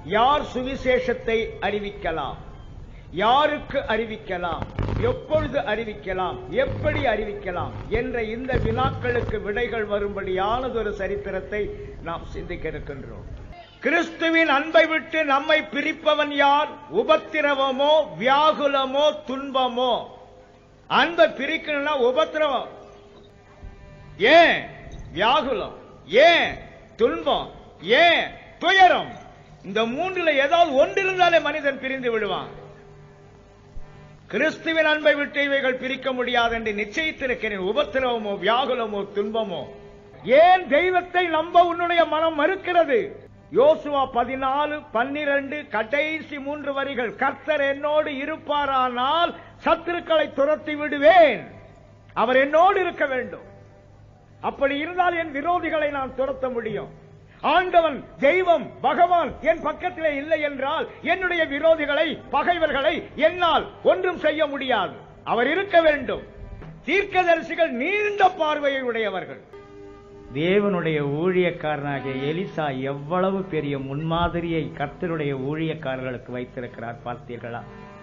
யார் சுவிசேஷத்தை அறிவிக்கலாம் யாருக்கு அறிவிக்கலாம் எப்பொழுது அறிவிக்கலாம் எப்படி அறிவிக்கலாம் என்ற இந்த வினாக்களுக்கு விடைகள் வரும்படியானதொரு சரித்திரத்தை நாம் சிந்திக்க இருக்கின்றோம் கிறிஸ்துவின் அன்பை விட்டு நம்மை பிரிப்பவன் யார் உபத்திரவமோ வியாகுலமோ துன்பமோ அன்பை பிரிக்கணும்னா உபத்திரவம் ஏன் வியாகுலம் ஏன் துன்பம் ஏன் துயரம் இந்த மூன்றுல ஏதாவது ஒன்றிருந்தாலே மனிதன் பிரிந்து விடுவான் கிறிஸ்துவின் அன்பை விட்டு இவைகள் பிரிக்க முடியாது என்று நிச்சயித்திருக்கிறேன் உபத்திரவமோ வியாகுலமோ துன்பமோ ஏன் தெய்வத்தை நம்ப உன்னுடைய மனம் மறுக்கிறது யோசுவா பதினாலு பன்னிரண்டு கடைசி மூன்று வரிகள் கர்த்தர் என்னோடு இருப்பாரானால் சத்துருக்களை துரத்தி விடுவேன் அவர் என்னோடு இருக்க வேண்டும் அப்படி இருந்தால் என் விரோதிகளை நான் துரத்த முடியும் ஆண்டவன் தெய்வம் பகவான் என் பக்கத்திலே இல்லை என்றால் என்னுடைய விரோதிகளை பகைவர்களை என்னால் ஒன்றும் செய்ய முடியாது அவர் இருக்க வேண்டும் தீர்க்கதரிசிகள் நீண்ட பார்வையை உடையவர்கள் தேவனுடைய ஊழியக்காரனாகிய எலிசா எவ்வளவு பெரிய முன்மாதிரியை கர்த்தருடைய ஊழியக்காரர்களுக்கு வைத்திருக்கிறார் பார்த்தீர்களா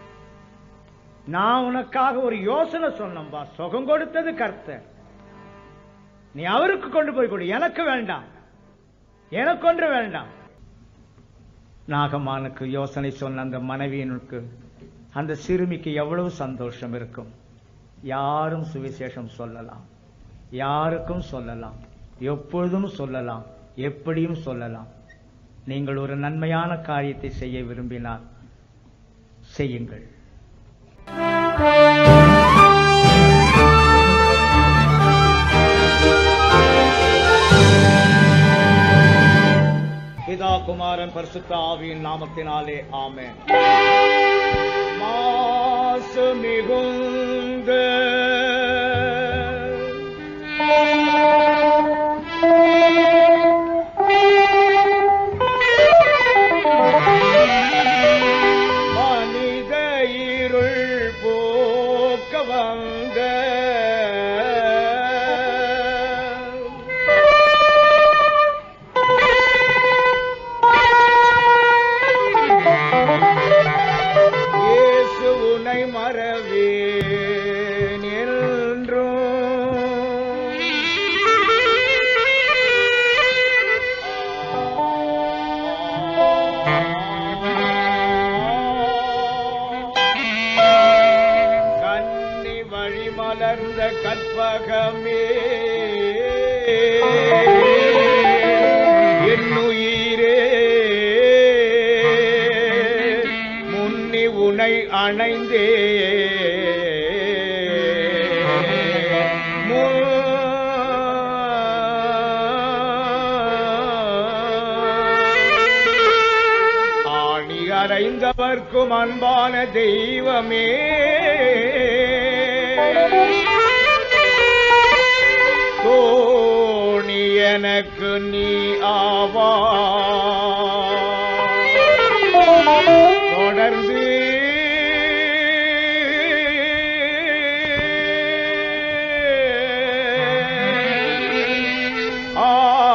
நான் உனக்காக ஒரு யோசனை சொன்னம்பா சுகம் கொடுத்தது கர்த்தர் நீ அவருக்கு கொண்டு போய் கொடு எனக்கு வேண்டாம் எனக்கு ஒன்று வேண்டாம் நாகமானுக்கு யோசனை சொன்ன அந்த மனைவியினுக்கு அந்த சிறுமிக்கு எவ்வளவு சந்தோஷம் இருக்கும் யாரும் சுவிசேஷம் சொல்லலாம் யாருக்கும் சொல்லலாம் எப்பொழுதும் சொல்லலாம் எப்படியும் சொல்லலாம் நீங்கள் ஒரு நன்மையான காரியத்தை செய்ய விரும்பினால் செய்யுங்கள் பிதா குமாரன் பரிசுத்த ஆவியின் நாமத்தினாலே ஆமென் மாசு மிகுந்த மனித இருள் போக்க வந்த இயேசு உன்னை மறவேன் என்றும் கன்னி வழி மலர்ந்த கற்பகமே என்னுயிரே முன்னி உனை அணைந்தே ஆணி அறைந்தவர்க்கும் அன்பான தெய்வமே தோணி எனக்கு நீ ஆவா தொடர்ந்து ஆ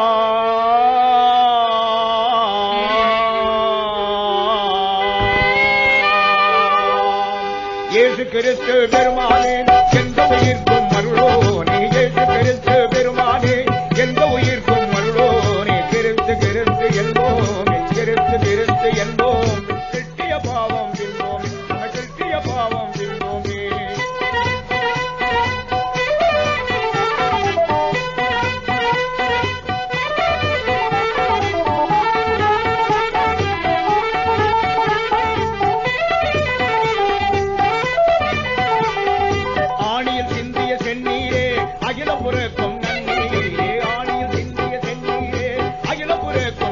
இயேசு கிறிஸ்து பெருமானே எந்த உயிர்க்கும் அருளோனே இயேசு கிறிஸ்து பெருமானே எந்த உயிர்க்கும் அருளோனே கிறிஸ்து கிறிஸ்து என்போமே கிறிஸ்து கிறிஸ்து என்போம் கிட்டிய பாவம் தின்போமே நம்ம கிட்டிய பாவம் தின்போமே ஆணியில் சிந்திய செந்நீரே அகிலபுரக்கும் நன்னீரே ஆணியில் சிந்திய செந்நீரே அகிலபுரக்கும்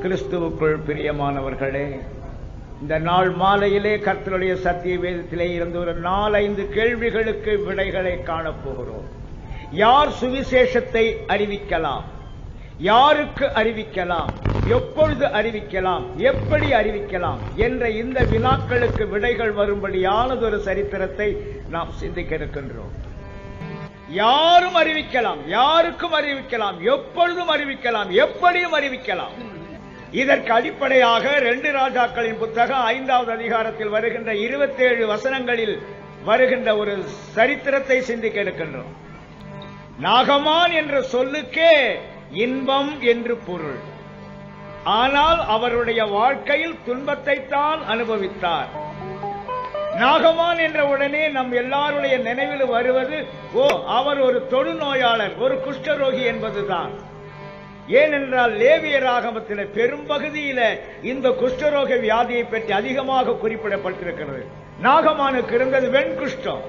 கிறிஸ்துவுக்குள் பிரியமானவர்களே இந்த நாள் மாலையிலே கர்த்தருடைய சத்திய வேதத்திலே இருந்து ஒரு நாலைந்து கேள்விகளுக்கு விடைகளை காணப்போகிறோம் யார் சுவிசேஷத்தை அறிவிக்கலாம் யாருக்கு அறிவிக்கலாம் எப்பொழுது அறிவிக்கலாம் எப்படி அறிவிக்கலாம் என்ற இந்த வினாக்களுக்கு விடைகள் வரும்படியானதொரு சரித்திரத்தை நாம் சிந்திக்க இருக்கின்றோம் யாரும் அறிவிக்கலாம் யாருக்கும் அறிவிக்கலாம் எப்பொழுதும் அறிவிக்கலாம் எப்படியும் அறிவிக்கலாம் இதற்கு அடிப்படையாக ரெண்டு ராஜாக்களின் புத்தகம் ஐந்தாவது அதிகாரத்தில் வருகின்ற இருபத்தேழு வசனங்களில் வருகின்ற ஒரு சரித்திரத்தை சிந்திக்க இருக்கின்றோம் நாகமான் என்ற சொல்லுக்கே இன்பம் என்று பொருள் ஆனால் அவருடைய வாழ்க்கையில் துன்பத்தை தான் அனுபவித்தார் நாகமான் என்ற உடனே நம் எல்லாருடைய நினைவில் வருவது ஓ அவர் ஒரு தொழுநோயாளர் ஒரு குஷ்டரோகி என்பதுதான் ஏனென்றால் லேவிய ராகமத்தில் பெரும்பகுதியில இந்த குஷ்டரோக வியாதியை பற்றி அதிகமாக குறிப்பிடப்பட்டிருக்கிறது நாகமானுக்கு இருந்தது வெண்குஷ்டம்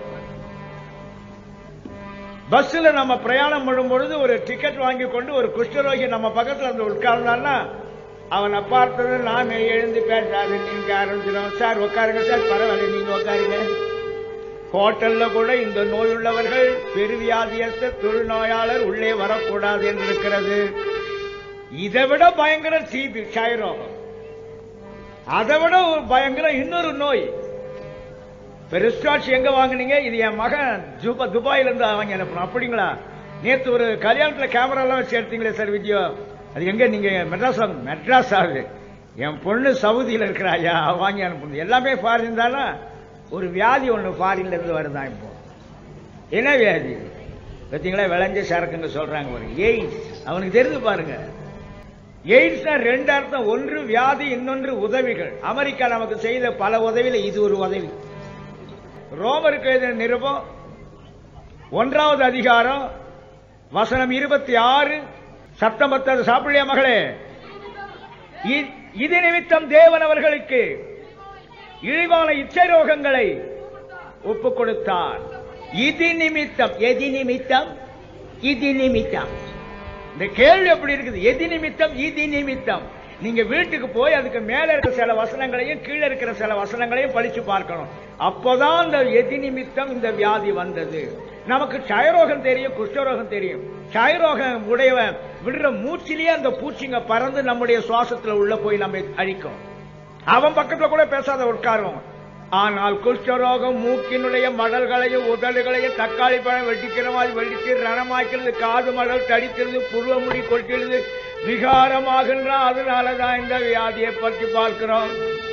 பஸ்ல நம்ம பிரயாணம் பண்ணும் பொழுது ஒரு டிக்கெட் வாங்கி கொண்டு ஒரு குஷ்டரோகி நம்ம பக்கத்துல வந்து உட்கார்ந்தான்னா அவனை பார்த்தது நாம எழுந்து பேசாது நீங்க ஆரம்பிச்சிடும் சார் உட்காருங்க சார் பரவாயில்ல நீங்க உட்காருங்க ஹோட்டல்ல கூட இந்த நோய் உள்ளவர்கள் பெருவியாதியஸ்த தொழுநோயாளர் உள்ளே வரக்கூடாது என்று இருக்கிறது இதை விட பயங்கர சீது க்ஷயரோகம் அதை விட ஒரு பயங்கர இன்னொரு நோய் பெருஸ்டாட்ச் எங்க வாங்குனீங்க இது என் மகன் ஜுபா துபாயில இருந்து வாங்கி அனுப்பணும் அப்படிங்களா நேத்து ஒரு கல்யாணத்துல கேமரா எல்லாம் வச்சு எடுத்தீங்களே சார் வீடியோ அது எங்க நீங்க மெட்ராஸ் வாங்க மெட்ராஸ் ஆகுது என் பொண்ணு சவுதியில இருக்கிறா ஐயா அவ வாங்கி அனுப்பணும் எல்லாமே ஃபாரின் தானே ஒரு வியாதி ஒண்ணு ஃபாரின்ல இருந்து வருதான் இப்போ என்ன வியாதி பார்த்தீங்களா விளைஞ்ச சரக்குங்க சொல்றாங்க பாருங்க எய்ட்ஸ் அவனுக்கு தெரிஞ்சு பாருங்க எய்ட்ஸ் ரெண்டு அர்த்தம் ஒன்று வியாதி இன்னொன்று உதவிகள் அமெரிக்கா நமக்கு செய்த பல உதவியில இது ஒரு உதவி ரோமருக்கு எழுதின நிருபம் ஒன்றாவது அதிகாரம் வசனம் இருபத்தி ஆறு சத்தம் பத்தது சாப்பிடலையா மகளே இ- இது நிமித்தம் தேவன் அவர்களுக்கு இழிவான இச்சை ரோகங்களை ஒப்புக் கொடுத்தார் இது நிமித்தம் எதி நிமித்தம் இது நிமித்தம் இந்த கேள்வி எப்படி இருக்குது எதி நிமித்தம் இது நிமித்தம் நீங்க வீட்டுக்கு போய் அதுக்கு மேல இருக்கிற சில வசனங்களையும் கீழே இருக்கிற சில வசனங்களையும் படிச்சு பார்க்கணும் அப்போதான் இந்த எதி நிமித்தம் இந்த வியாதி வந்தது நமக்கு க்ஷயரோகம் தெரியும் குஷ்டரோகம் தெரியும் க்ஷயரோகம் உடையவன் விடுற மூச்சிலேயே அந்த பூச்சிங்க பறந்து நம்முடைய சுவாசத்துல உள்ள போய் நம்ம அழிக்கும் அவன் பக்கத்துல கூட பேசாத உட்காருவான் ஆனால் குஷ்டரோகம் மூக்கினுடைய மடல்களையும் உதடுகளையும் தக்காளி பழம் வெட்டிக்கிற மாதிரி வெடித்து ரணமாக்கிறது காது மடல் தடிக்கிறது புருவ முடி கொட்டிடுது விகாரமாகின்ற அதனாலதான் இந்த வியாதியை பற்றி பார்க்கிறோம்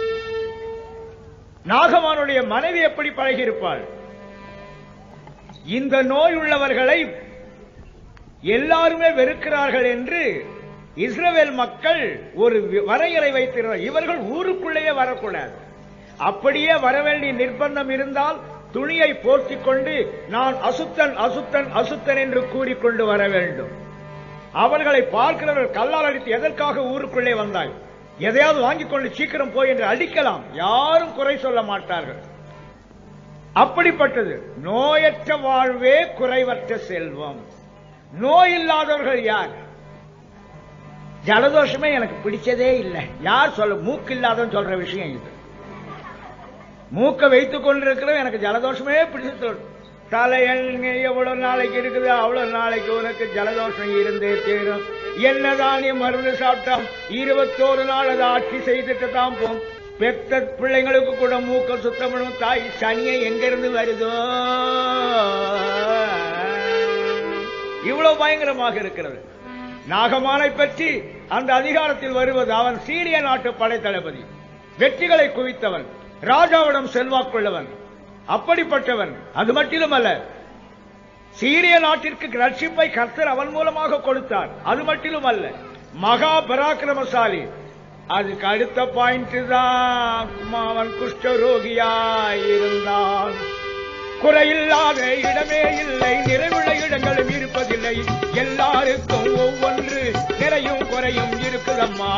நாகமானுடைய மனைவி எப்படி பழகியிருப்பாள் இந்த நோய் உள்ளவர்களை எல்லாருமே வெறுக்கிறார்கள் என்று இஸ்ரவேல் மக்கள் ஒரு வி- வரையறை வைத்திருந்தார் இவர்கள் ஊருக்குள்ளேயே வரக்கூடாது அப்படியே வர வேண்டிய நிர்பந்தம் இருந்தால் துணியை போர்த்திக் கொண்டு நான் அசுத்தன் அசுத்தன் அசுத்தன் என்று கூறிக்கொண்டு வர வேண்டும் அவர்களை பார்க்கிறவர்கள் கல்லால் அடித்து எதற்காக ஊருக்குள்ளே வந்தாய் எதையாவது வாங்கிக் கொண்டு சீக்கிரம் போய் என்று அடிக்கலாம் யாரும் குறை சொல்ல மாட்டார்கள் அப்படிப்பட்டது நோயற்ற வாழ்வே குறைவற்ற செல்வம் நோய் இல்லாதவர்கள் யார் ஜலதோஷமே எனக்கு பிடிச்சதே இல்லை யார் சொல்ல மூக்கு இல்லாதவன் சொல்ற விஷயம் இது மூக்க வைத்துக் கொண்டிருக்கிறவன் எனக்கு ஜலதோஷமே பிடிச்சது தலையல் எவ்வளவு நாளைக்கு இருக்குது அவ்வளவு நாளைக்கு உனக்கு ஜலதோஷம் இருந்தே தீரும் என்னதான் நீ மருந்து சாப்பிட்டா இருபத்தோரு நாள் அதை ஆட்சி செய்துட்டு தான் போம் பெத்த பிள்ளைங்களுக்கு கூட மூக்க சுத்தம் பண்ணும் தாய் சனியை எங்கிருந்து வருதோ இவ்வளவு பயங்கரமாக இருக்கிறது நாகமானை பற்றி அந்த அதிகாரத்தில் வருவது அவன் சீரிய நாட்டு படைத்தளபதி வெற்றிகளை குவித்தவன் ராஜாவிடம் செல்வாக்குள்ளவன் அப்படிப்பட்டவன் அது மட்டிலுமல்ல சீரிய நாட்டிற்கு ரட்சிப்பை கர்த்தர் அவன் மூலமாக கொடுத்தார் அது மட்டிலும் அல்ல மகா பராக்கிரமசாலி அதுக்கு அடுத்த பாயிண்ட் தான் அவன் குஷ்டரோகியாய் இருந்தான் குறையில்லாத இடமே இல்லை நிறைவுள்ள இடங்களும் இருப்பதில்லை எல்லாருக்கும் ஒவ்வொன்று நிறையும் குறையும் இருக்குதம்மா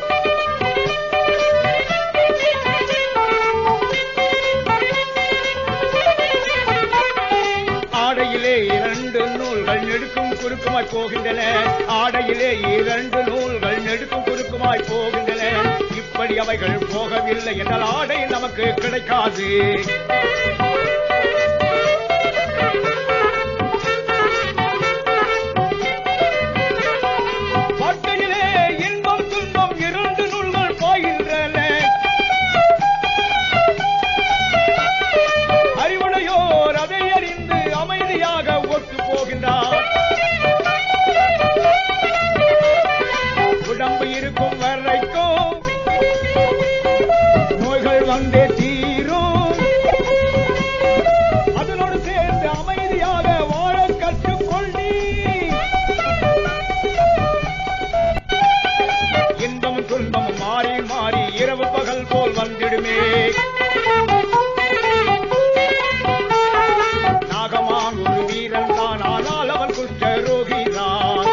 ஆடையிலே இரண்டு நூல்கள் நெடுக்கும் குறுக்குமாய் போகின்றன ஆடையிலே இரண்டு நூல்கள் நெடுக்கும் குறுக்குமாய் போகின்றன அவைகள் போகவில்லை என்றால் ஆடை நமக்கு கிடைக்காது வாழ்க்கையிலே இன்பம் துன்பம் இரண்டு நூல்கள் பாய்கின்றன அறிவுடையோர் அதை அறிந்து அமைதியாக ஒத்து போகின்றார் உடம்பு இருக்கும் வரைக்கும் நோய்கள் வந்தே தீரும் அதனோடு சேர்ந்து அமைதியாக வாழ கற்றுக்கொள்ளி இன்பமும் துன்பமும் மாறி மாறி இரவு பகல் போல் வந்திடுமே நாகமான் ஒரு வீரன் தான் ஆனால் அவன் குஷ்ட ரோகிதான்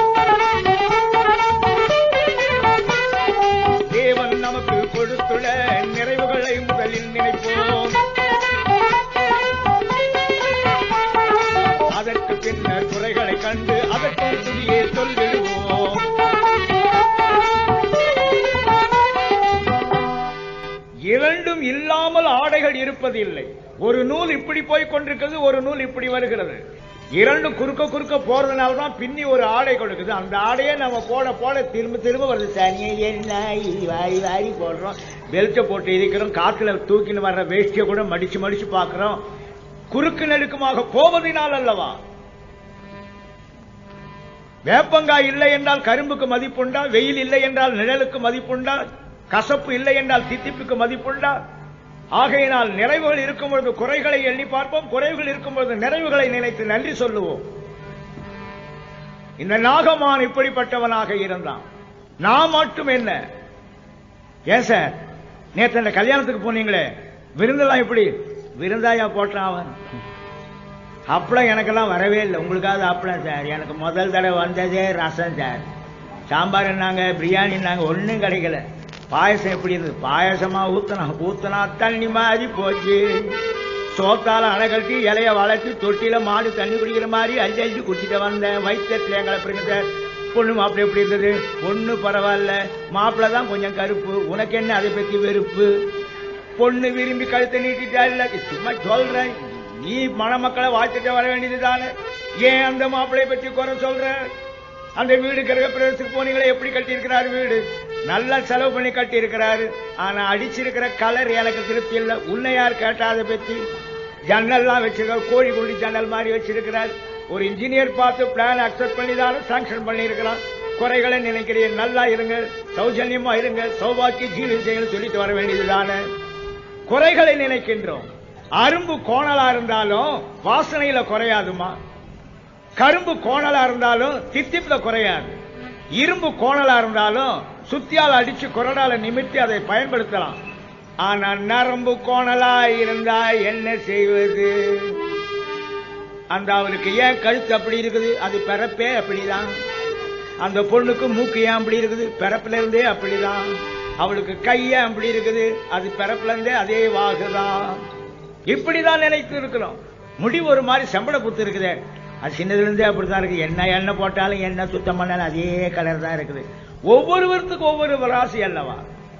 தேவன் நமக்கு கொடுத்துள்ள நிறைவுகளை முதலில் நினைப்போம் அதற்கு பின்னர் குறைகளை கண்டு அதற்கு துதியே சொல்லிடுவோம் இரண்டும் இல்லாமல் ஆடைகள் இருப்பதில்லை ஒரு நூல் இப்படி போய் கொண்டிருக்கிறது ஒரு நூல் இப்படி வருகிறது இரண்டு குறுக்க குறுக்க போறதுனால தான் பின்னி ஒரு ஆடை கொடுக்குது அந்த ஆடையை நம்ம போட போட திரும்ப திரும்ப வருது தனியே என்ன இது வாரி வாரி போடுறோம் பெல்ட்டை போட்டு இருக்கிறோம் காத்துல தூக்கின்னு வர்ற வேஷ்டியை கூட மடிச்சு மடிச்சு பார்க்கிறோம் குறுக்கு நெடுக்குமாக போவதினால் அல்லவா வேப்பங்காய் இல்லை என்றால் கரும்புக்கு மதிப்புண்டா வெயில் இல்லை என்றால் நிழலுக்கு மதிப்புண்டா கசப்பு இல்லை என்றால் தித்திப்புக்கு மதிப்புண்டா ஆகையினால் நிறைவுகள் இருக்கும் பொழுது குறைகளை எண்ணி பார்ப்போம் குறைவுகள் இருக்கும் பொழுது நிறைவுகளை நினைத்து நன்றி சொல்லுவோம் இந்த நாகமான் இப்படிப்பட்டவனாக இருந்தான் நான் மட்டும் என்ன ஏன் சார் நேற்று அந்த கல்யாணத்துக்கு போனீங்களே விருந்தெல்லாம் எப்படி விருந்தாயா போட்டான் அவன் அப்பளம் எனக்கெல்லாம் வரவே இல்லை உங்களுக்காவது அப்பளம் சார் எனக்கு முதல் தடவை வந்ததே ரசம் சார் சாம்பார் என்னாங்க பிரியாணின்னாங்க ஒன்றும் கிடைக்கல பாயசம் எப்படி இருந்தது பாயசமா ஊத்தனா ஊத்தனா தண்ணி மாதிரி போச்சு சோத்தால அணை கட்டி இலைய வளர்த்து தொட்டில மாடு தண்ணி குடிக்கிற மாதிரி அள்ளி அள்ளி குடிச்சிட்டு வந்தேன் வயிற்றுல எங்களை பிறகு சார் பொண்ணு மாப்பிள்ளை எப்படி இருந்தது பொண்ணு பரவாயில்ல மாப்பிள்ளை தான் கொஞ்சம் கருப்பு உனக்கு என்ன அதை பத்தி வெறுப்பு பொண்ணு விரும்பி கழுத்தை நீட்டிட்டா இல்ல சும்மா சொல்றேன் நீ மணமக்களை வாழ்த்துட்டு வர வேண்டியது தானே ஏன் அந்த மாப்பிளைய பற்றி குறை சொல்ற அந்த வீடு கிரக பிரவேசத்துக்கு போனீங்களே எப்படி கட்டியிருக்கிறாரு வீடு நல்லா செலவு பண்ணி கட்டி இருக்கிறாரு ஆனா அடிச்சிருக்கிற கலர் எனக்கு திருப்தி இல்லை உன்னை யார் கேட்டா அதை பத்தி ஜன்னல்லாம் வச்சிருக்காரு கோழி குண்டி ஜன்னல் மாதிரி வச்சிருக்கிறார் ஒரு இன்ஜினியர் பார்த்து பிளான் அக்செப்ட் பண்ணி தானே சாங்ஷன் பண்ணியிருக்கிறான் குறைகளை நினைக்கிறீங்க நல்லா இருங்க சௌஜன்யமா இருங்க சௌபாக்கிய ஜீவிசைகள் சொல்லிட்டு வர வேண்டியது தானே குறைகளை நினைக்கின்றோம் அரும்பு கோணலா இருந்தாலும் வாசனையில குறையாதுமா கரும்பு கோணலா இருந்தாலும் தித்திப்புல குறையாது இரும்பு கோணலா இருந்தாலும் சுத்தியால் அடிச்சு குரடால நிமித்தி அதை பயன்படுத்தலாம் ஆனா நரம்பு கோணலா இருந்தா என்ன செய்வது அந்த அவருக்கு ஏன் கழுத்து அப்படி இருக்குது அது பிறப்பே அப்படிதான் அந்த பொண்ணுக்கு மூக்கு ஏன் அப்படி இருக்குது பிறப்புல இருந்தே அப்படிதான் அவளுக்கு கை ஏன் அப்படி இருக்குது அது பிறப்புல இருந்தே அதே வாகுதான் இப்படிதான் நினைத்து இருக்கிறோம் முடி ஒரு மாதிரி செம்பட புத்து இருக்குதே அது சின்னதுல இருந்தே அப்படிதான் இருக்கு என்ன எண்ணெய் போட்டாலும் என்ன சுத்தம் பண்ணாலும் அதே கலர் தான் இருக்குது ஒவ்வொருவருத்துக்கும் ஒவ்வொரு ராசி அல்லவா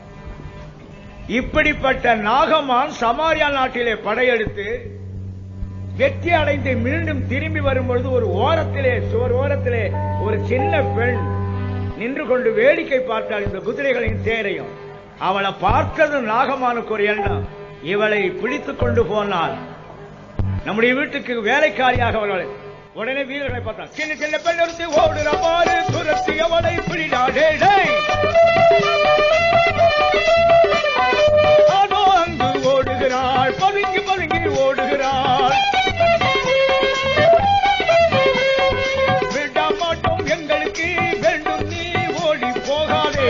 இப்படிப்பட்ட நாகமான் சமாரியா நாட்டிலே படையெடுத்து வெற்றி அடைந்து மீண்டும் திரும்பி வரும்பொழுது ஒரு ஓரத்திலே சுவர் ஓரத்திலே ஒரு சின்ன பெண் நின்று கொண்டு வேடிக்கை பார்த்தாள் இந்த குதிரைகளின் தேரையும் அவளை பார்த்தது நாகமானுக்கு ஒரு எண்ணம் இவளை பிடித்துக் கொண்டு போனால் நம்முடைய வீட்டுக்கு வேலைக்காரியாக அவர்களை உடனே வீரர்களை பார்த்தா சின்ன சின்ன பெண் எடுத்து ஓடுற பாரு துரத்தி அவளை பிடிடாடே டேய். அதோ அங்கு ஓடுகிறாள் பதுங்கி பதுங்கி ஓடுகிறாள் விட மாட்டோம் எங்களுக்கு வேண்டும் நீ ஓடி போகாதே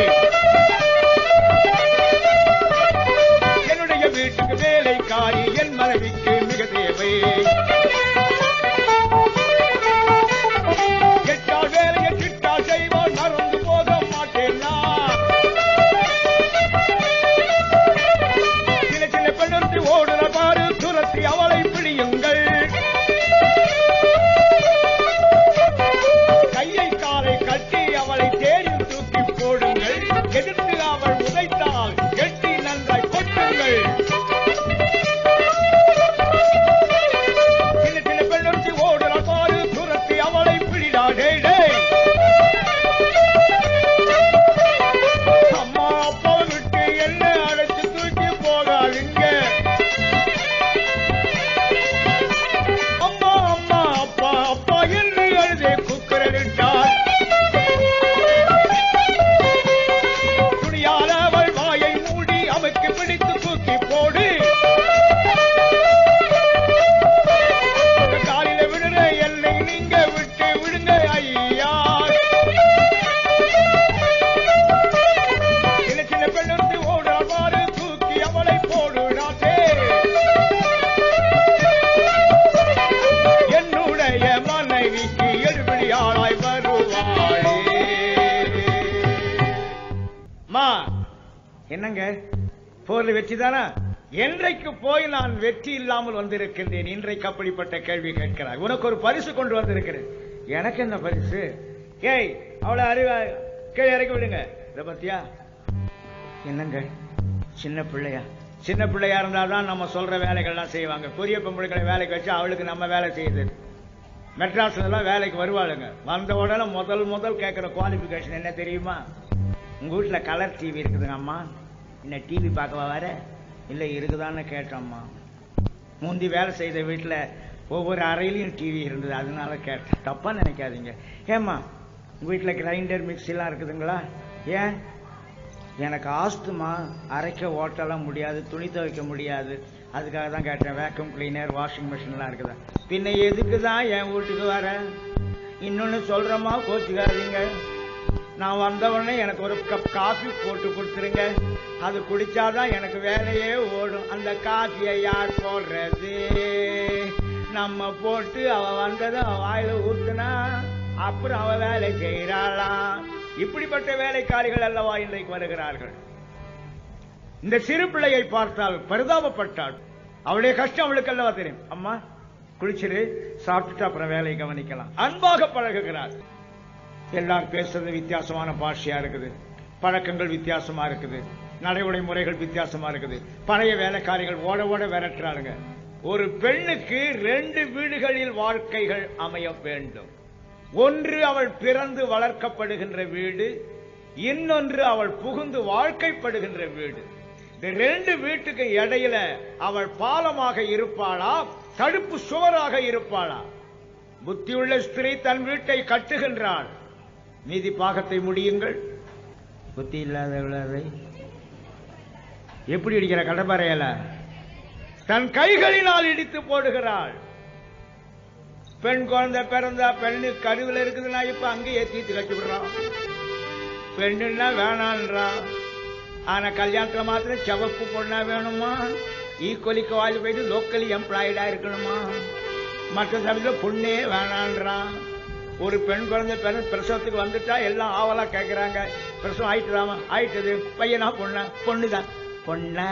என்னுடைய வீட்டுக்கு வேலைக்காரி என் மனைவிக்கு மிக தேவை கெட்டால் வேலையை கிட்டால் செய்வான் மறந்து போக மாட்டேன் நான் சின்ன சின்ன பெண்ணொருத்தி ஓடுற பாரு துரத்தி அவளை பிடியுங்கள் கையை காலை கட்டி அவளை தேரில் தூக்கி போடுங்கள் எதிர்த்து அவள் உதைத்தால் கெட்டி என்னங்க போர்ல வெற்றி தானா என்றைக்கு போய் நான் வெற்றி இல்லாமல் வந்திருக்கின்றேன் இன்றைக்கு அப்படிப்பட்ட கேள்வி கேட்கிறார் உனக்கு ஒரு பரிசு கொண்டு வந்திருக்கிறேன் எனக்கு என்ன பரிசு ஏய் அவளை அறிவா கீழே இறக்கி விடுங்க இத பத்தியா என்னங்க சின்ன பிள்ளையா சின்ன பிள்ளையா இருந்தாதான் நம்ம சொல்ற வேலைகள்லாம் செய்வாங்க பெரிய பொம்பளைகளை வேலைக்கு வச்சு அவளுக்கு நம்ம வேலை செய்யுது மெட்ராஸ்ல எல்லாம் வேலைக்கு வருவாளுங்க வந்த உடனே முதல் முதல் கேட்கிற குவாலிபிகேஷன் என்ன தெரியுமா உங்க வீட்டுல கலர் டிவி இருக்குதுங்க அம்மா என்ன டிவி பார்க்கவா வர இல்ல இருக்குதான்னு கேட்டோம்மா முந்தி வேலை செய்த வீட்டுல ஒவ்வொரு அறையிலையும் டிவி இருந்தது அதனால கேட்டேன் தப்பா நினைக்காதீங்க ஏம்மா உங்க வீட்டுல கிரைண்டர் மிக்ஸி எல்லாம் இருக்குதுங்களா ஏன் எனக்கு ஆஸ்துமா அரைக்க ஓட்டலாம் முடியாது துணி துவைக்க முடியாது அதுக்காக தான் கேட்டேன் வேக்யூம் கிளீனர் வாஷிங் மிஷின்லாம் இருக்குதா பின்ன எதுக்கு தான் என் வீட்டுக்கு வர இன்னொன்னு சொல்றேம்மா கோச்சுக்காதீங்க நான் வந்த உடனே எனக்கு ஒரு கப் காஃபி போட்டு கொடுத்துருங்க அது குடிச்சாதான் எனக்கு வேலையே ஓடும் அந்த காஃபியை யார் போடுறது நம்ம போட்டு அவ வந்ததும் அவ வாயில ஊத்துனா அப்புறம் அவ வேலை செய்யறாளாம் இப்படிப்பட்ட வேலைக்காரிகள் அல்லவா இன்றைக்கு வருகிறார்கள் இந்த சிறு பிள்ளையை பார்த்தால் பரிதாபப்பட்டாள் அவளுடைய கஷ்டம் அவளுக்கு அல்லவா தெரியும் அம்மா குளிச்சிரு சாப்பிட்டுட்டு அப்புறம் வேலையை கவனிக்கலாம் அன்பாக பழகுகிறார் எல்லாரும் பேசுறது வித்தியாசமான பாஷையா இருக்குது பழக்கங்கள் வித்தியாசமா இருக்குது நடைமுறை முறைகள் வித்தியாசமா இருக்குது பழைய வேலைக்காரிகள் ஓட ஓட விரட்டுறாளுங்க ஒரு பெண்ணுக்கு ரெண்டு வீடுகளில் வாழ்க்கைகள் அமைய வேண்டும் ஒன்று அவள் பிறந்து வளர்க்கப்படுகின்ற வீடு இன்னொன்று அவள் புகுந்து வாழ்க்கைப்படுகின்ற வீடு இந்த ரெண்டு வீட்டுக்கு இடையில அவள் பாலமாக இருப்பாளா தடுப்பு சுவராக இருப்பாளா புத்தியுள்ள ஸ்திரீ தன் வீட்டை கட்டுகின்றாள் மீதி பாகத்தை முடியுங்கள் புத்தி இல்லாதவளை எப்படி இடிக்கிற கடப்பாறையில தன் கைகளினால் இடித்து போடுகிறாள் பெண் குழந்தை பிறந்தா பெண்ணு கருவில் இருக்குதுன்னா இப்ப அங்கேயே தீத்து கட்டி விடுறான் பெண்ணுன்னா வேணான்றான் ஆனா கல்யாணத்துல மாத்திரம் செவப்பு பொண்ணா வேணுமா ஈக்குவலிக்கு வாலி போயிட்டு லோக்கலி எம்ப்ளாய்டா இருக்கணுமா மற்ற சமயத்தில் பொண்ணே வேணான்றான் ஒரு பெண் குழந்தை பிற பிரசவத்துக்கு வந்துட்டா எல்லாம் ஆவலா கேட்கறாங்க பிரசவம் ஆயிட்டுதாமா ஆயிட்டது பையனா பொண்ணா பொண்ணுதான் பொண்ணா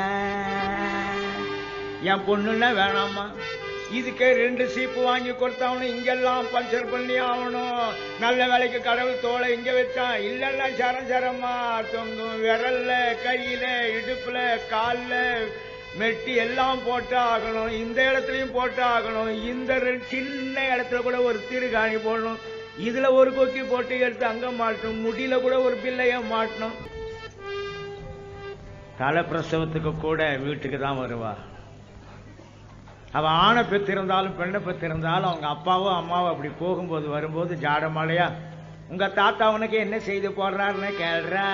என் பொண்ணுன்னா வேணாமா இதுக்கே ரெண்டு சீப்பு வாங்கி கொடுத்தாவணும் இங்கெல்லாம் பஞ்சர் பண்ணி ஆகணும் நல்ல வேலைக்கு கடவுள் தோலை இங்க வச்சான் இல்லன்னா சரம் சரமா தொங்கும் விரல்ல கையில இடுப்புல கால்ல மெட்டி எல்லாம் போட்டு ஆகணும் இந்த இடத்துலயும் போட்டு ஆகணும் இந்த ரெண்டு சின்ன இடத்துல கூட ஒரு திருகாணி போடணும் இதுல ஒரு கொக்கி போட்டு எடுத்து அங்க மாட்டணும் முடியில கூட ஒரு பிள்ளைய மாட்டணும் தலை பிரசவத்துக்கு கூட வீட்டுக்கு தான் வருவா அவ ஆணை பெற்றிருந்தாலும் பெண்ணை பெற்றிருந்தாலும் அவங்க அப்பாவும் அம்மாவும் அப்படி போகும்போது வரும்போது ஜாடமாலையா உங்க தாத்தா உனக்கு என்ன செய்து போடுறாருன்னு கேள்றா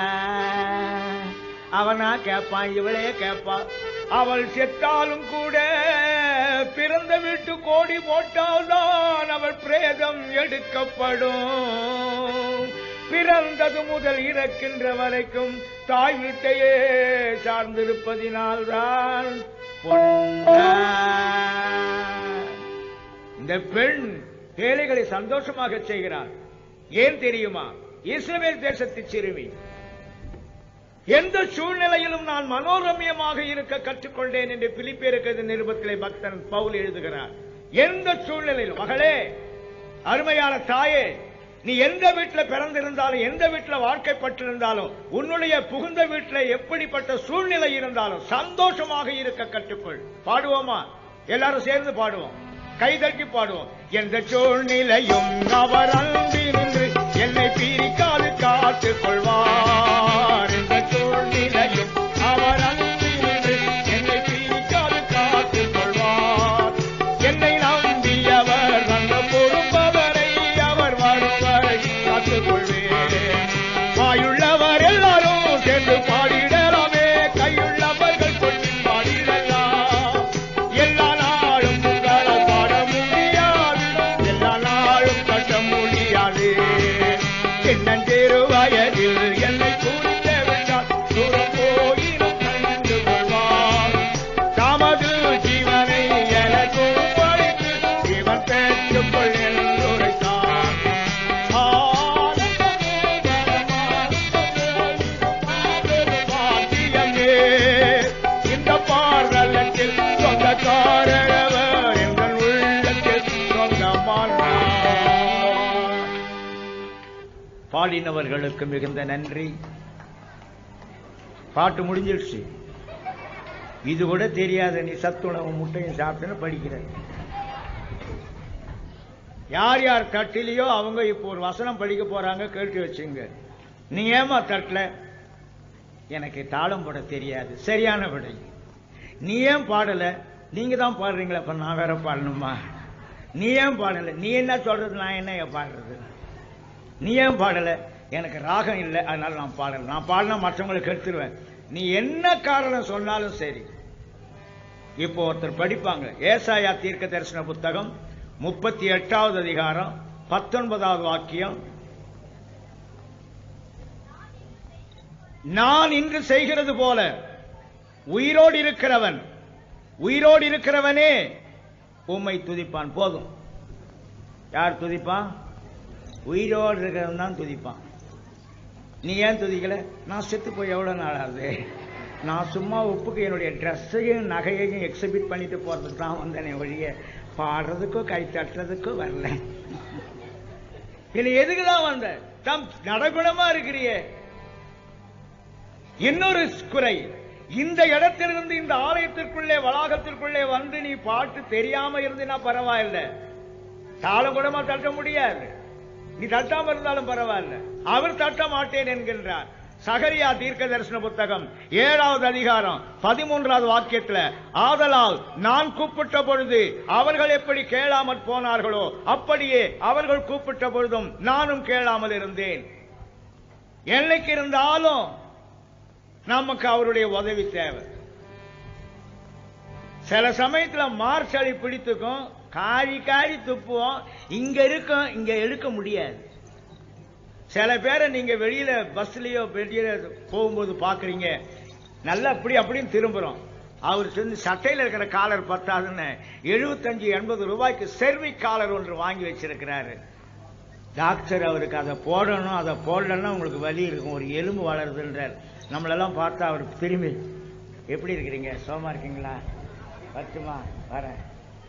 அவனா கேட்பான் இவளே கேட்பான் அவள் செத்தாலும் கூட பிறந்த வீட்டு கோடி போட்டால்தான் அவள் பிரேதம் எடுக்கப்படும் பிறந்தது முதல் இறக்கின்ற வரைக்கும் தாய் வீட்டையே சார்ந்திருப்பதினால்தான் பொன்னார். இந்த பெண் ஏழைகளை சந்தோஷமாக செய்கிறார் ஏன் தெரியுமா இஸ்ரவேல் தேசத்து சிறுமி எந்த சூழ்நிலையிலும் நான் மனோரம்யமாக இருக்க கற்றுக்கொண்டேன் என்று பிலிப்பியருக்கு நிருபத்திலே பக்தன் பவுல் எழுதுகிறார் எந்த சூழ்நிலையிலும் மகளே அருமையான தாயே நீ எந்த வீட்டுல பிறந்திருந்தாலும் எந்த வீட்டுல வாழ்க்கைப்பட்டிருந்தாலும் உன்னுடைய புகுந்த வீட்டுல எப்படிப்பட்ட சூழ்நிலை இருந்தாலும் சந்தோஷமாக இருக்க கற்றுக்கொள் பாடுவோமா எல்லாரும் சேர்ந்து பாடுவோம் கைதட்டி பாடுவோம் எந்த சூழ்நிலையும் அவர் அன்பினின்று என்னை பிரிக்காது காத்துக் கொள்வார் எந்த சூழ்நிலையும் அவர் அன்பினின்று என்னை பிரிக்காது காத்துக் கொள்வார் என்னை நம்பியவர் நல்ல பொறுப்பவரை அவர் வரும் வரை காத்துக் கொள்வேன் வாயுள்ளவர் எல்லாரும் சேர்ந்து பாடிடலாமே கையுள்ளவர்கள் கொண்டு பாடிடலாம் எல்லா நாளும் உங்களால் பாட முடியாது எல்லா நாளும் கட்ட முடியாது சின்னஞ்சிறு வயதில் என்னை பாடினவர்களுக்கு மிகுந்த நன்றி பாட்டு முடிஞ்சிருச்சு இது கூட தெரியாத நீ சத்துணவு முட்டையும் சாப்பிட்டுன்னு படிக்கிற யார் யார் தட்டிலையோ அவங்க இப்போ ஒரு வசனம் படிக்க போறாங்க கேட்டு வச்சுங்க நீ ஏமா தட்டல எனக்கு தாளம் போட தெரியாது சரியான விடை நீ ஏன் பாடல நீங்க தான் பாடுறீங்களா அப்ப நான் வேற பாடணுமா நீ ஏன் பாடல நீ என்ன சொல்றது நான் என்ன பாடுறது நீ ஏன் பாடல எனக்கு ராகம் இல்லை அதனால நான் பாடல நான் பாடினா மற்றவங்களுக்கு எடுத்துருவேன் நீ என்ன காரணம் சொன்னாலும் சரி இப்போ ஒருத்தர் படிப்பாங்க ஏசாயா தீர்க்க தரிசன புத்தகம் முப்பத்தி எட்டாவது அதிகாரம் பத்தொன்பதாவது வாக்கியம் நான் இன்று செய்கிறது போல உயிரோடு இருக்கிறவன் உயிரோடு இருக்கிறவனே உம்மை துதிப்பான் போதும் யார் துதிப்பான் உயிரோடு இருக்கிறவன் தான் துதிப்பான் நீ ஏன் துதிக்கல நான் செத்து போய் எவ்வளவு நாள் ஆகுது நான் சும்மா உப்புக்கு என்னுடைய ட்ரெஸ்ஸையும் நகையையும் எக்ஸிபிட் பண்ணிட்டு போறதுக்கு தான் வந்தேனே ஒழிய பாடுறதுக்கோ கை தட்டுறதுக்கோ வரல இல்லை எதுக்கு தான் வந்த தம் நடகுணமா இருக்கிறியே இன்னொரு குறை இந்த இடத்திலிருந்து இந்த ஆலயத்திற்குள்ளே வளாகத்திற்குள்ளே வந்து நீ பாட்டு தெரியாம இருந்தினா பரவாயில்ல தாளம் கூடமா தட்ட முடியாது நீ தட்டாம இருந்தாலும் பரவாயில்ல அவர் தட்ட மாட்டேன் என்கின்றார் சகரியா தீர்க்க தரிசன புத்தகம் ஏழாவது அதிகாரம் பதிமூன்றாவது வாக்கியத்துல ஆதலால் நான் கூப்பிட்ட பொழுது அவர்கள் எப்படி கேளாமற் போனார்களோ அப்படியே அவர்கள் கூப்பிட்ட பொழுதும் நானும் கேளாமல் இருந்தேன் என்னைக்கு இருந்தாலும் நமக்கு அவருடைய உதவி தேவை சில சமயத்துல மார்ச்சளி பிடித்துக்கும் காரி காரி துப்புவோம் இங்க இருக்கும் இங்க எடுக்க முடியாது சில பேரை நீங்க வெளியில பஸ்லயோ வெளியில போகும்போது பாக்குறீங்க நல்லா அப்படி அப்படின்னு திரும்புறோம் அவர் செஞ்சு சட்டையில இருக்கிற காலர் பத்தாதுன்னு எழுபத்தஞ்சு எண்பது ரூபாய்க்கு செர்விக் காலர் ஒன்று வாங்கி வச்சிருக்கிறாரு டாக்டர் அவருக்கு அதை போடணும் அதை போடலன்னா உங்களுக்கு வலி இருக்கும் ஒரு எலும்பு வளருதுன்றார் நம்மளெல்லாம் பார்த்தா அவர் திரும்பி எப்படி இருக்கிறீங்க சோமா இருக்கீங்களா பத்துமா வரேன்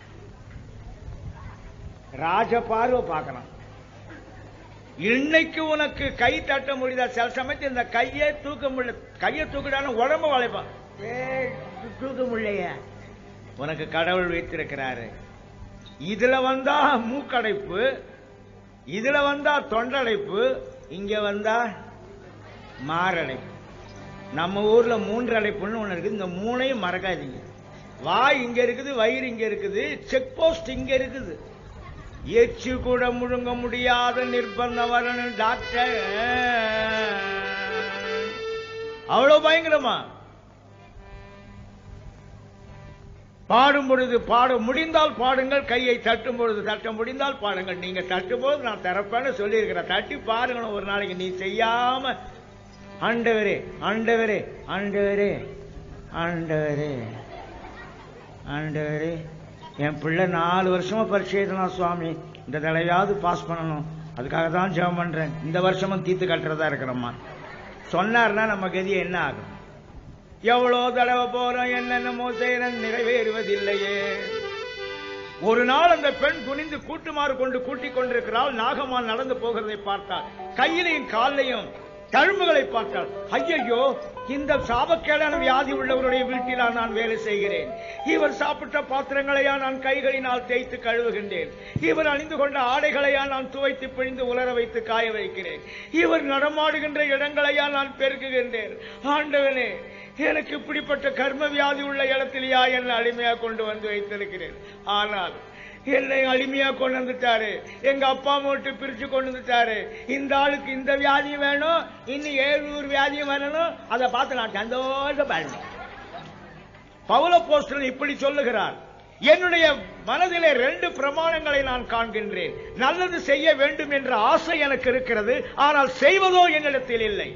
ராஜ பார்வை பார்க்கலாம் இன்னைக்கு உனக்கு கை தட்ட முடியுதா சில சமயத்தில் இந்த கையை தூக்க முடியல கையை தூக்கிட்டாலும் உடம்பு வளைப்பான் ஏய், தூக்க முடியலையே உனக்கு கடவுள் வைத்திருக்கிறாரு இதுல வந்தா மூக்கடைப்பு இதுல வந்தா தொண்டடைப்பு இங்க வந்தா மாரடைப்பு நம்ம ஊர்ல மூன்று அடைப்புன்னு ஒண்ணு இருக்குது இந்த மூணையும் மறக்காதீங்க வாய் இங்க இருக்குது வயிறு இங்க இருக்குது செக் போஸ்ட் இங்க இருக்குது எச்சு கூட முழுங்க முடியாத நிர்பந்தம் வரணும் டாக்டர் அவ்வளவு பயங்கரமா பாடும் பொழுது பாட முடிந்தால் பாடுங்கள் கையை தட்டும் பொழுது தட்ட முடிந்தால் பாடுங்கள் நீங்க தட்டும் போது நான் திறப்பேன்னு சொல்லியிருக்கிறேன் தட்டி பாருங்கணும் ஒரு நாளைக்கு நீ செய்யாம ஆண்டவரே ஆண்டவரே ஆண்டவரே ஆண்டவரே ஆண்டவரே என் பிள்ளை நாலு வருஷமா பரீட்சை எழுதலாம் சுவாமி இந்த தடவையாவது பாஸ் பண்ணணும் அதுக்காக தான் ஜெபம் பண்றேன் இந்த வருஷமும் தீர்த்து கட்டுறதா இருக்கிறோம்மா சொன்னார்னா நம்ம கதி என்ன ஆகும் எவ்வளோ தடவை போறோம் என்னென்னமோ செய்யறோம் நிறைவேறுவதில்லையே ஒரு நாள் அந்த பெண் குனிந்து கூட்டுமாறு கொண்டு கூட்டிக் கொண்டிருக்கிறாள் நாகமான் நடந்து போகிறதை பார்த்தாள் கையிலையும் காலையும் தழும்புகளை பார்த்தாள் ஐயையோ இந்த சாபக்கேடான வியாதி உள்ளவருடைய வீட்டிலா நான் வேலை செய்கிறேன் இவர் சாப்பிட்ட பாத்திரங்களையா நான் கைகளினால் தேய்த்து கழுவுகின்றேன் இவர் அணிந்து கொண்ட ஆடைகளையா நான் துவைத்து பிழிந்து உலர வைத்து காய வைக்கிறேன் இவர் நடமாடுகின்ற இடங்களையா நான் பெருக்குகின்றேன் ஆண்டவனே எனக்கு இப்படிப்பட்ட கர்ம வியாதி உள்ள இடத்திலேயா என்னை அடிமையா கொண்டு வந்து வைத்திருக்கிறேன் ஆனால் என்னை அடிமையா கொண்டு வந்துட்டாரு எங்க அப்பா மட்டும் பிரிச்சு கொண்டு வந்துட்டாரு இந்த ஆளுக்கு இந்த வியாதியும் வேணும் இன்னும் ஏழூர் வியாதியும் வரணும் அதை பார்த்து நான் சந்தோஷப்படணும் பவுல போஸ்டர் இப்படி சொல்லுகிறார் என்னுடைய மனதிலே ரெண்டு பிரமாணங்களை நான் காண்கின்றேன் நல்லது செய்ய வேண்டும் என்ற ஆசை எனக்கு இருக்கிறது ஆனால் செய்வதோ என்னிடத்தில் இல்லை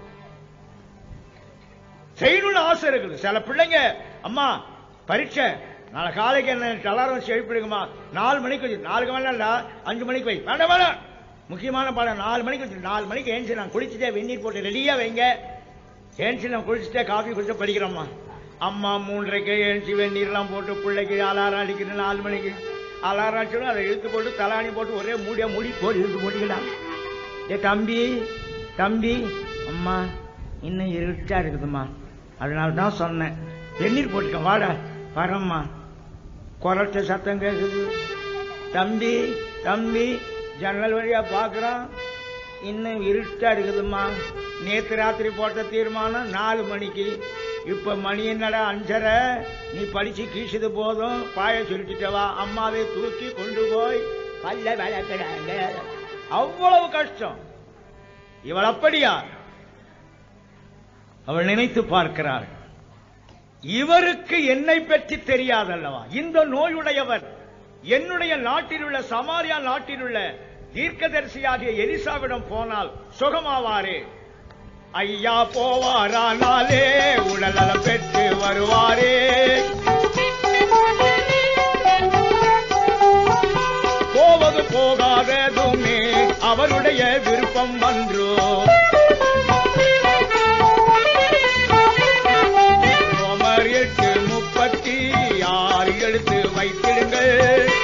செய்யணும்னு ஆசை இருக்குது சில பிள்ளைங்க அம்மா பரீட்சை நாளை காலைக்கு என்ன அலாரம் எழுப்பிடுங்கம்மா நாலு மணிக்கு வச்சு நாலுக்கு வேணாம்டா அஞ்சு மணிக்கு வை வேண்டாம் வேணாம் முக்கியமான பாடம் நாலு மணிக்கு வச்சு நாலு மணிக்கு ஏஞ்சி நான் குளிச்சுட்டே வெந்நீர் போட்டு ரெடியா வைங்க ஏஞ்சி நான் குளிச்சுட்டே காஃபி குடிச்சு படிக்கிறோம்மா அம்மா மூன்றரைக்கு ஏஞ்சி வெந்நீர்லாம் போட்டு பிள்ளைக்கு அலாரம் அடிக்குது நாலு மணிக்கு அலாரம் அடிச்சோம் அதை இழுத்து போட்டு தலாணி போட்டு ஒரே மூடியா மூடி போட்டு இழுத்து போட்டுக்கலாம் ஏ தம்பி தம்பி அம்மா இன்னும் இருட்டா இருக்குதும்மா அதனால தான் சொன்னேன் வெந்நீர் போட்டுக்க வாடா வரம்மா குரட்ட சத்தம் கேக்குது தம்பி தம்பி ஜன்னல் வழியா பாக்குறான் இன்னும் இருட்டா இருக்குதும்மா நேத்து ராத்திரி போட்ட தீர்மானம் நாலு மணிக்கு இப்ப மணி என்னடா அஞ்சரை நீ படிச்சு கீசுது போதும் பாய சுருட்டிட்டு வா அம்மாவை தூக்கி கொண்டு போய் பல்ல விளக்குறாங்க அவ்வளவு கஷ்டம் இவள் அப்படியா அவள் நினைத்து பார்க்கிறாள் இவருக்கு என்னை பற்றி தெரியாதல்லவா இந்த நோயுடையவர் என்னுடைய நாட்டில் உள்ள சமாரியா நாட்டில் உள்ள தீர்க்கதரிசியாகிய எலிசாவிடம் போனால் சுகமாவாரே ஐயா போவாரானாலே உடல்நலம் பெற்று வருவாரே போவது போகாததுமே அவருடைய விருப்பம் அன்றோ ரோமர் எட்டு முப்பத்தி ஆறு எடுத்து வைத்திடுங்கள்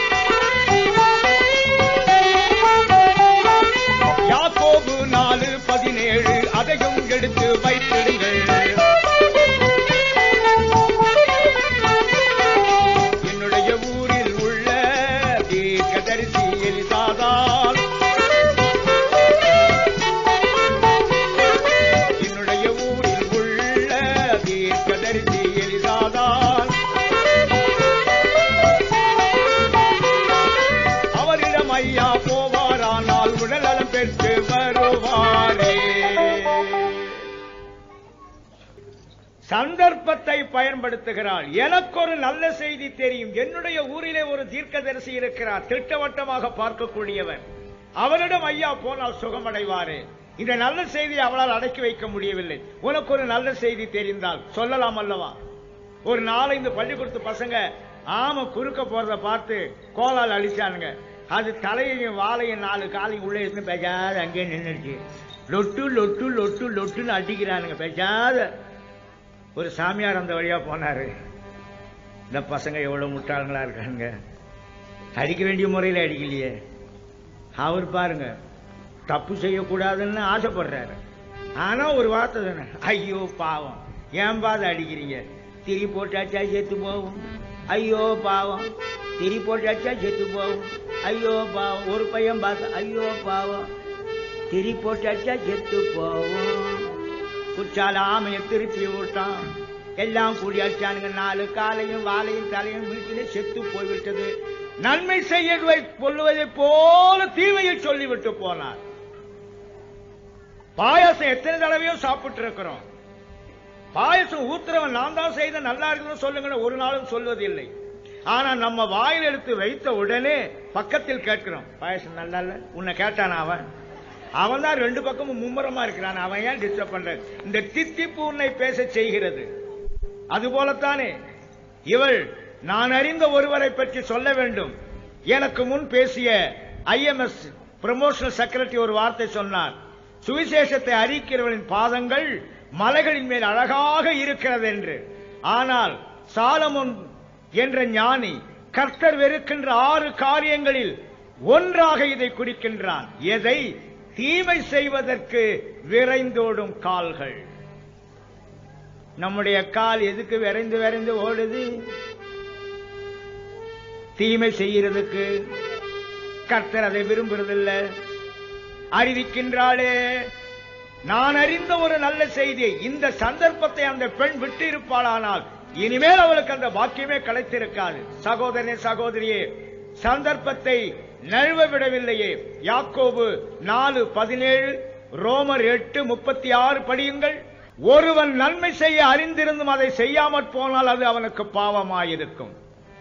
யாக்கோபு நாலு பதினேழு அதையும் எடுத்து வைத்திடுங்கள் என்னுடைய ஊரில் உள்ள தீர்க்கதரிசி எலிசாதான் என்னுடைய ஊரில் உள்ள தீர்க்கதரிசி எலிசாதான் அவரிடம் ஐயா போவாரானால் உடல்நலம் பெற்று வருவாரே சந்தர்ப்பத்தை பயன்படுத்துகிறாள் எனக்கு ஒரு நல்ல செய்தி தெரியும் என்னுடைய ஊரிலே ஒரு தீர்க்கதரிசி இருக்கிறார் திட்டவட்டமாக பார்க்கக்கூடியவர் அவரிடம் ஐயா போனால் சுகமடைவாரே இந்த நல்ல செய்தியை அவளால் அடக்கி வைக்க முடியவில்லை உனக்கு ஒரு நல்ல செய்தி தெரிந்தால் சொல்லலாம் அல்லவா ஒரு நாலஞ்சு பள்ளிக்கூடத்து பசங்க ஆம குறுக்க போறத பார்த்து கோலால் அழிச்சானுங்க அது தலையையும் வாழையும் நாலு காலையும் உள்ளே இருந்து பேசாத அங்கேயே நின்றுச்சு லொட்டு லொட்டு லொட்டு லொட்டுன்னு அடிக்கிறானுங்க பேசாத ஒரு சாமியார் அந்த வழியா போனாரு இந்த பசங்க எவ்வளவு முட்டாளங்களா இருக்காங்க அடிக்க வேண்டிய முறையில் அடிக்கலையே அவர் பாருங்க தப்பு செய்யக்கூடாதுன்னு ஆசைப்படுறாரு ஆனா ஒரு வார்த்தை தானே ஐயோ பாவம் ஏன் பாதை அடிக்கிறீங்க திரி போட்டாச்சா செத்து போகும் ஐயோ பாவம் திரி போட்டாச்சா செத்து போகும் ஐயோ பாவம் ஒரு பையன் பார்த்த ஐயோ பாவம் திரி போட்டாச்சா செத்து போகும் குச்சால ஆமையை திருப்பி விட்டான் எல்லாம் கூடி அடிச்சானுங்க நாலு காலையும் வாலையும் தலையும் வீட்டிலே செத்து போய்விட்டது நன்மை செய்ய கொள்வதை போல தீமையை சொல்லிவிட்டு போனார் பாயாசம் எத்தனை தடவையோ சாப்பிட்டு இருக்கிறோம் பாயசம் ஊத்துறவன் நான் தான் செய்த நல்லா இருக்குன்னு சொல்லுங்கன்னு ஒரு நாளும் சொல்வதில்லை ஆனா நம்ம வாயில் எடுத்து வைத்த உடனே பக்கத்தில் கேட்கிறோம் பாயசம் நல்லா இல்ல உன்னை கேட்டான் அவன் அவன் தான் ரெண்டு பக்கமும் மும்முரமா இருக்கிறான் அவன் ஏன் டிஸ்டர்ப் பண்ற இந்த தித்திப்பு உன்னை பேச செய்கிறது அது போலத்தானே இவள் நான் அறிந்த ஒருவரை பற்றி சொல்ல வேண்டும் எனக்கு முன் பேசிய ஐஎம்எஸ் ப்ரமோஷனல் செக்ரட்டரி ஒரு வார்த்தை சொன்னார் சுவிசேஷத்தை அறிக்கிறவர்களின் பாதங்கள் மலைகளின் மேல் அழகாக இருக்கிறது என்று ஆனால் சாலமோன் என்ற ஞானி கர்த்தர் வெறுக்கின்ற ஆறு காரியங்களில் ஒன்றாக இதை குறிக்கின்றான் எதை தீமை செய்வதற்கு விரைந்தோடும் கால்கள் நம்முடைய கால் எதுக்கு விரைந்து விரைந்து ஓடுது தீமை செய்யறதுக்கு கர்த்தர் அதை விரும்புறதில்லை அறிவிக்கின்றாளே நான் அறிந்த ஒரு நல்ல செய்தி இந்த சந்தர்ப்பத்தை அந்த பெண் விட்டு இருப்பாளானால் இனிமேல் அவளுக்கு அந்த பாக்கியமே கிடைத்திருக்காது சகோதரனே சகோதரியே சந்தர்ப்பத்தை நழுவ விடவில்லையே யாக்கோபு நாலு பதினேழு ரோமர் எட்டு முப்பத்தி ஆறு படியுங்கள் ஒருவன் நன்மை செய்ய அறிந்திருந்தும் அதை செய்யாமற் போனால் அது அவனுக்கு பாவமாயிருக்கும்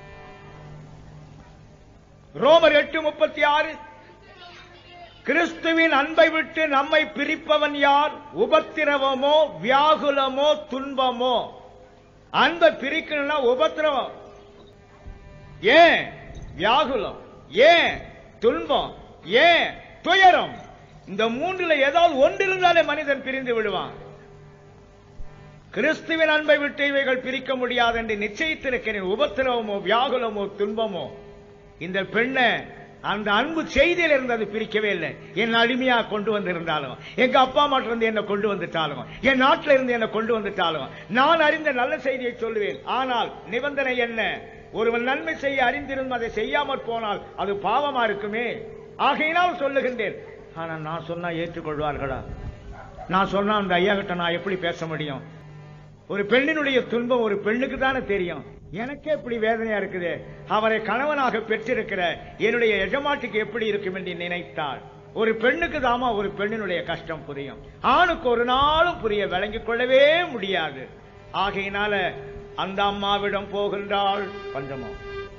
ரோமர் எட்டு முப்பத்தி ஆறு கிறிஸ்துவின் அன்பை விட்டு நம்மை பிரிப்பவன் யார் உபத்திரவமோ வியாகுலமோ துன்பமோ அன்பை பிரிக்கணும்னா உபத்திரவம் ஏன் வியாகுலம் ஏன் துன்பம் ஏன் துயரம் இந்த மூன்றுல ஏதாவது ஒன்று இருந்தாலே மனிதன் பிரிந்து விடுவான் கிறிஸ்துவின் அன்பை விட்டு இவைகள் பிரிக்க முடியாது என்று நிச்சயித்திருக்கிறேன் உபத்திரவமோ வியாகுலமோ துன்பமோ இந்த பெண்ணை அந்த அன்பு செய்தியில் இருந்து அது பிரிக்கவே இல்லை என் அடிமையா கொண்டு வந்திருந்தாலும் எங்க அப்பா அம்மா இருந்து என்ன கொண்டு வந்துட்டாலும் என் நாட்டில இருந்து என்ன கொண்டு வந்துட்டாலும் நான் அறிந்த நல்ல செய்தியை சொல்லுவேன் ஆனால் நிபந்தனை என்ன ஒருவன் நன்மை செய்ய அறிந்திருந்தும் அதை செய்யாமற் போனால் அது பாவமா இருக்குமே ஆகையினால் சொல்லுகின்றேன் ஆனா நான் சொன்னா ஏற்றுக்கொள்வார்களா நான் சொன்னா அந்த ஐயா கிட்ட நான் எப்படி பேச முடியும் ஒரு பெண்ணினுடைய துன்பம் ஒரு பெண்ணுக்கு தானே தெரியும் எனக்கே இப்படி வேதனையா இருக்குது அவரை கணவனாக பெற்றிருக்கிற என்னுடைய எஜமாட்டிக்கு எப்படி இருக்கும் என்று நினைத்தாள் ஒரு பெண்ணுக்கு தாமா ஒரு பெண்ணினுடைய கஷ்டம் புரியும் ஆணுக்கு ஒரு நாளும் புரிய விளங்கிக் கொள்ளவே முடியாது ஆகையினால அந்த அம்மாவிடம் போகின்றாள் பஞ்சமோ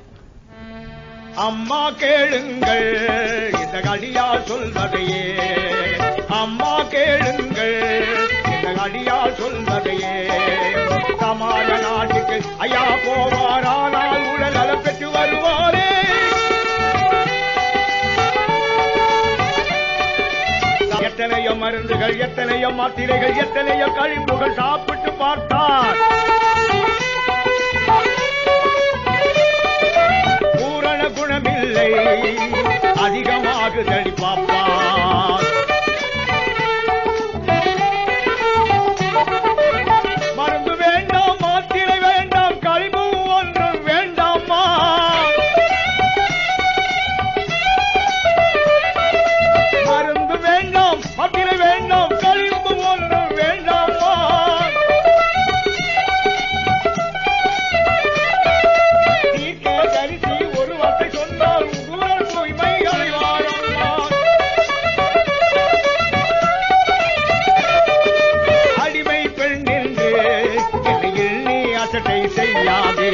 அம்மா கேளுங்கள் இந்த கடியால் சொல்வதையே அம்மா கேளுங்கள் இந்த கடியால் சொல்வதையே சமாத நாட்டுக்கு ஐயா போவாரானால் உடல் நலம் பெற்று வருவாரே எத்தனையோ மருந்துகள் எத்தனையோ மாத்திரைகள் எத்தனையோ கழிப்புகள் சாப்பிட்டு பார்த்தார் பூரண குணமில்லை அதிகமாகுதடி பாப்பா மருந்து வேண்டாம் மாத்திரை வேண்டாம் கழிவு ஒன்றும் வேண்டாமா மருந்து வேண்டாம் மாத்திரை வேண்டாம் கழிவு ஒன்றும் வேண்டாமா தீர்க்க தரிசி ஒரு வார்த்தை சொன்னால் உங்கள் தூய்மை அடைவாரம்மா அடிமை பெண் என்று என்னையில் நீ அசட்டை செய்யாதே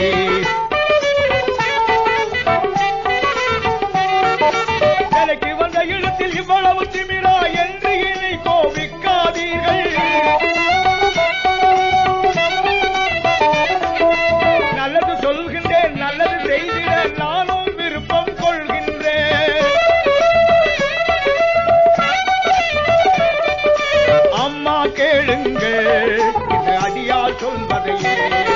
தலைக்கு வந்த இடத்தில் இவ்வளவு திமிரா என்று என்னை கோபிக்காதீர்கள் நல்லது சொல்கின்றேன் நல்லது செய்திட நானும் விருப்பம் கொள்கின்றேன் அம்மா கேளுங்கள் இந்த அடியால் சொல்வதையே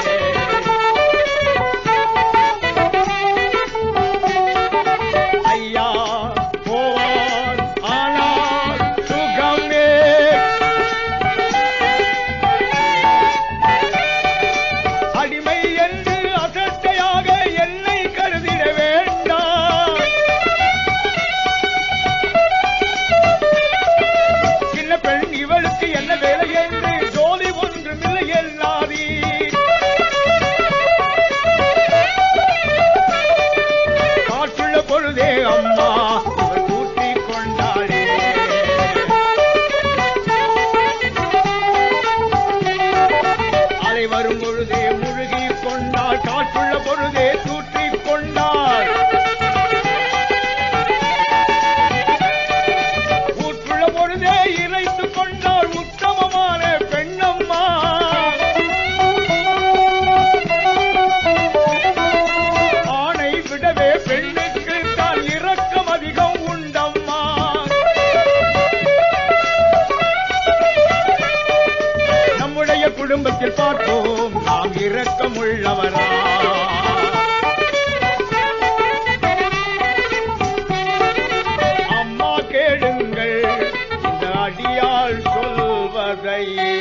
ஐயா போவார் ஆனால் சுகமே அடிமை என்று அசட்டையாக என்னை கருதிட வேண்டாம் சின்ன பெண் இவளுக்கு என்ன வேலை என்று ஜோலி ஒன்றுமில்லை எல்லாதி காற்றுள்ள பொழுதே அம்மா இவள் கூட்டிக் கொண்டாளே அலை வரும் பொழுதே முழுகி கொண்டாள் காற்றுள்ள பொழுதே தூற்றிக் கொண்டாள் ஊற்றுள்ள பொழுதே இறைத்துக் கொண்டாள் உத்தமமான பெண்ணம்மா ஆணை விடவே பெண்ணுக்கு தான் இரக்கம் அதிகம் உண்டம்மா நம்முடைய குடும்பத்தில் பார்ப்போம் நாம் இரக்கமுள்ளவரா அம்மா கேளுங்கள் இந்த அடியாள் சொல்வதையே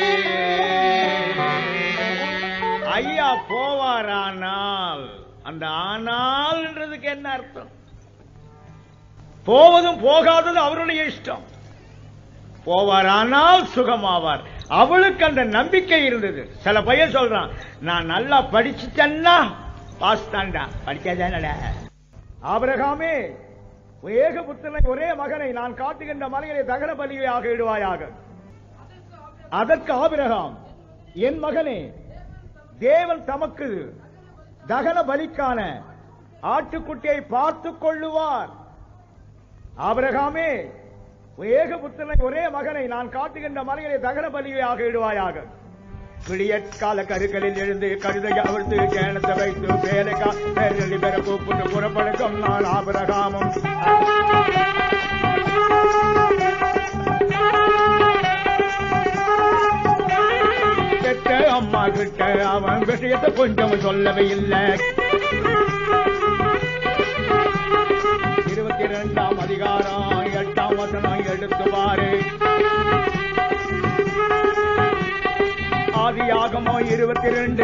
ஐயா போவாரானால் அந்த ஆனால்ன்றதுக்கு என்ன அர்த்தம் போவதும் போகாததும் அவருடைய இஷ்டம் போவாரானால் சுகமாவார் அவளுக்கு அந்த நம்பிக்கை இருந்தது சில பையன் சொல்றான் நான் நல்லா படிச்சுட்டேன்னா பாஸ் தான்டா படிக்காதானடா ஆபிரகாமே ஏக புத்திரனை ஒரே மகனை நான் காட்டுகின்ற மலையிலே தகன பலியாக இடுவாயாக அதற்கு ஆபிரகாம் என் மகனே தேவன் தமக்கு தகன பலிக்கான ஆட்டுக்குட்டியை பார்த்துக் கொள்ளுவார் ஆபிரகாமே ஏக புத்திரனை ஒரே மகனை நான் காட்டுகின்ற மலையிலே தகன பலியாக இடுவாயாக விடியற்கால கருக்களில் எழுந்து கழுதை அவிழ்த்து கேணத்தை வைத்து பேரைக்கா பேரளி பெற கூப்பிட்டு புறப்படுக்கும் நான் ஆபிரகாமும் பெற்ற அம்மா கிட்ட அவன் விஷயத்தை கொஞ்சம் சொல்லவே இல்லை இருபத்தி ரெண்டு இருபத்தி ரெண்டு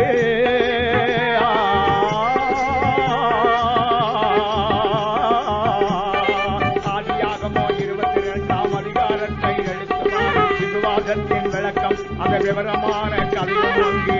ஆதியாகமோ இருபத்தி இரண்டாம் அதிகாரத்தை எடுத்துவார் விசுவாசத்தின் விளக்கம் அந்த விவரமான கதையும் அங்கே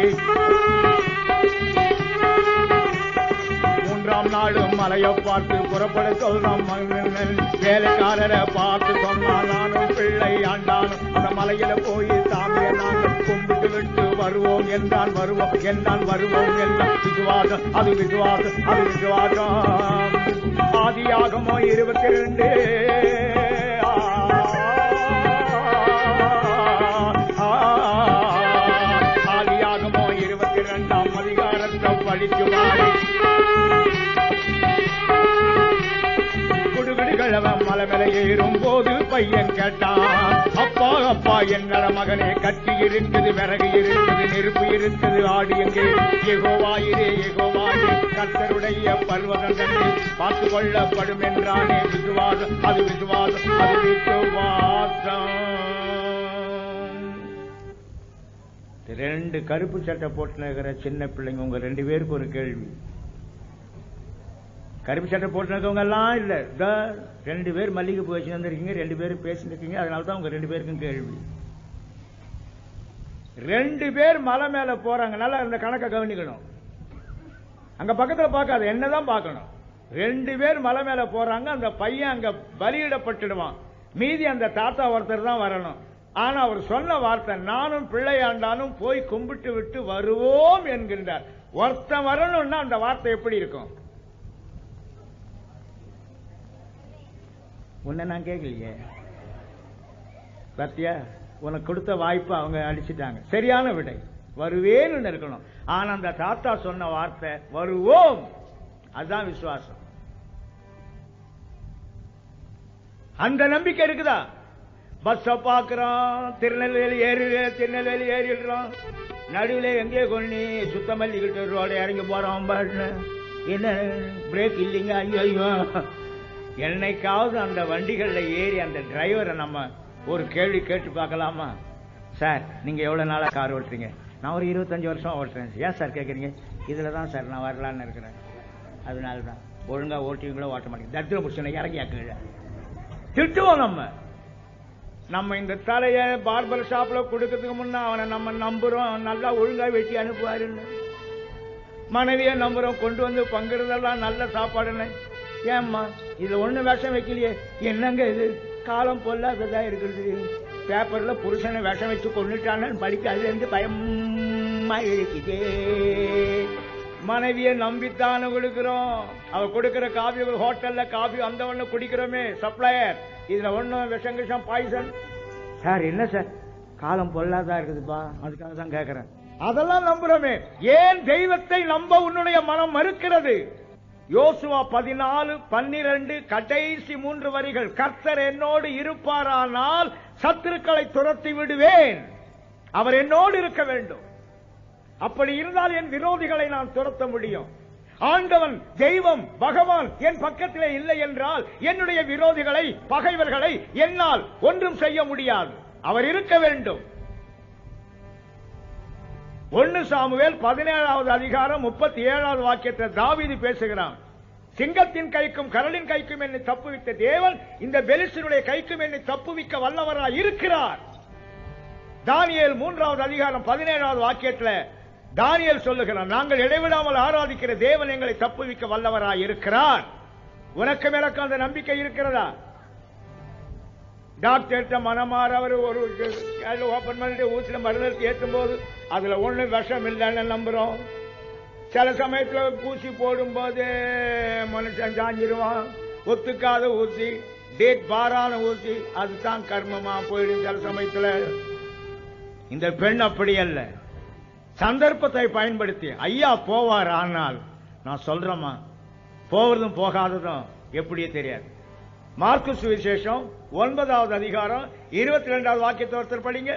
மூன்றாம் நாளும் மலையை பார்த்து புறப்பட சொல்றான் மன்னன் வேலைக்காரரை பார்த்து சொன்னான் நானும் பிள்ளை ஆண்டானும் அந்த மலையில போய் சாமியை நாங்கள் கும்பிட்டு விட்டு வருவோம் என்றால் வருவோம் என்றால் வருவோம் என்றால் விசுவாசம் அது விசுவாசம் அது விசுவாசம் ஆதியாகமோ இருபத்தி ரெண்டு ஆதியாகமோ இருபத்தி ரெண்டாம் அதிகாரத்தை படிச்சு வாரி குடுகுடுகளவன் மலை மேல ஏறும் போது பையன் கேட்டான் அப்பா அப்பா என்னட மகனே கட்டி இருக்குது விறகு இருக்குது நெருப்பு இருக்குது ஆடு எங்கே எகோவாயிரே எகோவாயிரே கர்த்தருடைய பர்வதம் தன்னை பார்த்து கொள்ளப்படும் என்றானே விசுவாசம் அது விசுவாசம் அது விசுவாசம் ரெண்டு கருப்பு சட்டை போட்டு இருக்கிற சின்ன பிள்ளைங்க உங்க ரெண்டு பேருக்கு ஒரு கேள்வி கருப்பு சட்டை போட்டுருக்கவங்க எல்லாம் இல்ல இதோ ரெண்டு பேர் மல்லிகை பூ வச்சு வந்திருக்கீங்க ரெண்டு பேரும் பேசிட்டு இருக்கீங்க அதனால தான் உங்க ரெண்டு பேருக்கும் கேள்வி ரெண்டு பேர் மலை மேல போறாங்க நல்லா இந்த கணக்கை கவனிக்கணும் அங்க பக்கத்துல பார்க்காத என்னதான் பார்க்கணும் ரெண்டு பேர் மலை மேல போறாங்க அந்த பையன் அங்க பலியிடப்பட்டுடுவான் மீதி அந்த தாத்தா ஒருத்தர் தான் வரணும் ஆனா அவர் சொன்ன வார்த்தை நானும் பிள்ளையாண்டானும் போய் கும்பிட்டு விட்டு வருவோம் என்கின்றார் ஒருத்தன் வரணும்னா அந்த வார்த்தை எப்படி இருக்கும் உன்னை நான் கேட்கலையே சத்யா உனக்கு கொடுத்த வாய்ப்பு அவங்க அடிச்சிட்டாங்க சரியான விடை வருவேன்னு இருக்கணும் ஆனா அந்த தாத்தா சொன்ன வார்த்தை வருவோம் அதுதான் விசுவாசம் அந்த நம்பிக்கை இருக்குதா பஸ்ஸ பாக்குறோம் திருநெல்வேலி ஏறி திருநெல்வேலி ஏறிடுறோம் நடுவில் எங்கே கொண்டு சுத்தமல்லிக்கிட்டு ரோட இறங்கி போறோம் பாருன்னு என்ன பிரேக் இல்லைங்க ஐயோ ஐயோ என்னைக்காவது அந்த வண்டிகள்ல ஏறி அந்த டிரைவரை நம்ம ஒரு கேள்வி கேட்டு பார்க்கலாமா சார் நீங்க எவ்வளவு நாளா கார் ஓட்டுறீங்க நான் ஒரு இருபத்தஞ்சு வருஷம் ஓட்டுறேன் ஏன் சார் கேட்குறீங்க இதுல தான் சார் நான் வரலான்னு இருக்கிறேன் அதனால தான் ஒழுங்கா ஓட்டுவீங்களோ ஓட்ட மாட்டேங்க தத்திர புருஷனை இறங்கி கீழே திட்டுவோம் நம்ம நம்ம இந்த தலைய பார்பர் ஷாப்ல கொடுக்கறதுக்கு முன்ன அவனை நம்ம நம்புறோம் அவன் நல்லா ஒழுங்கா வெட்டி அனுப்புவாருன்னு மனைவியை நம்புறோம் கொண்டு வந்து பங்குறதெல்லாம் நல்ல சாப்பாடுன்னு ஏம்மா இதுல ஒண்ணு விஷம் வைக்கலையே என்னங்க இது காலம் பொல்லாததா இருக்குது பேப்பர்ல புருஷனை விஷம் வச்சு கொண்டுட்டான்னு படிக்க அதுல இருந்து பயமா இருக்குதே மனைவியை நம்பித்தானே கொடுக்கிறோம் அவ கொடுக்கிற காபி ஒரு ஹோட்டல்ல காபி அந்த ஒண்ணு குடிக்கிறோமே சப்ளையர் இதுல ஒண்ணும் விஷம் விஷம் பாய்சன் சார் என்ன சார் காலம் பொல்லாதா இருக்குதுப்பா அதுக்காக தான் கேக்குறேன் அதெல்லாம் நம்புறோமே ஏன் தெய்வத்தை நம்ப உன்னுடைய மனம் மறுக்கிறது யோசுவா பதினாலு பன்னிரண்டு கடைசி மூன்று வரிகள் கர்த்தர் என்னோடு இருப்பாரானால் சத்துருக்களை துரத்தி விடுவேன் அவர் என்னோடு இருக்க வேண்டும் அப்படி இருந்தால் என் விரோதிகளை நான் துரத்த முடியும் ஆண்டவன் தெய்வம் பகவான் என் பக்கத்திலே இல்லை என்றால் என்னுடைய விரோதிகளை பகைவர்களை என்னால் ஒன்றும் செய்ய முடியாது அவர் இருக்க வேண்டும் ஒன்னு சாமுவேல் பதினேழாவது அதிகாரம் முப்பத்தி ஏழாவது வாக்கியத்தை தாவீது பேசுகிறான் சிங்கத்தின் கைக்கும் கரளின் கைக்கும் என்னை தப்புவித்த தேவன் இந்த பெலிசனுடைய கைக்கும் என்னை தப்புவிக்க வல்லவராய் இருக்கிறார் தானியேல் மூன்றாவது அதிகாரம் பதினேழாவது வாக்கியத்துல தானியேல் சொல்லுகிறான் நாங்கள் இடைவிடாமல் ஆராதிக்கிற தேவன் எங்களை தப்புவிக்க வல்லவராய் இருக்கிறார் உனக்கு எனக்கு அந்த நம்பிக்கை இருக்கிறதா டாக்டர்கிட்ட மனமாற அவர் ஒரு ஓபன் பண்ணிட்டு ஊசில மருந்து ஏற்றும் போது அதுல ஒண்ணு விஷம் இல்லைன்னு நம்புறோம் சில சமயத்துல ஊசி போடும்போது மனுஷன் சாஞ்சிருவான் ஒத்துக்காத ஊசி டேட் பாரான ஊசி அதுதான் கர்மமா போயிடும் சில சமயத்துல இந்த பெண் அப்படி அல்ல சந்தர்ப்பத்தை பயன்படுத்தி ஐயா போவார் ஆனால் நான் சொல்றேம்மா போவதும் போகாததும் எப்படியே தெரியாது மார்க்கு சுவிசேஷம் ஒன்பதாவது அதிகாரம் இருபத்தி ரெண்டாவது வாக்கியத்தை ஒருத்தர் படிங்க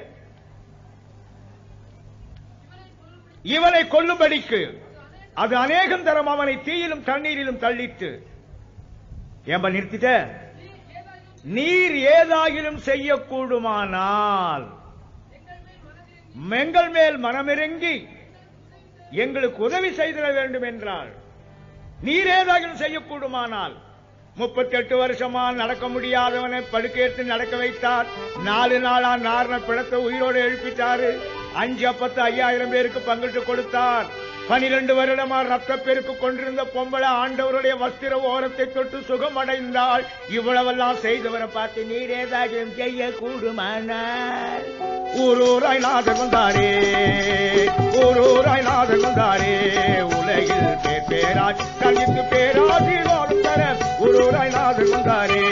இவனை கொல்லும்படிக்கு அது அநேகம் தரம் அவனை தீயிலும் தண்ணீரிலும் தள்ளிட்டு ஏன்பா நிறுத்திட்ட நீர் ஏதாகிலும் செய்யக்கூடுமானால் எங்கள் மேல் மனமிறங்கி எங்களுக்கு உதவி செய்திட வேண்டும் என்றால் நீரேதாகும் செய்யக்கூடுமானால் முப்பத்தி எட்டு வருஷமா நடக்க முடியாதவனை படுக்கையெடுத்து நடக்க வைத்தார் நாலு நாளா நாரண பிளத்தை உயிரோடு எழுப்பிட்டாரு அஞ்சு அப்பத்து ஐயாயிரம் பேருக்கு பங்கிட்டு கொடுத்தார் பனிரெண்டு வருடமா ரத்த பெருக்கு கொண்டிருந்த பொம்பளை ஆண்டவருடைய வஸ்திர ஓரத்தை தொட்டு சுகமடைந்தாள் இவ்வளவெல்லாம் செய்தவரை பார்த்து நீர் ஏதாச்சும் செய்ய கூடுமானால் ஊரூராய் நாதர் வந்தாரே ஊரூராய் நாதர் வந்தாரே உலகில் பேர் பேராஜ் கல்விக்கு பேராசீர்வாதம் தர ஊரூராய் நாதர் வந்தாரே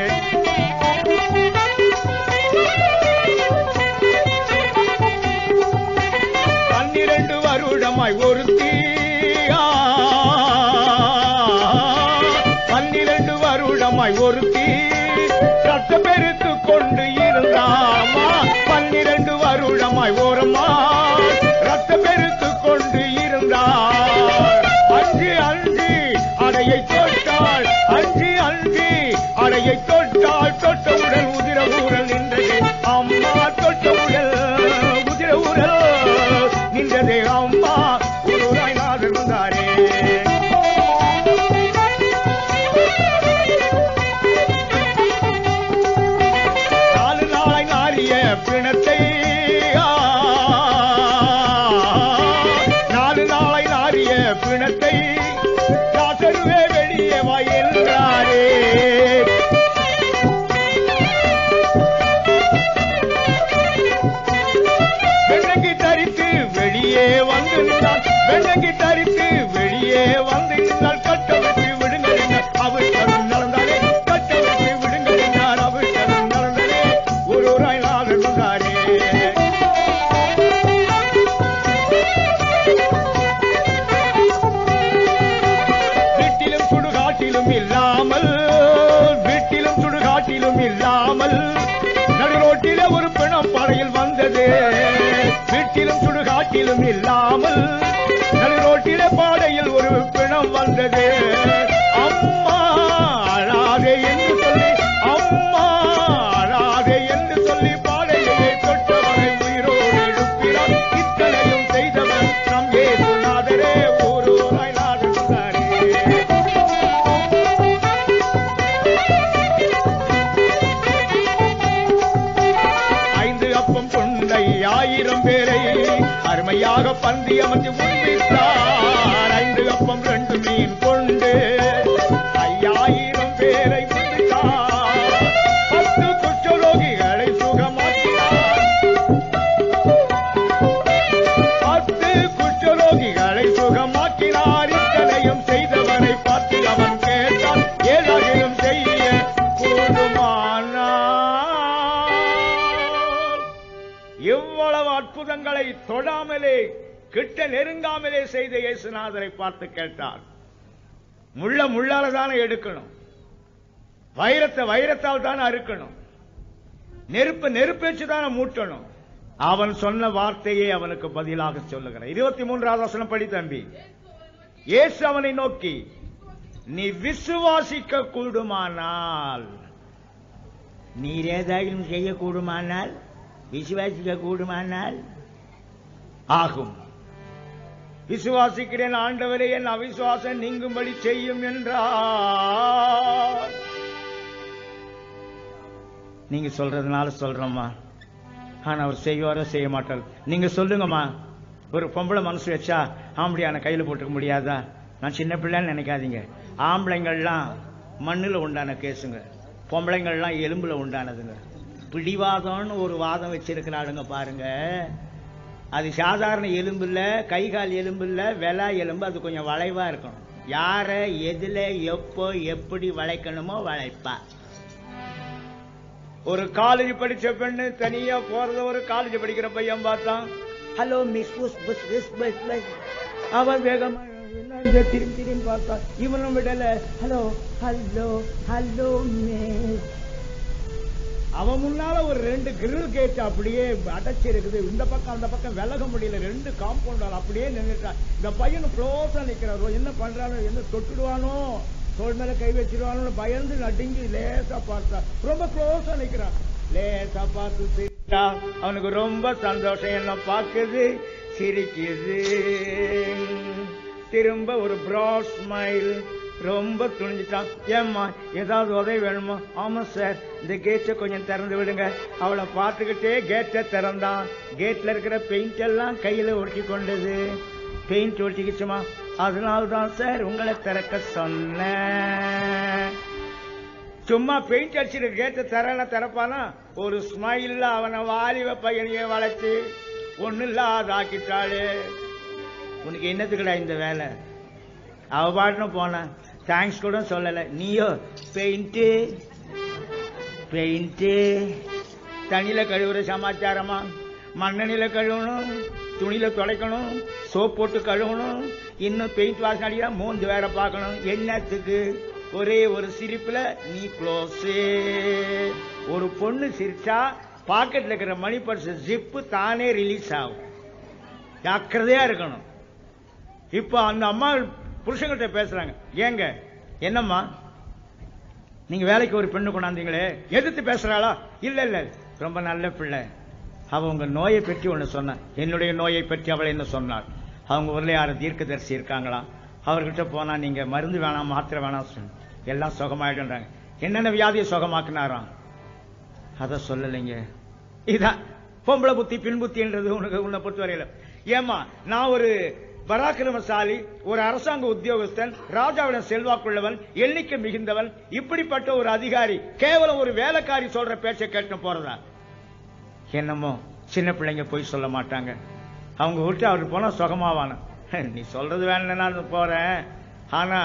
பன்னிரண்டு வருடமாய் ஒருத்தி ஆ, பன்னிரண்டு வருடமாய் ஒருத்தி ரத்த பெருத்து கொண்டு இருந்தாமா பன்னிரண்டு வருடமாய் ஓரமா ரத்த பெருத்து கொண்டு இருந்தாள் அஞ்சு அஞ்சு அடையை தொட்டாள் அஞ்சு அஞ்சு அடையை தொட்டாள் தொட்டவுடன் உதிர ஊரல் நின்றது அம்மா தொட்டவுடன் உதிர ஊரல் நின்றதே அம்மா ஒரு நாதர் வந்தாரே நாலு நாளை நாளிய பிணத்தை ஆ, நாலு நாளை நாளிய பிணத்தை காசருவே வெளியே வா என்றாரே வெண்ணங்கி தரித்து வெளியே வந்து நின்றால் வெண்ணங்கி தரித்து வெளியே வந்து நின்றால் கட்ட வச்சு விடுங்கள் என்றார். அவிழ்த்ததும் நடந்தாரே கட்ட வச்சு விடுங்கள் என்றார் அவிழ்த்ததும் நடந்தாரே ஒரு ராய் நாதர் வந்தாரே வீட்டிலும் சுடுகாட்டிலும் இல்லாமல் வீட்டிலும் சுடுகாட்டிலும் இல்லாமல் நடுரோட்டிலே ஒரு பிணம் படையில் வந்தது வீட்டிலும் சுடுகாட்டிலும் இல்லாமல் நடுரோட்டிலே பாடையில் ஒரு பிணம் வந்தது அம்மா அழாதே என்று சொல்லி அம்மா அழாதே என்று சொல்லி பாடையை தொட்டவரை உயிரோடு எழுப்பினார் இத்தனையும் செய்தவர் நம் ஏசுநாதரே ஓரோராய் நாடுகிறாரே ஐந்து அப்பம் கொண்டை ஆயிரம் பேரை அருமையாக பந்தி அமர்த்தி உண்பித்தார் ஐந்து அப்பம் ரெண்டு மீன் கொண்டு ஐயாயிரம் பேரை உண்பித்தார் பத்து குஷ்டரோகிகளை சுகமாக்கினார் பத்து குஷ்டரோகிகளை சுகமாக்கினார் இத்தனையும் செய்தவனை பார்த்து அவன் கேட்டான் ஏதாகிலும் செய்ய கூடுமானால் இவ்வளவு அற்புதங்களை தொடாமலே கிட்ட நெருங்காமலே செய்த இயேசுநாதரை பார்த்து கேட்டார் முள்ள முள்ளால தானே எடுக்கணும் வைரத்தை வைரத்தால் தானே அறுக்கணும் நெருப்பு நெருப்பு வச்சு தானே மூட்டணும் அவன் சொன்ன வார்த்தையை அவனுக்கு பதிலாக சொல்லுகிறான் இருபத்தி மூன்றாவது வசனம் படி தம்பி இயேசு அவனை நோக்கி நீ விசுவாசிக்க கூடுமானால் நீர் ஏதாயும் செய்யக்கூடுமானால் விசுவாசிக்க கூடுமானால் ஆகும் விசுவாசிக்கிறேன் ஆண்டவரே என் அவிசுவாசம் நீங்கும்படி செய்யும் என்றார் நீங்க சொல்றதுனால சொல்றோம்மா ஆனா அவர் செய்வாரோ செய்ய மாட்டார் நீங்க சொல்லுங்கம்மா ஒரு பொம்பளை மனசு வச்சா ஆம்பளையான கையில போட்டுக்க முடியாதா நான் சின்ன பிள்ளைன்னு நினைக்காதீங்க ஆம்பளைங்கள்லாம் மண்ணுல உண்டான கேசுங்க பொம்பளைங்கள்லாம் எலும்புல உண்டானதுங்க பிடிவாதம்னு ஒரு வாதம் வச்சிருக்கிறாளுங்க பாருங்க அது சாதாரண எலும்பு இல்ல கை கால் எலும்பு இல்ல வெலா எலும்பு அது கொஞ்சம் வளைவா இருக்கணும் யார எதுல எப்போ எப்படி வளைக்கணுமோ வளைப்பா ஒரு காலேஜ் படிச்ச பெண்ணு தனியா போறத ஒரு காலேஜ் படிக்கிற பையன் பார்த்தான் ஹலோ மிஸ் புஸ் புஸ் புஸ் பஸ் பஸ் அவன் வேகமா என்ன இது திரும்பி திரும்பி பார்த்தான் இவனும் விடல ஹலோ ஹலோ ஹலோ மிஸ் அவன் முன்னால ஒரு ரெண்டு கிரில் கேட் அப்படியே அடைச்சிருக்குது இந்த பக்கம் அந்த பக்கம் விலக முடியல ரெண்டு காம்பவுண்டால் அப்படியே நின்னுட்டான் இந்த பையன் க்ளோஸா நிக்கிறாரோ என்ன பண்றானோ என்ன தொட்டுடுவானோ தோல் மேல கை வச்சிருவானோ பயந்து நடுங்கி லேசா பார்த்தா ரொம்ப க்ளோஸா நிக்கிறான் லேசா பார்த்து சிரிச்சா. அவனுக்கு ரொம்ப சந்தோஷம் என்ன பாக்குது சிரிக்குது திரும்ப ஒரு ப்ராட் ஸ்மைல் ரொம்ப துணிஞ்சிட்டான் ஏம்மா ஏதாவது உதவி வேணுமா ஆமா சார் இந்த கேட்டை கொஞ்சம் திறந்து விடுங்க அவளை பார்த்துக்கிட்டே கேட்டை திறந்தான் கேட்ல இருக்கிற பெயிண்ட் எல்லாம் கையில ஒட்டி கொண்டது பெயிண்ட் ஒட்டிக்கிச்சுமா அதனால தான் சார் உங்களை திறக்க சொன்னேன் சும்மா பெயிண்ட் அடிச்சிட்டு கேட்ட தரல திறப்பானா ஒரு ஸ்மைல்ல அவனை வாலிப பையனையே வளைச்சு ஒண்ணு இல்லாத ஆக்கிட்டாளே உனக்கு என்னத்துக்குடா இந்த வேலை அவ பாட்டுன்னு போனான் தேங்க்ஸ் கூட சொல்லல நீயோ பெயிண்ட் பெயிண்ட் தண்ணியில கழுவுற சமாச்சாரமா மண்ணெண்ணில கழுவணும் துணியில துடைக்கணும் சோப் போட்டு கழுவணும் இன்னும் பெயிண்ட் வாசனை அடிக்கிறா மூஞ்சி வேற பார்க்கணும் என்னத்துக்கு ஒரே ஒரு சிரிப்புல நீ க்ளோஸ் ஒரு பொண்ணு சிரிச்சா பாக்கெட்ல இருக்கிற மணி பர்ஸ் ஜிப்பு தானே ரிலீஸ் ஆகும் ஜாக்கிரதையா இருக்கணும் இப்போ அந்த அம்மா புருஷங்கிட்ட பேசுறாங்க ஏங்க என்னம்மா நீங்க வேலைக்கு ஒரு பெண்ணு கொண்டாந்தீங்களே எதிர்த்து பேசுறாளா இல்ல இல்ல ரொம்ப நல்ல பிள்ளை அவ உங்க நோயை பற்றி ஒண்ணு சொன்ன என்னுடைய நோயை பற்றி அவள் என்ன சொன்னாள் அவங்க ஊர்ல யாரும் தீர்க்கதரிசி இருக்காங்களா அவர்கிட்ட போனா நீங்க மருந்து வேணாம் மாத்திரை வேணாம் சொன்ன எல்லாம் சுகமாயிடுன்றாங்க என்னென்ன வியாதியை சுகமாக்குனாராம் அத சொல்லலைங்க இதான் பொம்பளை புத்தி பின் புத்தின்றது உனக்கு உன்னை பொறுத்தவரையில ஏமா நான் ஒரு பராக்கிரமசாலி ஒரு அரசாங்க உத்தியோகஸ்தன் ராஜாவிடம் செல்வாக்குள்ளவன் எண்ணிக்கை மிகுந்தவன் இப்படிப்பட்ட ஒரு அதிகாரி கேவலம் ஒரு வேலைக்காரி சொல்ற பேச்சை கேட்டு போறதா என்னமோ சின்ன பிள்ளைங்க போய் சொல்ல மாட்டாங்க அவங்க விட்டு அவர் போனா சுகமாவான நீ சொல்றது வேணும்னு நான் போறேன் ஆனா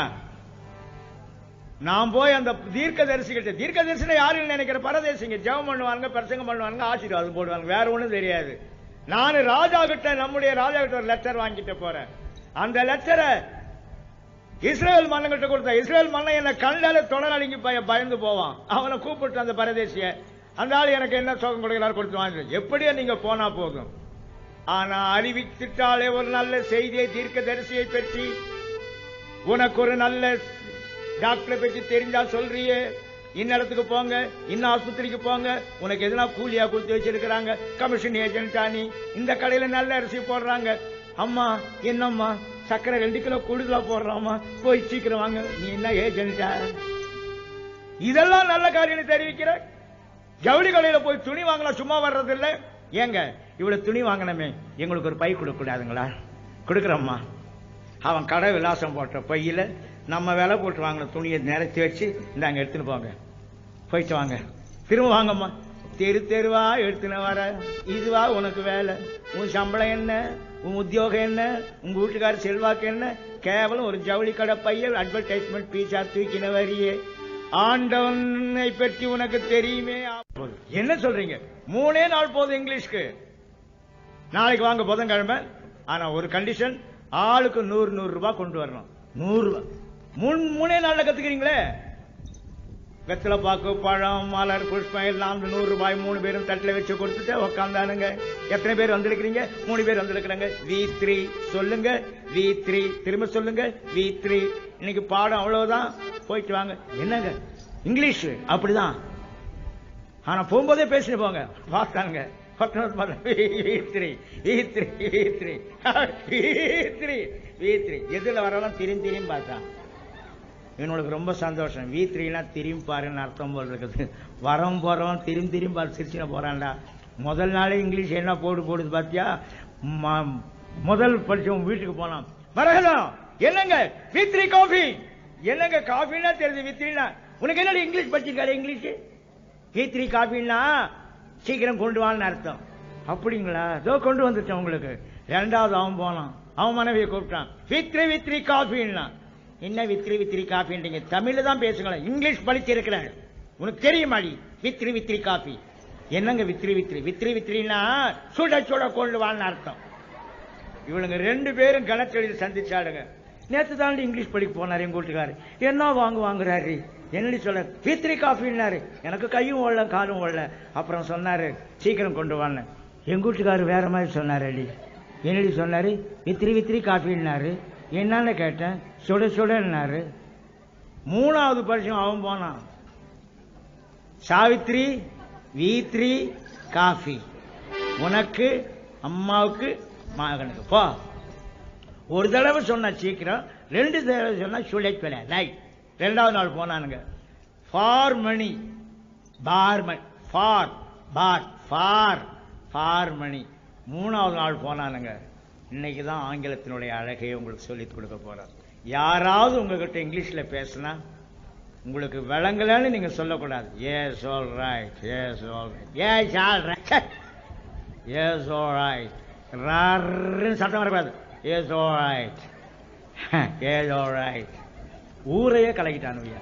நான் போய் அந்த தீர்க்க தரிசிகிட்ட தீர்க்க தரிசனம் யாருன்னு நினைக்கிற பரதேசிங்க ஜெபம் பண்ணுவாங்க பிரசங்கம் பண்ணுவாங்க ஆசீர்வாதம் போடுவாங்க வேற ஒண்ணும் தெரியாது நான் ராஜா கிட்ட நம்முடைய ராஜா கிட்ட ஒரு லெட்டர் வாங்கிட்டு போறேன் அந்த லெட்டரை இஸ்ரேல் மன்னன் கிட்ட கொடுத்த இஸ்ரேல் மன்னன் என்ன கண்ணால தொடரடிங்கி பய- பயந்து போவான் அவனை கூப்பிட்டு அந்த பரதேசிய அந்த ஆள் எனக்கு என்ன சுகம் கொடுக்கிறார் கொடுத்து வாங்க எப்படியோ நீங்க போனா போதும் ஆனா அறிவித்துட்டாலே ஒரு நல்ல செய்தியை தீர்க்க தரிசியை பற்றி உனக்கு ஒரு நல்ல டாக்டரை பற்றி தெரிஞ்சா சொல்றியே இன்ன இடத்துக்கு போங்க இன்ன ஆஸ்பத்திரிக்கு போங்க உனக்கு எதுனா கூலியா கொடுத்து வச்சிருக்கிறாங்க கமிஷன் ஏஜென்டா நீ இந்த கடையில நல்ல அரிசி போடுறாங்க அம்மா என்னம்மா சக்கரை ரெண்டு கிலோ கூடுதலா போடுறாம்மா போய் சீக்கிரம் வாங்க நீ என்ன ஏஜென்டா இதெல்லாம் நல்ல காரியம் தெரிவிக்கிற ஜவுளி கடையில போய் துணி வாங்கலாம் சும்மா வர்றது இல்ல ஏங்க இவ்வளவு துணி வாங்கினமே எங்களுக்கு ஒரு பை கொடுக்க கூடாதுங்களா கொடுக்குறோம்மா அவன் கடை விலாசம் போட்ட பையில நம்ம விலை போட்டு வாங்கின துணியை நிறச்சி வச்சு இந்தாங்க எடுத்துன்னு போங்க போயிட்டு வாங்க திரும்ப வாங்கம்மா தெரு தெருவா எடுத்துன்னு வர இதுவா உனக்கு வேலை உன் சம்பளம் என்ன உன் உத்தியோகம் என்ன உங்க வீட்டுக்கார செல்வாக்கு என்ன கேவலம் ஒரு ஜவுளி கடை பையன் அட்வர்டைஸ்மெண்ட் பீஸா தூக்கின வரியே ஆண்டவனை பற்றி உனக்கு தெரியுமே என்ன சொல்றீங்க மூணே நாள் போதும் இங்கிலீஷ்க்கு நாளைக்கு வாங்க புதன்கிழமை ஆனா ஒரு கண்டிஷன் ஆளுக்கு நூறு நூறு ரூபாய் கொண்டு வரணும் நூறு ரூபாய் மூணு மூணே நாள்ல கத்துக்கிறீங்களே வெத்தலை பாக்கு பழம் மலர் புஷ்பம் எல்லாம் அந்த நூறு ரூபாய் மூணு பேரும் தட்டில் வச்சு கொடுத்துட்டு உக்காந்தானுங்க எத்தனை பேர் வந்திருக்கிறீங்க மூணு பேர் வந்திருக்கிறாங்க வி த்ரீ சொல்லுங்க வி த்ரீ திரும்ப சொல்லுங்க வி த்ரீ இன்னைக்கு பாடம் அவ்வளவுதான் போயிட்டு வாங்க என்னங்க இங்கிலீஷ் அப்படிதான் ஆனா போகும்போதே பேசிட்டு போங்க பார்த்தாங்க எதுல வரலாம் திரும்பி திரும்பி பார்த்தான் இவனுக்கு ரொம்ப சந்தோஷம் வி த்ரீனா திரும்பி பாருன்னு அர்த்தம் போல் இருக்குது வரவன் போறவன் திரும்பி திரும்பி பார்த்து சிரிச்சுன போறான்டா முதல் நாளே இங்கிலீஷ் என்ன போடு போடுது பாத்தியா ம- முதல் படிச்சவன் வீட்டுக்கு போனான் வரகலம் என்னங்க வி த்ரீ காஃபி என்னங்க காஃபின்னா தெரியுது வி த்ரீனா உனக்கு என்னடி இங்கிலீஷ் படிச்சிருக்காரு இங்கிலீஷ் வி த்ரீ காஃபின்னா சீக்கிரம் கொண்டு வான்னு அர்த்தம் அப்படிங்களா இதோ கொண்டு வந்துட்டேன் உங்களுக்கு ரெண்டாவது அவன் போனான் அவன் மனைவியை கூப்பிட்டான் வித்ரி வித்ரி காஃபின்னா என்ன வித்ரி வித்ரி காஃபின்றீங்க தமிழ்ல தான் பேசுங்களேன் இங்கிலீஷ் படிச்சிருக்கிறேன் உனக்கு தெரியுமாடி வித்ரி வித்ரி காஃபி என்னங்க வித்ரி வித்ரி வித்ரி வித்ரின்னா சுட சுட கொண்டு வான்னு அர்த்தம் இவளுங்க ரெண்டு பேரும் கணக்கெழுதி சந்திச்சாளுங்க நேத்து தாண்டி இங்கிலீஷ் படிக்க போனாரு எங்க வீட்டுக்காரு என்ன வாங்கு வாங்குறாரு என்னடி சொல்ல வித்ரி காஃபின்னாரு எனக்கு கையும் ஓடல காலும் ஓடல அப்புறம் சொன்னாரு சீக்கிரம் கொண்டு வான்னு எங்க வீட்டுக்காரு வேற மாதிரி சொன்னாரு அடி என்னடி சொன்னாரு வித்ரி வித்ரி காஃபின்னாரு என்னன்னு கேட்டேன் சுட சுடன்னாரு மூணாவது பரிசம் அவன் போனான் சாவித்ரி வி த்ரீ காஃபி உனக்கு அம்மாவுக்கு மகனுக்கு போ ஒரு தடவை சொன்னா சீக்கிரம் ரெண்டு தடவை சொன்னா சுழைக்கல ரைட் ரெண்டாவது நாள் போனானுங்க ஃபார் மணி பார் மணி ஃபார் பார் ஃபார் ஃபார் மணி மூணாவது நாள் போனானுங்க இன்னைக்கு தான் ஆங்கிலத்தினுடைய அழகையை உங்களுக்கு சொல்லிக் கொடுக்க போறார் யாராவது உங்ககிட்ட இங்கிலீஷ்ல பேசினா உங்களுக்கு விளங்கலன்னு நீங்க சொல்லக்கூடாது yes all right yes all right yes all right yes all right ரன்னு சத்தம் வரக்கூடாது yes all right yes all right ஊரையே கலக்கிட்டானுங்க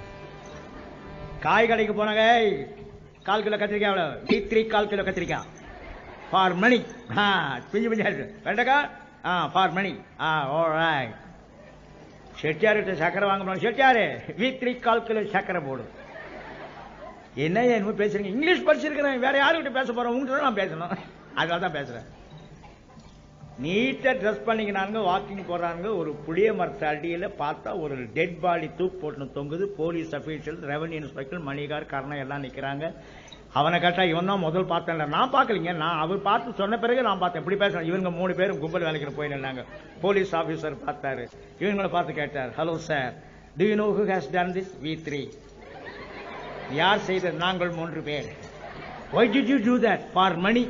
காய் கடைக்கு போனாங்க "ஏய், கால் கிலோ கத்திரிக்காய் எவ்வளோ டீ த்ரீ கால் கிலோ கத்திரிக்காய் ஃபார் மணி ஆ பிஞ்சு பிஞ்சு ஆயிடுச்சு வெண்டைக்கா ஆ for money ah O right செட்டியார்கிட்ட சக்கரை வாங்க போனோம் செட்டியாரு வி த்ரீ கால் கிலோ சக்கரை போடும் என்ன என்னமோ பேசுறீங்க இங்கிலீஷ் படிச்சிருக்கிறேன் வேற யாருக்கிட்ட பேச போறோம் உங்ககிட்ட நான் பேசணும் அதனால தான் பேசுறேன் நீட்டா ட்ரெஸ் பண்ணிக்கினாங்க வாக்கிங் போறாங்க ஒரு புளிய மரத்து அடியில பார்த்தா ஒரு டெட் பாடி தூக்கு போட்டு தொங்குது போலீஸ் அபிஷியல் ரெவன்யூ இன்ஸ்பெக்டர் மணிகார் கர்ணம் எல்லாம் நிக்கிறாங்க அவனை கேட்டா இவன் தான் முதல் பார்த்தேன் நான் பார்க்கலீங்க நான் அவர் பார்த்து சொன்ன பிறகு நான் பார்த்தேன் இப்படி பேசுறேன் இவங்க மூணு பேரும் கும்பல் வேலைக்கு போய் நின்னாங்க போலீஸ் ஆபீசர் பார்த்தாரு இவங்களை பார்த்து கேட்டார் hello sir do you know who has done this V three யார் செய்தது நாங்கள் மூன்று பேர் why did you do that for money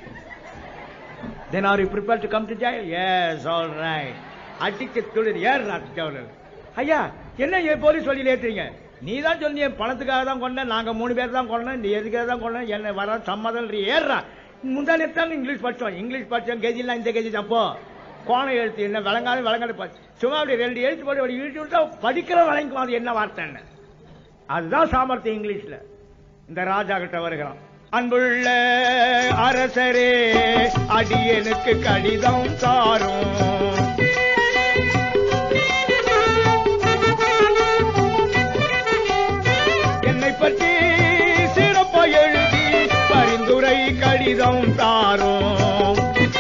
then are you prepared to come to jail yes all right அடிக்க தொழில் ஏர் ஜவுலர் ஐயா என்ன ஏன் போலீஸ் வழியில் ஏத்துறீங்க நீ தான் சொன்னீங்க பணத்துக்காக தான் கொண்டேன் நாங்க மூணு பேர் தான் கொண்டோம் நீ எதுக்காக தான் கொண்டேன் என்ன வர சம்மதம் நீ ஏறுறா முந்தானே தான் இங்கிலீஷ் படிச்சோம் இங்கிலீஷ் படிச்சோம் கெஜிலாம் இந்த கெஜி அப்போ கோண எழுத்து என்ன விளங்காத விளங்காத ப- சும்மா அப்படி ரெண்டு எழுத்து போட்டு அப்படி இழுத்து விட்டா படிக்கிற வழங்கும் அது என்ன வார்த்தை என்ன அதுதான் சாமர்த்தியம் இங்கிலீஷ்ல இந்த ராஜா கிட்ட வருகிறான் அன்புள்ள அரசரே அடியனுக்கு கடிதம் தாரும் என்னை பற்றி சிறப்பா எழுதி பரிந்துரை கடிதம் தாரும்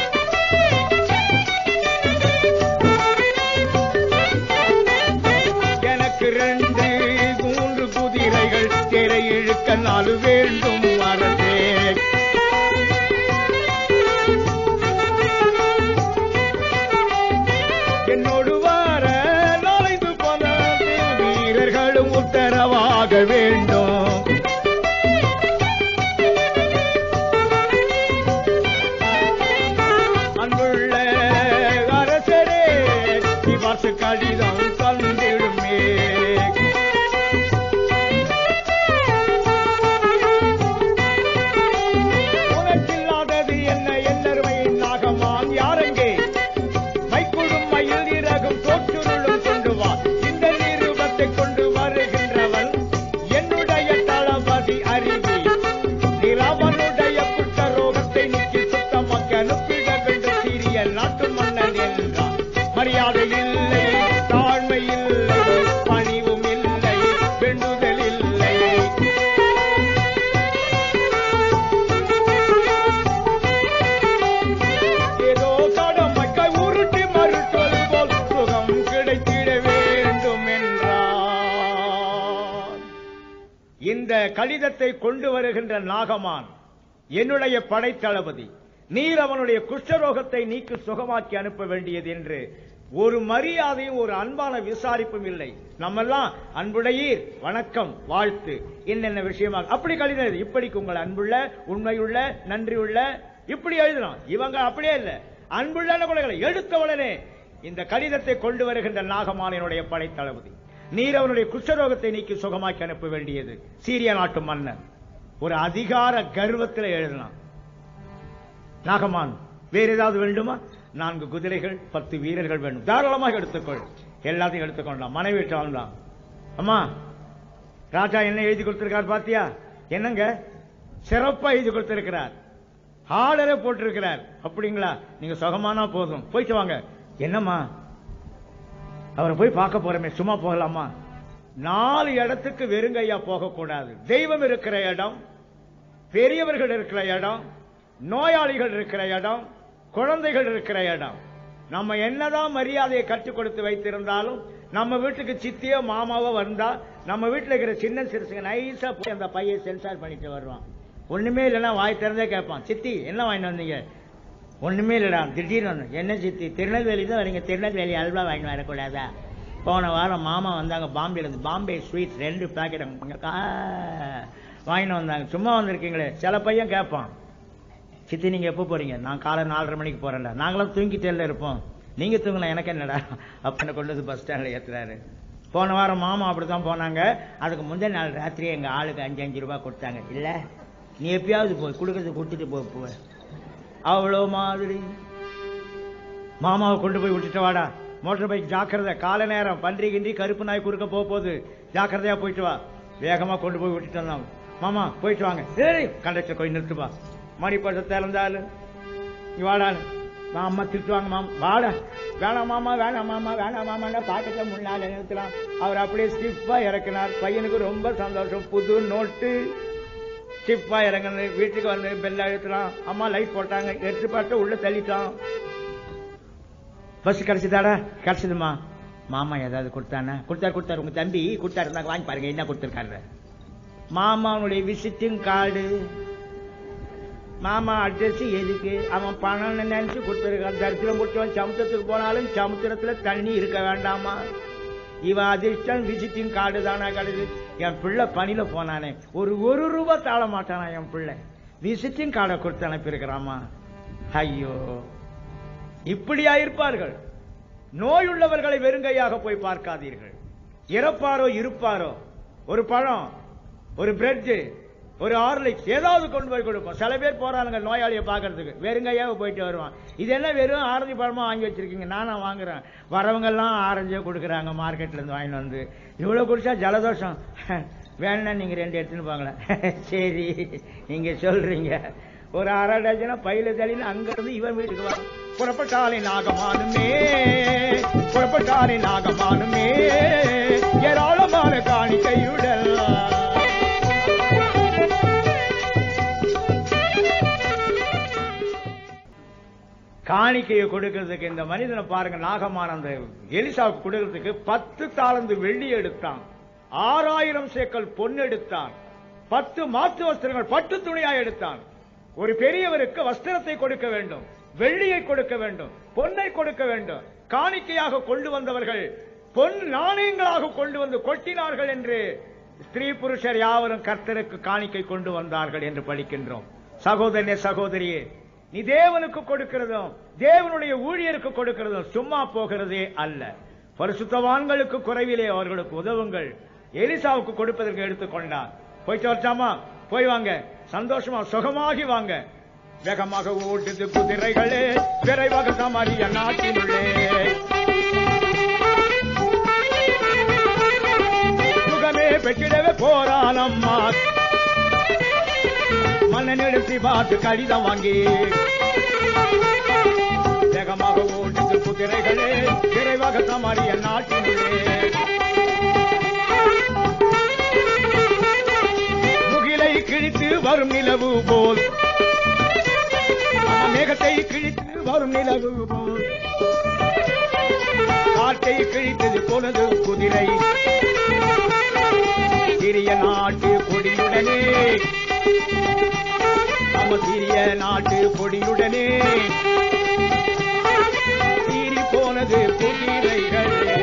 எனக்கு ரெண்டு மூன்று குதிரைகள் திரை இழுக்க நாலு வேண்டும் அரசே என்னோடு வர நாளைந்து போன வீரர்களும் உத்தரவாக வேண்டும் அன்புள்ள அரசரே சிவாசு கடிதம் தந்திடுமே உனக்கில்லாதது என்ன என்னருமையின் நாகமான் யாரெங்கே மைக்குழும் மயில் இறகும் தோற்றுருளும் கொண்டு வா இந்த நிருபத்தை கொண்டு வருகின்றவன் என்னுடைய தளபதி அறிவி நிலவனுடைய புத்த ரோகத்தை நீக்கி சுத்தமாக்க அனுப்பிட வேண்டும் சீரிய நாட்டு மன்னன் என்றான் மரியாதை இல்லை தாழ்மை இல்லை பணிவும் இல்லை பெண்டுதல் இல்லை ஏதோ கடமைக்கை உருட்டி மறுத்தது போல் சுகம் கிடைத்திட வேண்டும் என்றார் இந்த கடிதத்தை கொண்டு வருகின்ற நாகமான் என்னுடைய படைத்தளபதி நீர் அவனுடைய குஷ்டரோகத்தை நீக்கி சுகமாக்கி அனுப்ப வேண்டியது என்று ஒரு மரியாதையும் ஒரு அன்பான விசாரிப்பும் இல்லை நம்மெல்லாம் அன்புடையீர் வணக்கம் வாழ்த்து என்னென்ன விஷயமாக அப்படி கடிதம் எழுது. இப்படிக்கு உங்கள் அன்புள்ள உண்மையுள்ள நன்றியுள்ள இப்படி எழுதணும் இவங்க அப்படியே இல்ல அன்புள்ள கொலைகளை எடுத்த உடனே இந்த கடிதத்தை கொண்டு வருகின்ற நாகமானினுடைய படைத்தளபதி நீர் அவனுடைய குஷ்டரோகத்தை நீக்கி சுகமாக்கி அனுப்ப வேண்டியது சீரிய நாட்டு மன்னன் ஒரு அதிகார கர்வத்தில் எழுதினான் நாகமான் வேற ஏதாவது வேண்டுமா நான்கு குதிரைகள் பத்து வீரர்கள் வேண்டும் தாராளமாக எடுத்துக்கொள் எல்லாத்தையும் எடுத்துக்கொண்டான் மனைவி வந்தான் அம்மா ராஜா என்ன எழுதி கொடுத்திருக்கார் பாத்தியா என்னங்க சிறப்பா எழுதி கொடுத்திருக்கிறார் ஆர்டரே போட்டிருக்கிறார் அப்படிங்களா நீங்க சுகமானா போதும் போயிட்டு வாங்க என்னம்மா அவரை போய் பார்க்க போறமே சும்மா போகலாமா நாலு இடத்துக்கு வெறுங்கையா போகக்கூடாது தெய்வம் இருக்கிற இடம் பெரியவர்கள் இருக்கிற இடம் நோயாளிகள் இருக்கிற இடம் குழந்தைகள் இருக்கிற இடம் நம்ம என்னதான் மரியாதையை கற்றுக் கொடுத்து வைத்திருந்தாலும் நம்ம வீட்டுக்கு சித்தியோ மாமாவோ வந்தா நம்ம வீட்டுல இருக்கிற சின்ன சிறுசுங்க நைஸா போய் அந்த பையன் சென்சார் பண்ணிட்டு வருவான் ஒண்ணுமே இல்லைன்னா வாய் திறந்தே கேட்பான் சித்தி என்ன வாங்கிட்டு வந்தீங்க ஒண்ணுமே இல்லடா திடீர்னு ஒண்ணு. என்ன சித்தி திருநெல்வேலி தான் வரீங்க திருநெல்வேலி அல்வா வாங்கி வரக்கூடாதா போன வாரம் மாமா வந்தாங்க பாம்பேல இருந்து பாம்பே ஸ்வீட்ஸ் ரெண்டு பாக்கெட் வாங்கிட்டு வந்தாங்க சும்மா வந்திருக்கீங்களே சில பையன் கேட்பான் சித்தி நீங்க எப்போ போறீங்க நான் காலை நாலரை மணிக்கு போறேன்டா நாங்களாம் தூங்கிட்டேல இருப்போம் நீங்க தூங்கலாம் எனக்கு என்னடா அப்பனை கொண்டு வந்து பஸ் ஸ்டாண்ட்ல ஏத்துறாரு போன வாரம் மாமா அப்படித்தான் போனாங்க அதுக்கு முந்தைய நாள் ராத்திரி எங்க ஆளுக்கு அஞ்சு அஞ்சு ரூபாய் கொடுத்தாங்க இல்ல நீ எப்பயாவது போய் கொடுக்கறது கொடுத்துட்டு போ போ அவ்வளோ மாதிரி மாமாவை கொண்டு போய் விட்டுட்டு வாடா மோட்டர் பைக் ஜாக்கிரதை கால நேரம் பன்றி கின்றி கருப்பு நாய் குறுக்க போக போகுது ஜாக்கிரதையா போயிட்டு வா வேகமா கொண்டு போய் விட்டுட்டு வந்தோம் மாமா போயிட்டு வாங்க சரி கண்டக்டர் போய் நிறுத்துப்பா மணி படத்தை திறந்தாலும் நீ வாடான்னு நான் அம்மா திட்டுவாங்க மாமா வாடா வேணாம் மாமா வேணாம் மாமா வேணாம் மாமான்னா பாக்கெட்ல முன்னால நிறுத்தலாம் அவர் அப்படியே ஸ்டிப்பா இறக்கினார் பையனுக்கு ரொம்ப சந்தோஷம் புது நோட்டு ஸ்டிப்பா இறங்குனது வீட்டுக்கு வந்து பெல் அழுத்தலாம் அம்மா லைட் போட்டாங்க எடுத்து பார்த்து உள்ள தள்ளிட்டான் பஸ் கிடைச்சதாடா கிடைச்சதுமா மாமா ஏதாவது கொடுத்தானா கொடுத்தாரு கொடுத்தாரு உங்க தம்பி கொடுத்தாரு இருந்தாங்க வாங்கி பாருங்க என்ன கொடுத்துருக்காரு மாமாவுடைய விசிட்டிங் கார்டு மாமா அட்ரஸ் எதுக்கு அவன் பணம் நினைச்சு கொடுத்துருக்கான் தரித்திரம் முடிச்சவன் சமுத்திரத்துக்கு போனாலும் சமுத்திரத்துல தண்ணி இருக்க வேண்டாமா இவன் அதிர்ஷ்டம் விசிட்டிங் கார்டு தானா கிடையாது என் பிள்ளை பணியில போனானே ஒரு ஒரு ரூபாய் தாழ மாட்டானா என் பிள்ளை விசிட்டிங் கார்டை கொடுத்து அனுப்பியிருக்கிறாமா ஐயோ இப்படியா இருப்பார்கள் நோயுள்ளவர்களை வெறுங்கையாக போய் பார்க்காதீர்கள் இறப்பாரோ இருப்பாரோ ஒரு பழம் ஒரு பிரெட் ஒரு ஹார்லிக்ஸ் ஏதாவது கொண்டு போய் கொடுப்போம் சில பேர் போறாங்க நோயாளியை பார்க்கறதுக்கு வெறுங்கையாக போயிட்டு வருவான் இது என்ன வெறும் ஆரஞ்சு பழமா வாங்கி வச்சிருக்கீங்க நானா வாங்குறேன் வரவங்க எல்லாம் ஆரஞ்சே கொடுக்குறாங்க மார்க்கெட்ல இருந்து வாங்கிட்டு வந்து இவ்வளவு குடிச்சா ஜலதோஷம் வேணா நீங்க ரெண்டு எடுத்துன்னு போங்களேன் சரி நீங்க சொல்றீங்க ஒரு அரை டஜனா பையில தள்ளின்னு அங்க இருந்து இவன் வீட்டுக்கு வா புறப்பட்டாலே நாகமானுமே புறப்பட்டாலே நாகமானுமே ஏராளமான காணிக்கையுடல் காணிக்கையை கொடுக்கிறதுக்கு இந்த மனிதனை பாருங்க நாகமான அந்த எலிசாவுக்கு கொடுக்கிறதுக்கு பத்து தாளந்து வெள்ளி எடுத்தான் ஆறாயிரம் சேக்கல் பொன் எடுத்தான் பத்து மாற்று வஸ்திரங்கள் பட்டு துணியா எடுத்தான் ஒரு பெரியவருக்கு வஸ்திரத்தை கொடுக்க வேண்டும் வெள்ளியை கொடுக்க வேண்டும் பொன்னை கொடுக்க வேண்டும் காணிக்கையாக கொண்டு வந்தவர்கள் பொன் நாணயங்களாக கொண்டு வந்து கொட்டினார்கள் என்று ஸ்திரீ புருஷர் யாவரும் கர்த்தருக்கு காணிக்கை கொண்டு வந்தார்கள் என்று படிக்கின்றோம் சகோதரனே சகோதரியே நீ தேவனுக்கு கொடுக்கிறதும் தேவனுடைய ஊழியருக்கு கொடுக்கிறதும் சும்மா போகிறதே அல்ல பரிசுத்தவான்களுக்கு குறைவிலே அவர்களுக்கு உதவுங்கள் எலிசாவுக்கு கொடுப்பதற்கு எடுத்துக்கொண்டார் போயிட்டு வரட்டாமா போய் வாங்க சந்தோஷமா சுகமாகி வாங்க வேகமாக ஓட்டுது குதிரைகளே விரைவாக சமாரிய நாட்டினுள்ளே சுகமே பெற்றிடவே போறான் அம்மா மன்னனிடத்தி பார்த்து கடிதம் வாங்கி வேகமாக ஓட்டுது குதிரைகளே விரைவாக சமாரிய நாட்டினுள்ளே முகிலை கிழித்து வரும் நிலவு போல் மேகத்தை கிழித்து வரும் நிலவு போல் காட்டை கிழித்தது போனது குதிரை சிறிய நாட்டு கொடியுடனே நம்ம சிறிய நாட்டு கொடியுடனே சீறி போனது குதிரைகளே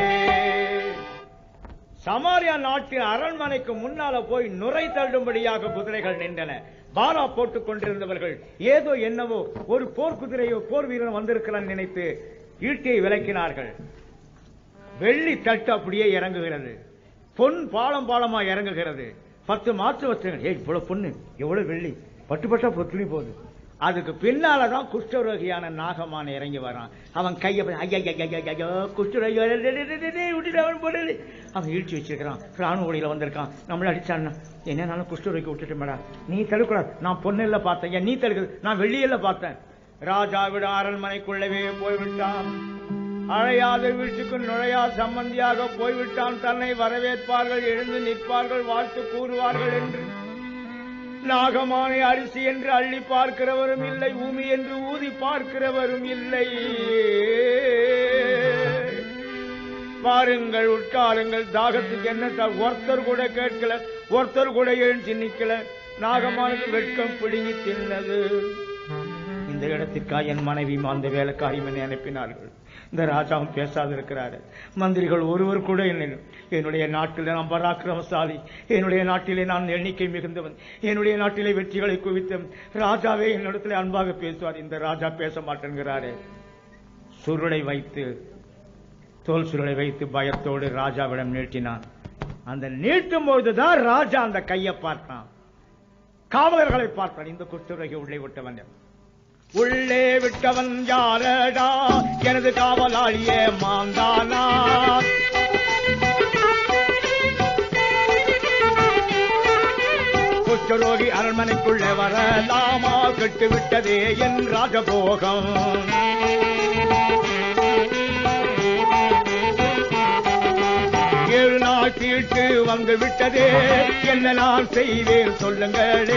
சமாரியா நாட்டு அரண்மனைக்கு முன்னால போய் நுரை தள்ளும்படியாக குதிரைகள் நின்றன பாரா போட்டுக் கொண்டிருந்தவர்கள் ஏதோ என்னவோ ஒரு போர் குதிரையோ போர் வீரன் வந்திருக்கிறான் நினைத்து ஈட்டியை விளக்கினார்கள் வெள்ளி தட்டு அப்படியே இறங்குகிறது பொன் பாலம் பாலமா இறங்குகிறது பத்து மாற்று வஸ்திரங்கள் ஏய் இவ்வளவு பொண்ணு எவ்வளவு வெள்ளி பட்டு பட்டா பொத்துணி போகுது அதுக்கு பின்னாலதான் குஷ்டரோகியான நாகமான இறங்கி வரான் அவன் கையை ப- ஐயா ஐயா, ஐயா, ஐயா, ஐயா, குஷ்டரோகி வர- டே, டே, டே, டே, டே, விட்டுடு, அவன் போடுது. அவன் இழுச்சி வச்சிருக்கான் ராணுவ ஒளியில வந்திருக்கான் நம்மள அடிச்சான்னா என்னன்னாலும் குஷ்டரோகி விட்டுட்டு மேடம் நீ தடுக்கூடாது நான் பொண்ணுல பார்த்தேன் ஏன் நீ தடுக்குது நான் வெள்ளியில பார்த்தேன் ராஜா விட அரண்மனைக்குள்ளவே போய்விட்டான் அழையாத வீட்டுக்கு நுழையா சம்பந்தியாக போய்விட்டான் தன்னை வரவேற்பார்கள் எழுந்து நிற்பார்கள் வாழ்த்து கூறுவார்கள் என்று நாகமானை அரிசி என்று அள்ளி பார்க்கிறவரும் இல்லை ஊமி என்று ஊதி பார்க்கிறவரும் இல்லை பாருங்கள் உட்காருங்கள் தாகத்துக்கு என்ன த- ஒருத்தர் கூட கேட்கல ஒருத்தர் கூட எழுந்து நிக்கல நாகமானுக்கு வெட்கம் பிடுங்கி தின்னது இந்த இந்த இடத்திற்காக என் மனைவி அந்த வேலைக்காரியும் என்னை அனுப்பினார்கள் இந்த ராஜாவும் பேசாது இருக்கிறாரு மந்திரிகள் ஒருவர் கூட என்னை என்னுடைய நாட்டிலே நான் பராக்கிரமசாலி என்னுடைய நாட்டிலே நான் எண்ணிக்கை மிகுந்தவன் என்னுடைய நாட்டிலே வெற்றிகளை குவித்தவன் ராஜாவே என்னிடத்திலே அன்பாக பேசுவார் இந்த ராஜா பேச மாட்டேங்கிறாரே சுருளை வைத்து தோல் சுருளை வைத்து பயத்தோடு ராஜாவிடம் நீட்டினான் அந்த நீட்டும் பொழுதுதான் ராஜா அந்த கையை பார்த்தான் காவலர்களை பார்த்தான் இந்த குற்றுரையை உள்ளே விட்டவன் உள்ளே விட்டவன் யாரடா எனது காவலாளியே மாந்தானா குஷ்டரோகி அரண்மனைக்குள்ளே வரலாமா கெட்டு விட்டதே என் ராஜபோகம் ஏழு நாள் தீட்டு வந்து விட்டதே என்ன நான் செய்வேன் சொல்லுங்களே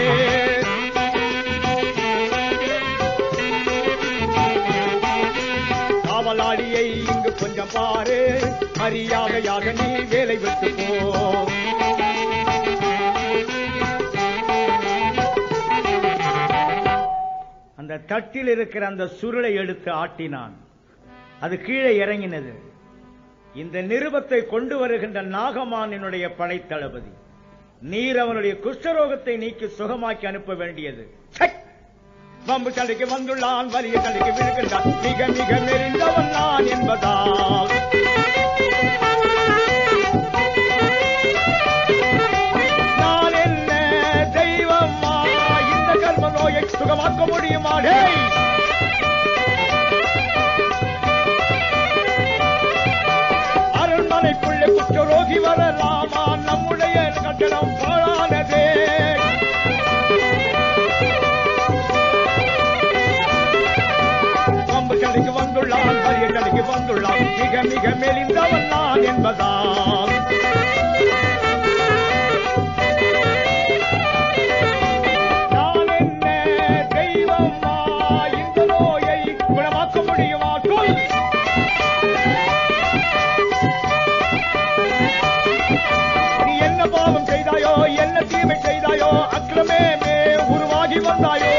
காவலாளியை இங்கு கொஞ்சம் பாரு மரியாதையாக நீ வேலை விட்டு போ அந்த தட்டில் இருக்கிற அந்த சுருளை எடுத்து ஆட்டினான் அது கீழே இறங்கினது இந்த நிருபத்தை கொண்டு வருகின்ற நாகமானினுடைய படைத்தளபதி நீர் அவனுடைய குஷ்டரோகத்தை நீக்கி சுகமாக்கி அனுப்ப வேண்டியது சை! வம்பு தடைக்கு வந்துள்ளான் வலிய தடைக்கு விழுகின்றான் மிக மிக மெலிந்தவன் நான் என்பதால் நான் என்ன தெய்வமா இந்த கர்ம நோயை சுகமாக்க முடியுமா டேய் அரண்மனைக்குள்ளே குஷ்டரோகி வரலாமா நம்முடைய கட்டணம் பாழானதே பம்பு சண்டைக்கு வந்துள்ளான் பரிய சண்டைக்கு வந்துள்ளான் மிக மிக மெலிந்தவன் நான் என்பதால் நான் என்ன தெய்வமா இந்த நோயை குணமாக்க முடியுமா சொல் நீ என்ன பாவம் செய்தாயோ என்ன தீமை செய்தாயோ அக்கிரமே மே உருவாகி வந்தாயோ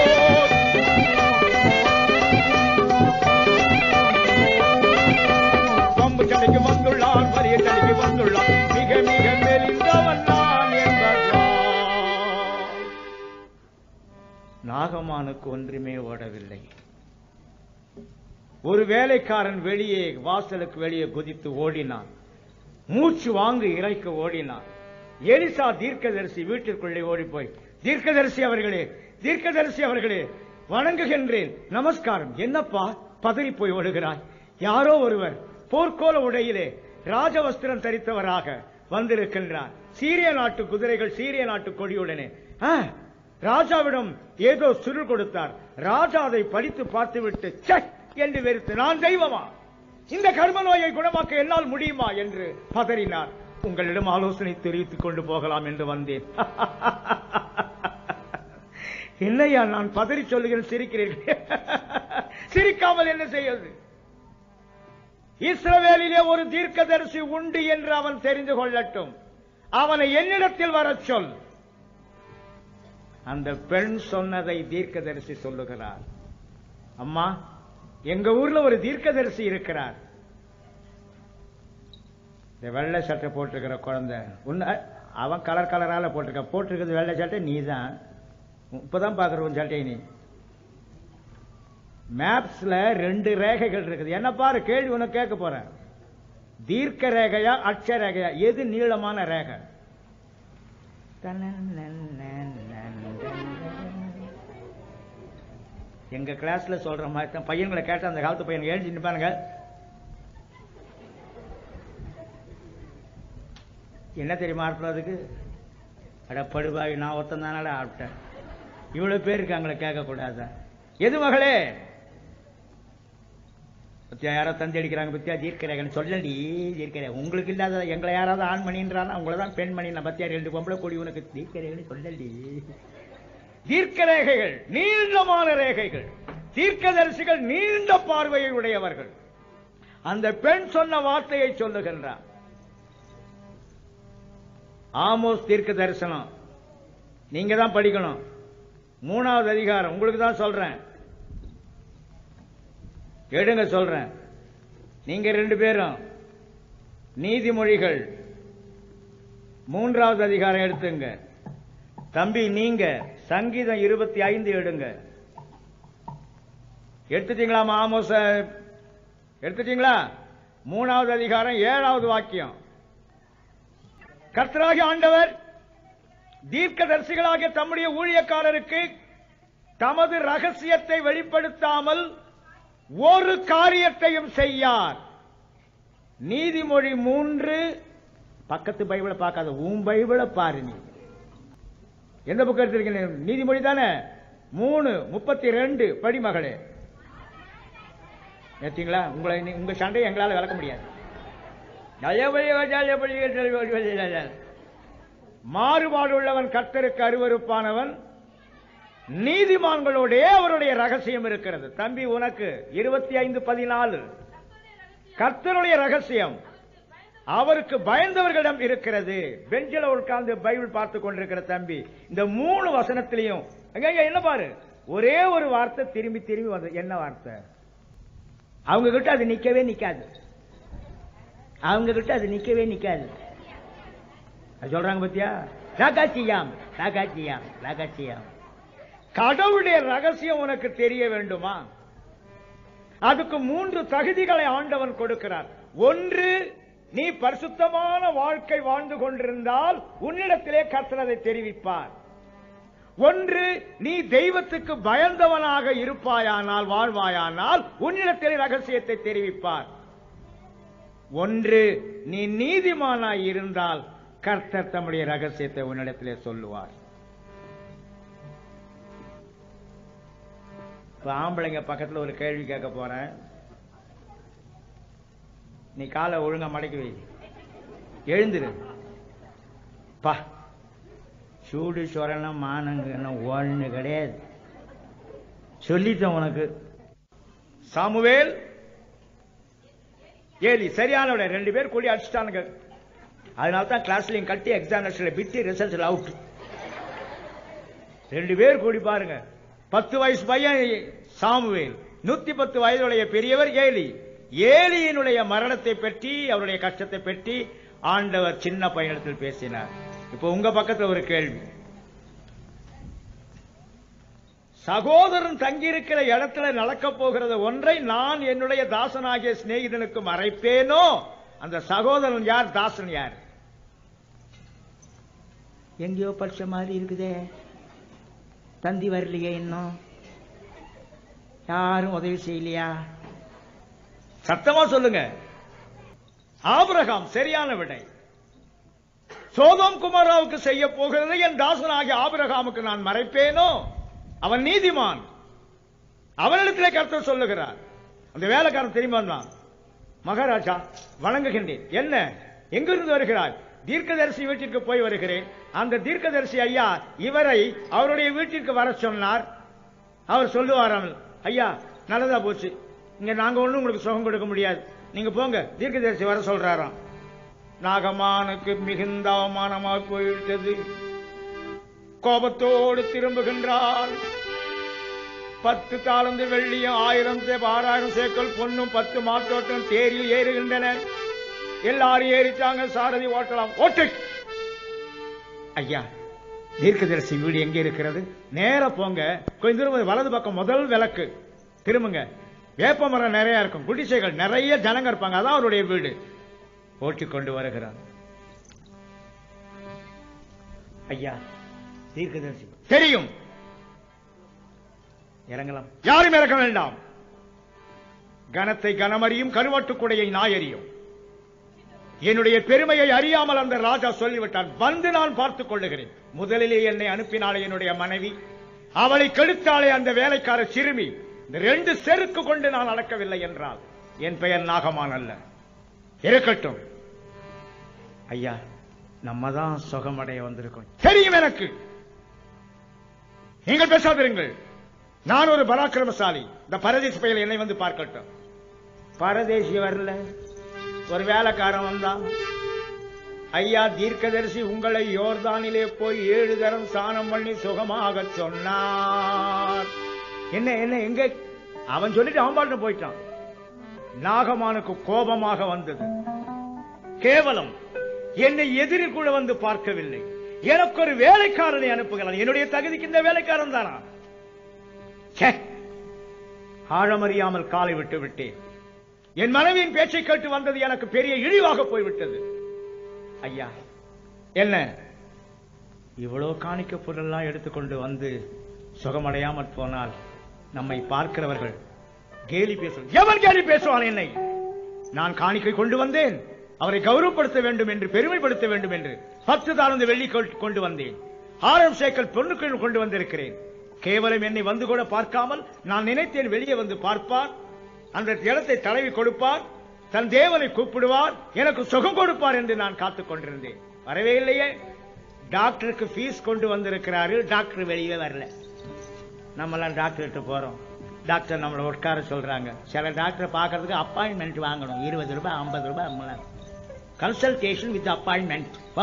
பம்பு சண்டைக்கு வந்துள்ளான் வரிய சண்டைக்கு வந்துள்ளான் மிக மிக மெலிந்தவன் நான் என்பதால் நாகமானுக்கு ஒன்றுமே ஓடவில்லை ஒரு வேலைக்காரன் வெளியே வாசலுக்கு வெளியே குதித்து ஓடினான் மூச்சு வாங்கு இறைக்க ஓடினான் எலிசா தீர்க்கதரிசி வீட்டிற்குள்ளே ஓடி போய் தீர்க்கதரிசி அவர்களே தீர்க்கதரிசி அவர்களே வணங்குகின்றேன் நமஸ்காரம் என்னப்பா பதறி போய் ஓடுகிறாய் யாரோ ஒருவர் போர்க்கோல உடையிலே ராஜவஸ்திரம் தரித்தவராக வந்திருக்கின்றார் சீரிய நாட்டு குதிரைகள் சீரிய நாட்டு கொடியுடனே ஆ, ராஜாவிடம் ஏதோ சுருள் கொடுத்தார் ராஜா அதை படித்து பார்த்துவிட்டு "ச்சே" என்று வெறுத்து நான் தெய்வமா இந்த கர்ம நோயை குணமாக்க என்னால் முடியுமா என்று பதறினார் உங்களிடம் ஆலோசனை தெரிவித்துக் கொண்டு போகலாம் என்று வந்தேன் என்னையா நான் பதறி சொல்லுகிறேன் சிரிக்கிறீர்கள் சிரிக்காமல் என்ன செய்வது இஸ்ரவேலிலே ஒரு தீர்க்கதரிசி உண்டு என்று அவன் தெரிந்து கொள்ளட்டும் அவனை என்னிடத்தில் வரச் சொல் அந்த பெண் சொன்னதை தீர்க்கதரிசி சொல்லுகிறார் அம்மா எங்க ஊர்ல ஒரு தீர்க்கதரிசி இருக்கிறார் இந்த வெள்ளை சட்டை போட்டிருக்கிற குழந்தை உன்ன அவன் கலர் கலரால போட்டிருக்க போட்டிருக்கிறது வெள்ளை சட்டை நீ தான் இப்பதான் பாக்குற உன் சட்டை நீ மேப்ஸ்ல ரெண்டு ரேகைகள் இருக்குது என்ன பாரு கேள்வி உனக்கு கேட்க போறேன் தீர்க்க ரேகையா அட்ச ரேகையா எது நீளமான ரேகை எங்க கிளாஸ்ல சொல்ற மாதிரி தான் பையன்களை கேட்ட அந்த காலத்து பையன் எழுதி நிப்பானுங்க என்ன தெரியுமா அர்த்தம் அதுக்கு அட படுபாவி நான் ஒருத்தன் தானடா ஆப்பிட்டேன் இவ்வளவு பேர் இருக்காங்களே கேட்கக்கூடாதா எது மகளே பத்தியா யாரோ தந்தி அடிக்கிறாங்க பத்தியா தீர்க்கிறேன் சொல்லடி தீர்க்கிறேன் உங்களுக்கு இல்லாத எங்களை யாராவது ஆண் மணின்றானா உங்களை தான் பெண் மணி நான் பத்தியா ரெண்டு பொம்பளை கூடி உனக்கு தீர்க்கிறேன்னு சொல்லடி தீர்க்க ரேகைகள் நீளமான ரேகைகள் தீர்க்கதரிசிகள் நீண்ட பார்வையை உடையவர்கள் அந்த பெண் சொன்ன வார்த்தையை சொல்லுகின்றார் ஆமோஸ் தீர்க்க தரிசனம் நீங்க தான் படிக்கணும் மூணாவது அதிகாரம் உங்களுக்கு தான் சொல்றேன் எடுங்க சொல்றேன் நீங்க ரெண்டு பேரும் நீதிமொழிகள் மூன்றாவது அதிகாரம் எடுத்துங்க தம்பி நீங்க சங்கீதம் இருபத்தி ஐந்து எடுங்க எடுத்துட்டீங்களா ஆமோச எடுத்துட்டீங்களா மூணாவது அதிகாரம் ஏழாவது வாக்கியம் கர்த்தராகிய ஆண்டவர் தீர்க்கதரிசிகளாகிய தம்முடைய ஊழியக்காரருக்கு தமது ரகசியத்தை வெளிப்படுத்தாமல் ஒரு காரியத்தையும் செய்யார் நீதிமொழி மூன்று பக்கத்து பைபிளை பார்க்காத உன் பைபிளை பாரு நீ எந்த புக் எடுத்திருக்கீங்க நீதிமொழி தானே மூணு முப்பத்தி ரெண்டு படிமகளே ஏத்தீங்களா உங்களை நீ- உங்க சண்டையை எங்களால விளக்க முடியாது நல்லபடி நல்லபடி நல்லபடி. மாறுபாடு உள்ளவன் கர்த்தருக்கு அருவருப்பானவன் நீதிமான்களோடே அவருடைய ரகசியம் இருக்கிறது தம்பி உனக்கு இருபத்தி ஐந்து பதினாலு கர்த்தருடைய ரகசியம் அவருக்கு பயந்தவர்களிடம் இருக்கிறது பெஞ்சில உட்கார்ந்து பைபிள் பார்த்து கொண்டிருக்கிற தம்பி இந்த மூணு வசனத்திலையும் அங்க, அங்க என்ன பாரு ஒரே ஒரு வார்த்தை திரும்பி திரும்பி வந்து என்ன வார்த்தை அவங்க கிட்ட அது நிக்கவே நிக்காது அவங்க கிட்ட அது நிக்கவே நிக்காது அது சொல்றாங்க பத்தியா ரகசியம் ரகசியம் ரகசியம் கடவுளுடைய ரகசியம் உனக்கு தெரிய வேண்டுமா அதுக்கு மூன்று தகுதிகளை ஆண்டவன் கொடுக்கிறார் ஒன்று நீ பரிசுத்தமான வாழ்க்கை வாழ்ந்து கொண்டிருந்தால் உன்னிடத்திலே கர்த்தர் அதை தெரிவிப்பார் ஒன்று நீ தெய்வத்துக்கு பயந்தவனாக இருப்பாயானால் வாழ்வாயானால் உன்னிடத்திலே ரகசியத்தை தெரிவிப்பார் ஒன்று நீ நீதிமானாய் இருந்தால் கர்த்தர் தம்முடைய ரகசியத்தை உன்னிடத்திலே சொல்லுவார் இப்ப ஆம்பளைங்க பக்கத்துல ஒரு கேள்வி கேட்க போறேன் நீ காலை ஒழுங்கா மடக்கி வை எழுந்துரு பா சூடு சொரணம் மானங்கன்னு ஒண்ணு கிடையாது சொல்லிட்டேன் உனக்கு சாமுவேல் ஏலி சரியான விட ரெண்டு பேர் கூடி அடிச்சிட்டானுங்க அதனால தான் கிளாஸ்லயும் கட்டி எக்ஸாமினேஷன்ல பிட்டு ரிசல்ட்ல அவுட் ரெண்டு பேர் கூடி பாருங்க பத்து வயசு பையன் சாமுவேல் நூத்தி பத்து வயதுடைய பெரியவர் ஏலி ஏலியினுடைய மரணத்தை பற்றி அவருடைய கஷ்டத்தை பற்றி ஆண்டவர் சின்ன பையனத்தில் பேசினார் இப்போ உங்க பக்கத்துல ஒரு கேள்வி சகோதரன் தங்கியிருக்கிற இடத்துல நடக்க போகிறது ஒன்றை நான் என்னுடைய தாசனாகிய சிநேகிதனுக்கு மறைப்பேனோ அந்த சகோதரன் யார் தாசன் யார் எங்கேயோ படிச்ச மாதிரி இருக்குதே தந்தி வரலையே இன்னும் யாரும் உதவி செய்யலையா சத்தமா சொல்லுங்க ஆபிரகாம் சரியான விடை சோதோம் குமாராவுக்கு செய்ய போகிறது என் தாசனாகிய ஆபிரகாமுக்கு நான் மறைப்பேனோ அவன் நீதிமான் அவனிடத்திலே கருத்து சொல்லுகிறார் அந்த வேலைக்காரன் தெரியுமா மகாராஜா வணங்குகின்றேன் என்ன எங்கிருந்து வருகிறாய் தீர்க்கதரிசி வீட்டிற்கு போய் வருகிறேன் அந்த தீர்க்கதரிசி ஐயா இவரை அவருடைய வீட்டிற்கு வர சொன்னார் அவர் சொல்லுவாராம் ஐயா நல்லதா போச்சு இங்க நாங்க ஒண்ணும் உங்களுக்கு சுகம் கொடுக்க முடியாது நீங்க போங்க தீர்க்கதரிசி வர சொல்றாராம் நாகமானுக்கு மிகுந்த அவமானமாக போய்விட்டது கோபத்தோடு திரும்புகின்றார் பத்து தாளந்து வெள்ளியும் ஆயிரம் சே- ஆறாயிரம் சேக்கல் பொன்னும் பத்து மாத்தோட்டம் தேரில் ஏறுகின்றன எல்லாரும் ஏறிட்டாங்க சாரதி ஓட்டலாம் ஓட்டு ஐயா தீர்க்கதரிசி வீடு எங்க இருக்கிறது நேரா போங்க கொஞ்சம் திரும்ப வலது பக்கம் முதல் விளக்கு திரும்புங்க வேப்ப மரம் நிறைய இருக்கும் குடிசைகள் நிறைய ஜனங்க இருப்பாங்க அதான் அவருடைய வீடு ஓட்டிக் கொண்டு வருகிறார் ஐயா தீர்க்கதரிசி தெரியும் இறங்கலாம் யாரும் இறக்க வேண்டாம் கனத்தை கனமறியும் கருவட்டுக்குடையை நாயறியும் என்னுடைய பெருமையை அறியாமல் அந்த ராஜா சொல்லிவிட்டான் வந்து நான் பார்த்துக் கொள்ளுகிறேன் முதலிலே என்னை அனுப்பினாளே என்னுடைய மனைவி அவளை கெடுத்தாளே அந்த வேலைக்கார சிறுமி இந்த ரெண்டு செருக்கு கொண்டு நான் நடக்கவில்லை என்றால் என் பெயர் நாகமான் அல்ல இருக்கட்டும் ஐயா நம்ம தான் சுகமடைய வந்திருக்கோம் தெரியும் எனக்கு நீங்கள் பேசாதிருங்கள் நான் ஒரு பராக்கிரமசாலி இந்த பரதேசி பயல் என்னை வந்து பார்க்கட்டும் பரதேசி வரல ஒரு வேலைக்காரன் வந்தான் ஐயா தீர்க்கதரிசி உங்களை யோர்தானிலே போய் ஏழு தரம் ஸ்நானம் பண்ணி சுகமாக சொன்னார் என்ன என்ன எங்க அவன் சொல்லிட்டு அவன் பாட்டு போயிட்டான் நாகமானுக்கு கோபமாக வந்தது கேவலம் என்னை எதிரில் கூட வந்து பார்க்கவில்லை எனக்கு ஒரு வேலைக்காரனை அனுப்புகிறான் என்னுடைய தகுதிக்கு இந்த வேலைக்காரன் தானா ச்சே! ஆழமறியாமல் காலை விட்டு விட்டேன் என் மனைவியின் பேச்சை கேட்டு வந்தது எனக்கு பெரிய இழிவாக போய்விட்டது ஐயா என்ன இவ்வளவு காணிக்க பொருளெல்லாம் எடுத்துக்கொண்டு வந்து சுகமடையாமற் போனால் நம்மை பார்க்கிறவர்கள் கேலி பேச எவன் கேலி பேசுவான் என்னை நான் காணிக்கை கொண்டு வந்தேன் அவரை கௌரவப்படுத்த வேண்டும் என்று பெருமைப்படுத்த வேண்டும் என்று பத்து தாழ்ந்த வெள்ளி கொ- கொண்டு வந்தேன் ஆரம் சேக்கல் பொண்ணுக்கள் கொண்டு வந்திருக்கிறேன் கேவலம் என்னை வந்து கூட பார்க்காமல் நான் நினைத்தேன் வெளியே வந்து பார்ப்பார் அந்த இடத்தை தடவி கொடுப்பார் தன் தேவனை கூப்பிடுவார் எனக்கு சுகம் கொடுப்பார் என்று நான் காத்துக் கொண்டிருந்தேன் வரவே இல்லையே டாக்டருக்கு ஃபீஸ் கொண்டு வந்திருக்கிறாரு டாக்டர் வெளியே வரல நம்மலாம் டாக்டர்கிட்ட போறோம் டாக்டர் நம்மளை உட்கார சொல்றாங்க சில டாக்டரை பார்க்கறதுக்கு அப்பாயின்மெண்ட் வாங்கணும் இருபது ரூபாய் ஐம்பது ரூபாய் கன்சல்டேஷன் வித் அப்பாயின்மெண்ட் வா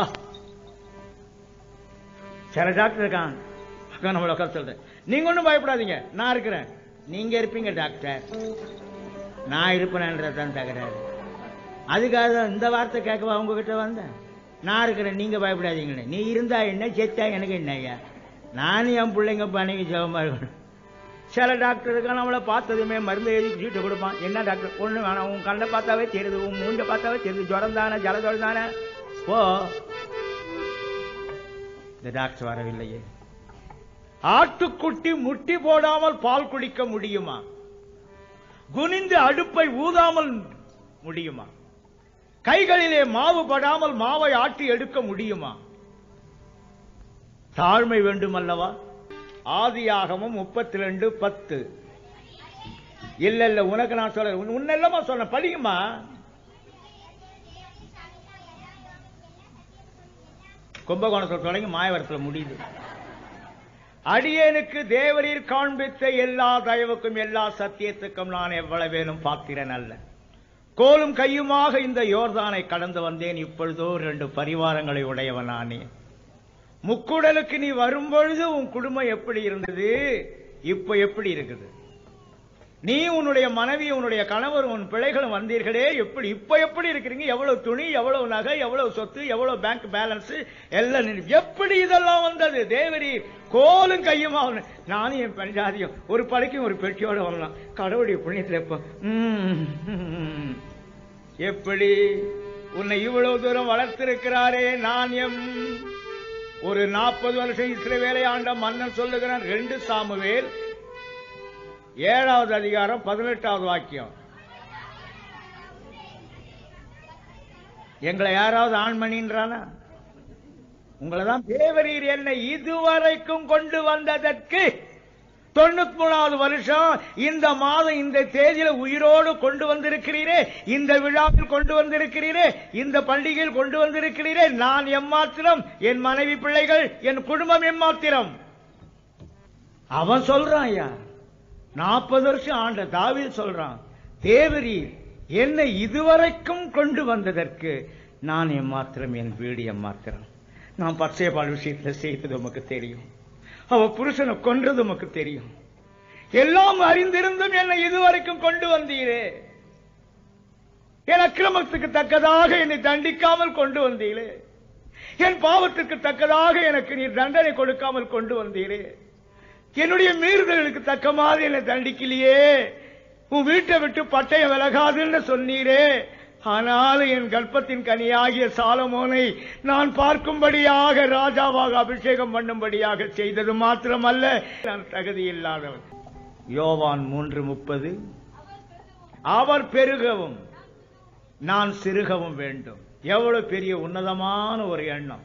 சில டாக்டர் இருக்கான் அக்கா நம்மளை உட்கார சொல்றேன் நீங்க ஒன்றும் பயப்படாதீங்க நான் இருக்கிறேன் நீங்க இருப்பீங்க டாக்டர் நான் இருப்பேன்ன்றதான் தகராறு அதுக்காக தான் இந்த வார்த்தை கேட்கவா உங்ககிட்ட வந்தேன் நான் இருக்கிறேன் நீங்க பயப்படாதீங்களே நீ இருந்தா என்ன செத்தா எனக்கு என்ன ஐயா நானும் என் பிள்ளைங்க பணிக்கு ஜெபமா இருக்கணும் சில டாக்டருக்கு நம்மளை பார்த்ததுமே மருந்து எழுதி சீட்டு கொடுப்பான் என்ன டாக்டர் ஒண்ணு வேணாம் உன் கண்ணை பார்த்தாவே தெரியுது உன் மூஞ்ச பார்த்தாவே தெரியுது ஜுரம் தானே ஜலஜுரம் தானே போ இந்த டாக்டர் வரவில்லையே ஆட்டுக்குட்டி முட்டி போடாமல் பால் குடிக்க முடியுமா குனிந்து அடுப்பை ஊதாமல் முடியுமா கைகளிலே மாவு படாமல் மாவை ஆட்டி எடுக்க முடியுமா தாழ்மை வேண்டும் அல்லவா ஆதியாகமும் முப்பத்தி ரெண்டு பத்து இல்ல இல்ல உனக்கு நான் சொல்றேன் உன்னெல்லாமா சொன்ன படிக்குமா கும்பகோணத்தில் தொடங்கி மாயவரத்தில் முடியுது அடியேனுக்கு தேவரீர் காண்பித்த எல்லா தயவுக்கும் எல்லா சத்தியத்துக்கும் நான் எவ்வளவேனும் பாத்திரன் அல்ல கோலும் கையுமாக இந்த யோர்தானை கடந்து வந்தேன் இப்பொழுதோ ரெண்டு பரிவாரங்களை உடையவன் நானே முக்குடலுக்கு நீ வரும்பொழுது உன் குடும்பம் எப்படி இருந்தது இப்ப எப்படி இருக்குது நீ உன்னுடைய மனைவி உன்னுடைய கணவர் உன் பிள்ளைகளும் வந்தீர்களே எப்படி இப்ப எப்படி இருக்கிறீங்க எவ்வளவு துணி எவ்வளவு நகை எவ்வளவு சொத்து எவ்வளவு பேங்க் பேலன்ஸ் எல்லாம் நின்னு- எப்படி இதெல்லாம் வந்தது தேவரி கோலும் கையுமா வந்து- நானும் என் பஞ்சாதியும் ஒரு படைக்கும் ஒரு பெட்டியோட வரலாம் கடவுளுடைய புண்ணியத்தில் எப்ப ம், எப்படி உன்னை இவ்வளவு தூரம் வளர்த்திருக்கிறாரே நான் எம் ஒரு நாற்பது வருஷம் இஸ்ரவேலை ஆண்ட மன்னன் சொல்லுகிறான் ரெண்டு சாமுவேல் ஏழாவது அதிகாரம் பதினெட்டாவது வாக்கியம் எங்களை யாராவது ஆண்மணின்றானா உங்களை தான் தேவரீர் என்னை இதுவரைக்கும் கொண்டு வந்ததற்கு தொண்ணூத்தி மூணாவது வருஷம் இந்த மாதம் இந்த தேதியில உயிரோடு கொண்டு வந்திருக்கிறீரே இந்த விழாவில் கொண்டு வந்திருக்கிறீரே இந்த பண்டிகையில் கொண்டு வந்திருக்கிறீரே நான் எம்மாத்திரம் என் மனைவி பிள்ளைகள் என் குடும்பம் எம்மாத்திரம் அவன் சொல்றான் ஐயா நாற்பது வருஷம் ஆண்ட தாவீது சொல்றான் தேவரீர் என்னை இதுவரைக்கும் கொண்டு வந்ததற்கு நான் எம்மாத்திரம் என் வீடு எம்மாத்திரம் நான் பச்சைபால் விஷயத்துல செய்தது உமக்கு தெரியும் அவ புருஷனை கொன்றது உமக்கு தெரியும் எல்லாம் அறிந்திருந்தும் என்னை இதுவரைக்கும் கொண்டு வந்தீரே என் அக்கிரமத்துக்கு தக்கதாக என்னை தண்டிக்காமல் கொண்டு வந்தீரே என் பாவத்துக்கு தக்கதாக எனக்கு நீர் தண்டனை கொடுக்காமல் கொண்டு வந்தீரே என்னுடைய மீறுதலுக்கு தக்க மாதிரி என்னை தண்டிக்கலையே உன் வீட்டை விட்டு பட்டயம் விலகாதுன்னு சொன்னீரே ஆனாலும் என் கர்ப்பத்தின் கனியாகிய சாலமோனை நான் பார்க்கும்படியாக ராஜாவாக அபிஷேகம் பண்ணும்படியாக செய்தது மாத்திரமல்ல நான் தகுதி இல்லாதவன் யோவான் மூன்று முப்பது அவர் பெருகவும் நான் சிறுகவும் வேண்டும் எவ்வளவு பெரிய உன்னதமான ஒரு எண்ணம்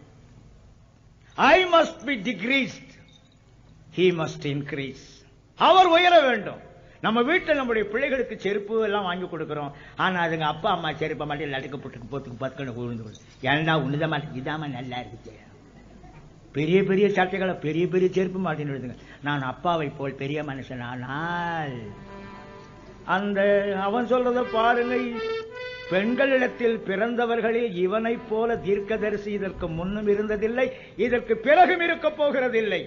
I must be decreased he must increase அவர் உயர வேண்டும் நம்ம வீட்டில் நம்முடைய பிள்ளைகளுக்கு செருப்பு எல்லாம் வாங்கி கொடுக்கிறோம் ஆனா அதுங்க அப்பா அம்மா செருப்பை மட்டும் லட்டுக்கு போட்டு போத்துக்கு பத்துக்கணும் விழுந்து விழுது. ஏன்டா உன்னத மாட்டேன் இதாம நல்லா இருக்குது பெரிய பெரிய சட்டைகளை பெரிய பெரிய செருப்பு மாட்டின்னு விழுதுங்க நான் அப்பாவை போல் பெரிய மனுஷன் ஆனால் அந்த அவன் சொல்றத பாருங்க பெண்களிடத்தில் பிறந்தவர்களில் இவனைப் போல தீர்க்கதரிசி இதற்கு முன்னும் இருந்ததில்லை இதற்கு பிறகும் இருக்கப் போகிறதில்லை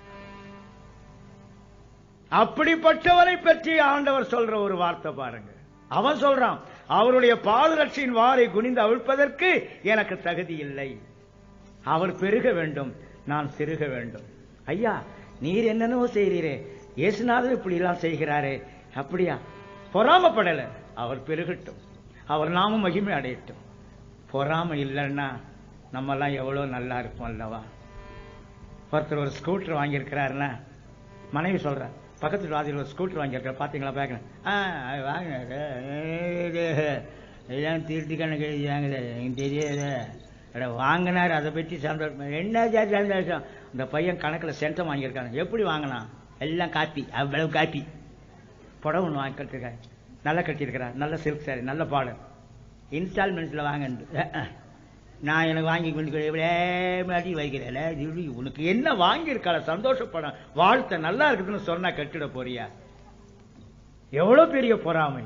அப்படிப்பட்டவனை பற்றி ஆண்டவர் சொல்ற ஒரு வார்த்தை பாருங்க அவன் சொல்றான் அவருடைய பாதரட்சியின் வாரை குனிந்து அவிழ்ப்பதற்கு எனக்கு தகுதி இல்லை அவர் பெருக வேண்டும் நான் சிறுக வேண்டும் ஐயா நீர் என்னென்னவோ செய்கிறீரே இயேசுநாதர் இப்படி எல்லாம் செய்கிறாரே அப்படியா பொறாமப்படல அவர் பெருகட்டும் அவர் நாமும் மகிமை அடையட்டும் பொறாம இல்லைன்னா நம்ம எல்லாம் எவ்வளவு நல்லா இருப்போம் அல்லவா ஒருத்தர் ஒரு ஸ்கூட்டர் வாங்கியிருக்கிறாருன்னா மனைவி சொல்ற பக்கத்து வாதியில் ஒரு ஸ்கூட்டர் வாங்கியிருக்காரு பாத்தீங்களா பார்க்கணும் ஆ அது வாங்க இதெல்லாம் திருட்டு கணக்கு எழுதியாங்க எனக்கு தெரியாது அட வாங்கினார் அதை பற்றி சந்தோஷம் என்ன ஜாதி சந்தோஷம் இந்த பையன் கணக்கில் சென்டம் வாங்கியிருக்காங்க எப்படி வாங்கினான் எல்லாம் காப்பி அவ்வளவு காப்பி புடவை ஒன்று வாங்கி கட்டிருக்காரு நல்லா கட்டியிருக்கிறார் நல்ல சில்க் சாரி நல்ல பாடம் இன்ஸ்டால்மெண்ட்ஸில் வாங்க நான் எனக்கு வாங்கி கொண்டு இவ்வளே மாட்டி வைக்கிறேன் இது உனக்கு என்ன வாங்கியிருக்காள சந்தோஷப்பட வாழ்த்த நல்லா இருக்குதுன்னு சொன்னா கட்டிட போறியா எவ்வளவு பெரிய பொறாமை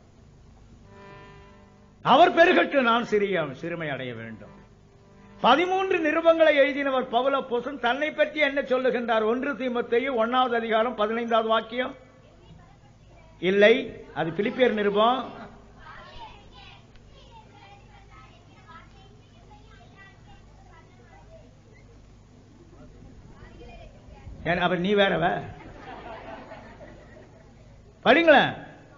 அவர் பெருகட்டு நான் சிறிய சிறுமை அடைய வேண்டும் பதிமூன்று நிருபங்களை எழுதினவர் பவுல போசன் தன்னை பற்றி என்ன சொல்லுகின்றார் ஒன்று தீமத்தையும் ஒன்னாவது அதிகாரம் பதினைந்தாவது வாக்கியம் இல்லை அது பிலிப்பியர் நிருபம் ஏன் அவர் நீ வேறவ படிங்களேன்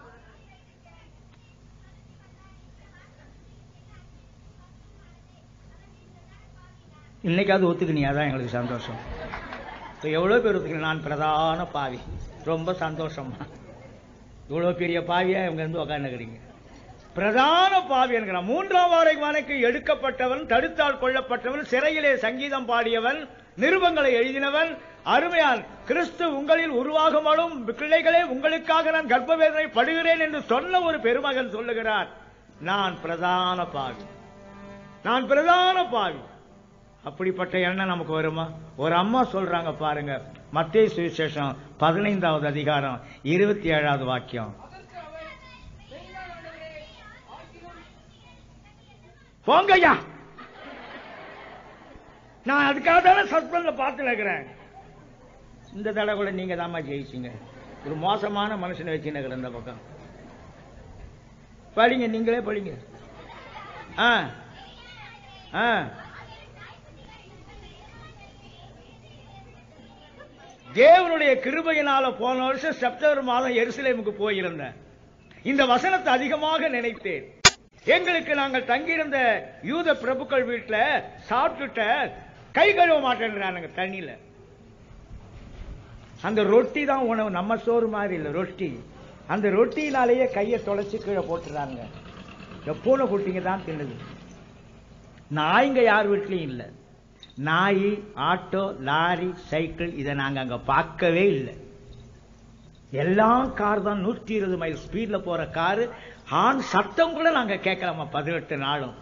இன்னைக்காவது ஒத்துக்கினியா அதான் எங்களுக்கு சந்தோஷம் இப்போ எவ்வளோ பேர் ஒத்துக்கணும் நான் பிரதான பாவி ரொம்ப சந்தோஷமா இவ்வளோ பெரிய பாவியா இவங்க இருந்து உக்காந்துக்கிறீங்க பிரதான பாவி என்கிறான் மூன்றாம் வாரை வானைக்கு எடுக்கப்பட்டவன் தடுத்தால் கொல்லப்பட்டவன் சிறையிலே சங்கீதம் பாடியவன் நிருபங்களை எழுதினவன் அருமையால் கிறிஸ்து உங்களில் உருவாகுமலும் பிள்ளைகளே உங்களுக்காக நான் கர்ப்பவேதனை படுகிறேன் என்று சொன்ன ஒரு பெருமகன் சொல்லுகிறார் நான் பிரதான பாவி நான் பிரதான பாவி அப்படிப்பட்ட எண்ணம் நமக்கு வருமா ஒரு அம்மா சொல்றாங்க பாருங்க மத்திய சுவிசேஷம் பதினைந்தாவது அதிகாரம் இருபத்தி ஏழாவது வாக்கியம் போங்கய்யா நான் அதுக்காக தானே சஸ்பெண்ட்ல பார்த்து இருக்கிறேன் இந்த தடவை கூட நீங்க தாம்மா ஜெயிச்சீங்க ஒரு மோசமான மனுஷனை வச்சு நகர் இந்த பக்கம் படிங்க நீங்களே படிங்க ஆ ஆ தேவனுடைய கிருபையினால போன வருஷம் செப்டம்பர் மாதம் எருசலேமுக்கு போயிருந்தேன் இந்த வசனத்தை அதிகமாக நினைத்தேன் எங்களுக்கு நாங்கள் தங்கியிருந்த யூத பிரபுக்கள் வீட்டுல சாப்பிட்டுட்ட கை கழுவ மாட்டேன்றானுங்க தண்ணியில அந்த ரொட்டி தான் உணவு நம்ம சோறு மாதிரி இல்ல ரொட்டி அந்த ரொட்டினாலேயே கையை தொலைச்சு கீழே போட்டுறாங்க இந்த பூனை குட்டிங்க தான் தின்னுது நாய்ங்க யார் வீட்லயும் இல்லை நாய் ஆட்டோ லாரி சைக்கிள் இதை நாங்க அங்க பார்க்கவே இல்லை எல்லாம் கார் தான் நூற்றி இருபது மைல் ஸ்பீட்ல போற காரு ஆண் சத்தம் கூட நாங்க கேட்கலாமா பதினெட்டு நாளும்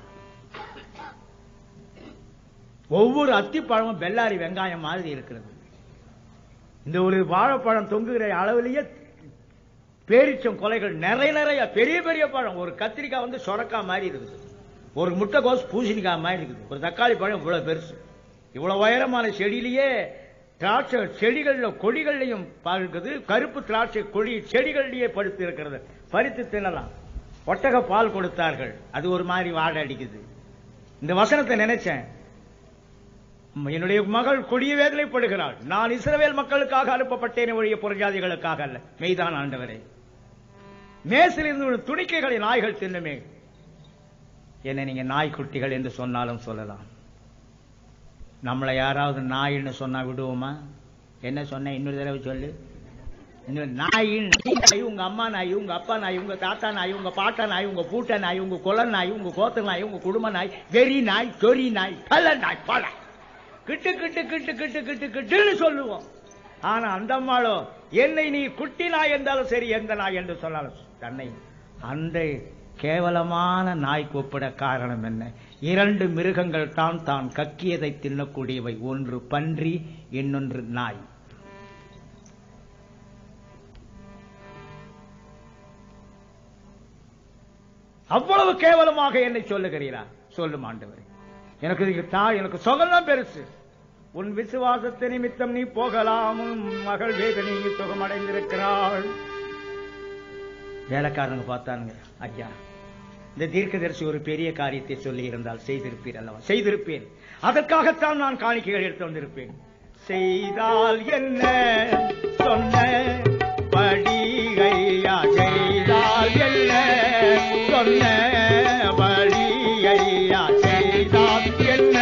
ஒவ்வொரு அத்திப்பழமும் பெல்லாரி வெங்காயம் மாதிரி இருக்கிறது இந்த ஒரு வாழைப்பழம் தொங்குகிற அளவிலேயே பேரிச்சம் கொலைகள் நிறைய நிறைய பெரிய பெரிய பழம் ஒரு கத்திரிக்காய் வந்து சொரக்காய் மாதிரி இருக்குது ஒரு முட்டைக்கோஸ் பூசணிக்காய் மாதிரி இருக்குது ஒரு தக்காளி பழம் இவ்வளவு பெருசு இவ்வளவு உயரமான செடியிலேயே திராட்சை செடிகள்ல கொடிகள்லையும் இருக்குது கருப்பு திராட்சை கொடி செடிகள்லயே படுத்து இருக்கிறது பறித்து தின்னலாம் ஒட்டக பால் கொடுத்தார்கள் அது ஒரு மாதிரி வாடை அடிக்குது இந்த வசனத்தை நினைச்சேன் என்னுடைய மகள் கொடிய வேதனைப்படுகிறாள் நான் இஸ்ரவேல் மக்களுக்காக அனுப்பப்பட்டேன் ஒழிய புறஜாதிகளுக்காக அல்ல மெய்தான் ஆண்டவரே மேசிலிருந்து ஒரு துணிக்கைகளை நாய்கள் தின்னுமே என்னை நீங்க நாய்க்குட்டிகள் என்று சொன்னாலும் சொல்லலாம் நம்மளை யாராவது நாயின்னு சொன்னா விடுவோமா என்ன சொன்ன இன்னொரு தடவை சொல்லு இன்னொரு நாயின் நாய் உங்க அம்மா நாய் உங்க அப்பா நாய் உங்க தாத்தா நாய் உங்க பாட்டா நாய் உங்க பூட்ட நாய் உங்க குல நாய் உங்க கோத்து நாய் உங்க குடும்ப நாய் வெறி நாய் சொறி நாய் கள்ள நாய் பல கிட்டு கிட்டு கிட்டு கிட்டு கிட்டு கிட்டுன்னு சொல்லுவோம் ஆனா அந்த அம்மாளோ என்னை நீ குட்டி நாய் என்றாலும் சரி எந்த நாய் என்று சொன்னாலும் தன்னை அந்த கேவலமான நாய் கூப்பிட காரணம் என்ன இரண்டு மிருகங்கள் தான் தான் கக்கியதை தின்னக்கூடியவை ஒன்று பன்றி இன்னொன்று நாய் அவ்வளவு கேவலமாக என்னை சொல்லுகிறீரா சொல்லும் ஆண்டவரே எனக்கு இதுக்கு தாய் எனக்கு சுகம்லாம் பெருசு உன் விசுவாசத்தை நிமித்தம் நீ போகலாம் உன் மகள் வேதனை சுகமடைந்திருக்கிறாள் வேலைக்காரங்க பார்த்தானுங்க ஐயா இந்த தீர்க்கதரிசி ஒரு பெரிய காரியத்தை சொல்லி இருந்தால் செய்திருப்பீர் அல்லவா செய்திருப்பேன் அதற்காகத்தான் நான் காணிக்கைகள் எடுத்து வந்திருப்பேன் செய்தால் என்ன சொன்ன படிகையா செய்தால் என்ன சொன்ன படிகையா செய்தால் என்ன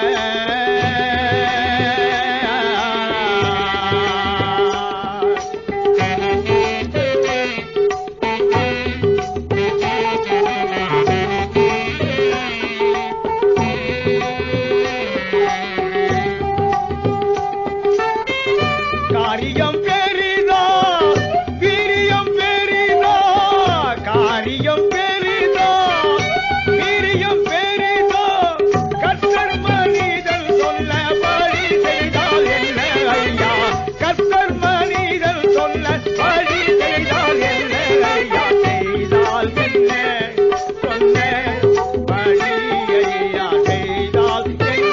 காரியம் பெரிதா வீரியம் பெரிதா காரியம் பெரிதா வீரியம் பெரிதா கத்தர் மனிதன் சொல்லபடி செய்தால் என்ன ஐயா கத்தர் மனிதன் சொல்லபடி செய்தால் என்ன ஐயா செய்தால் என்ன சொன்ன படி ஐயா செய்தால்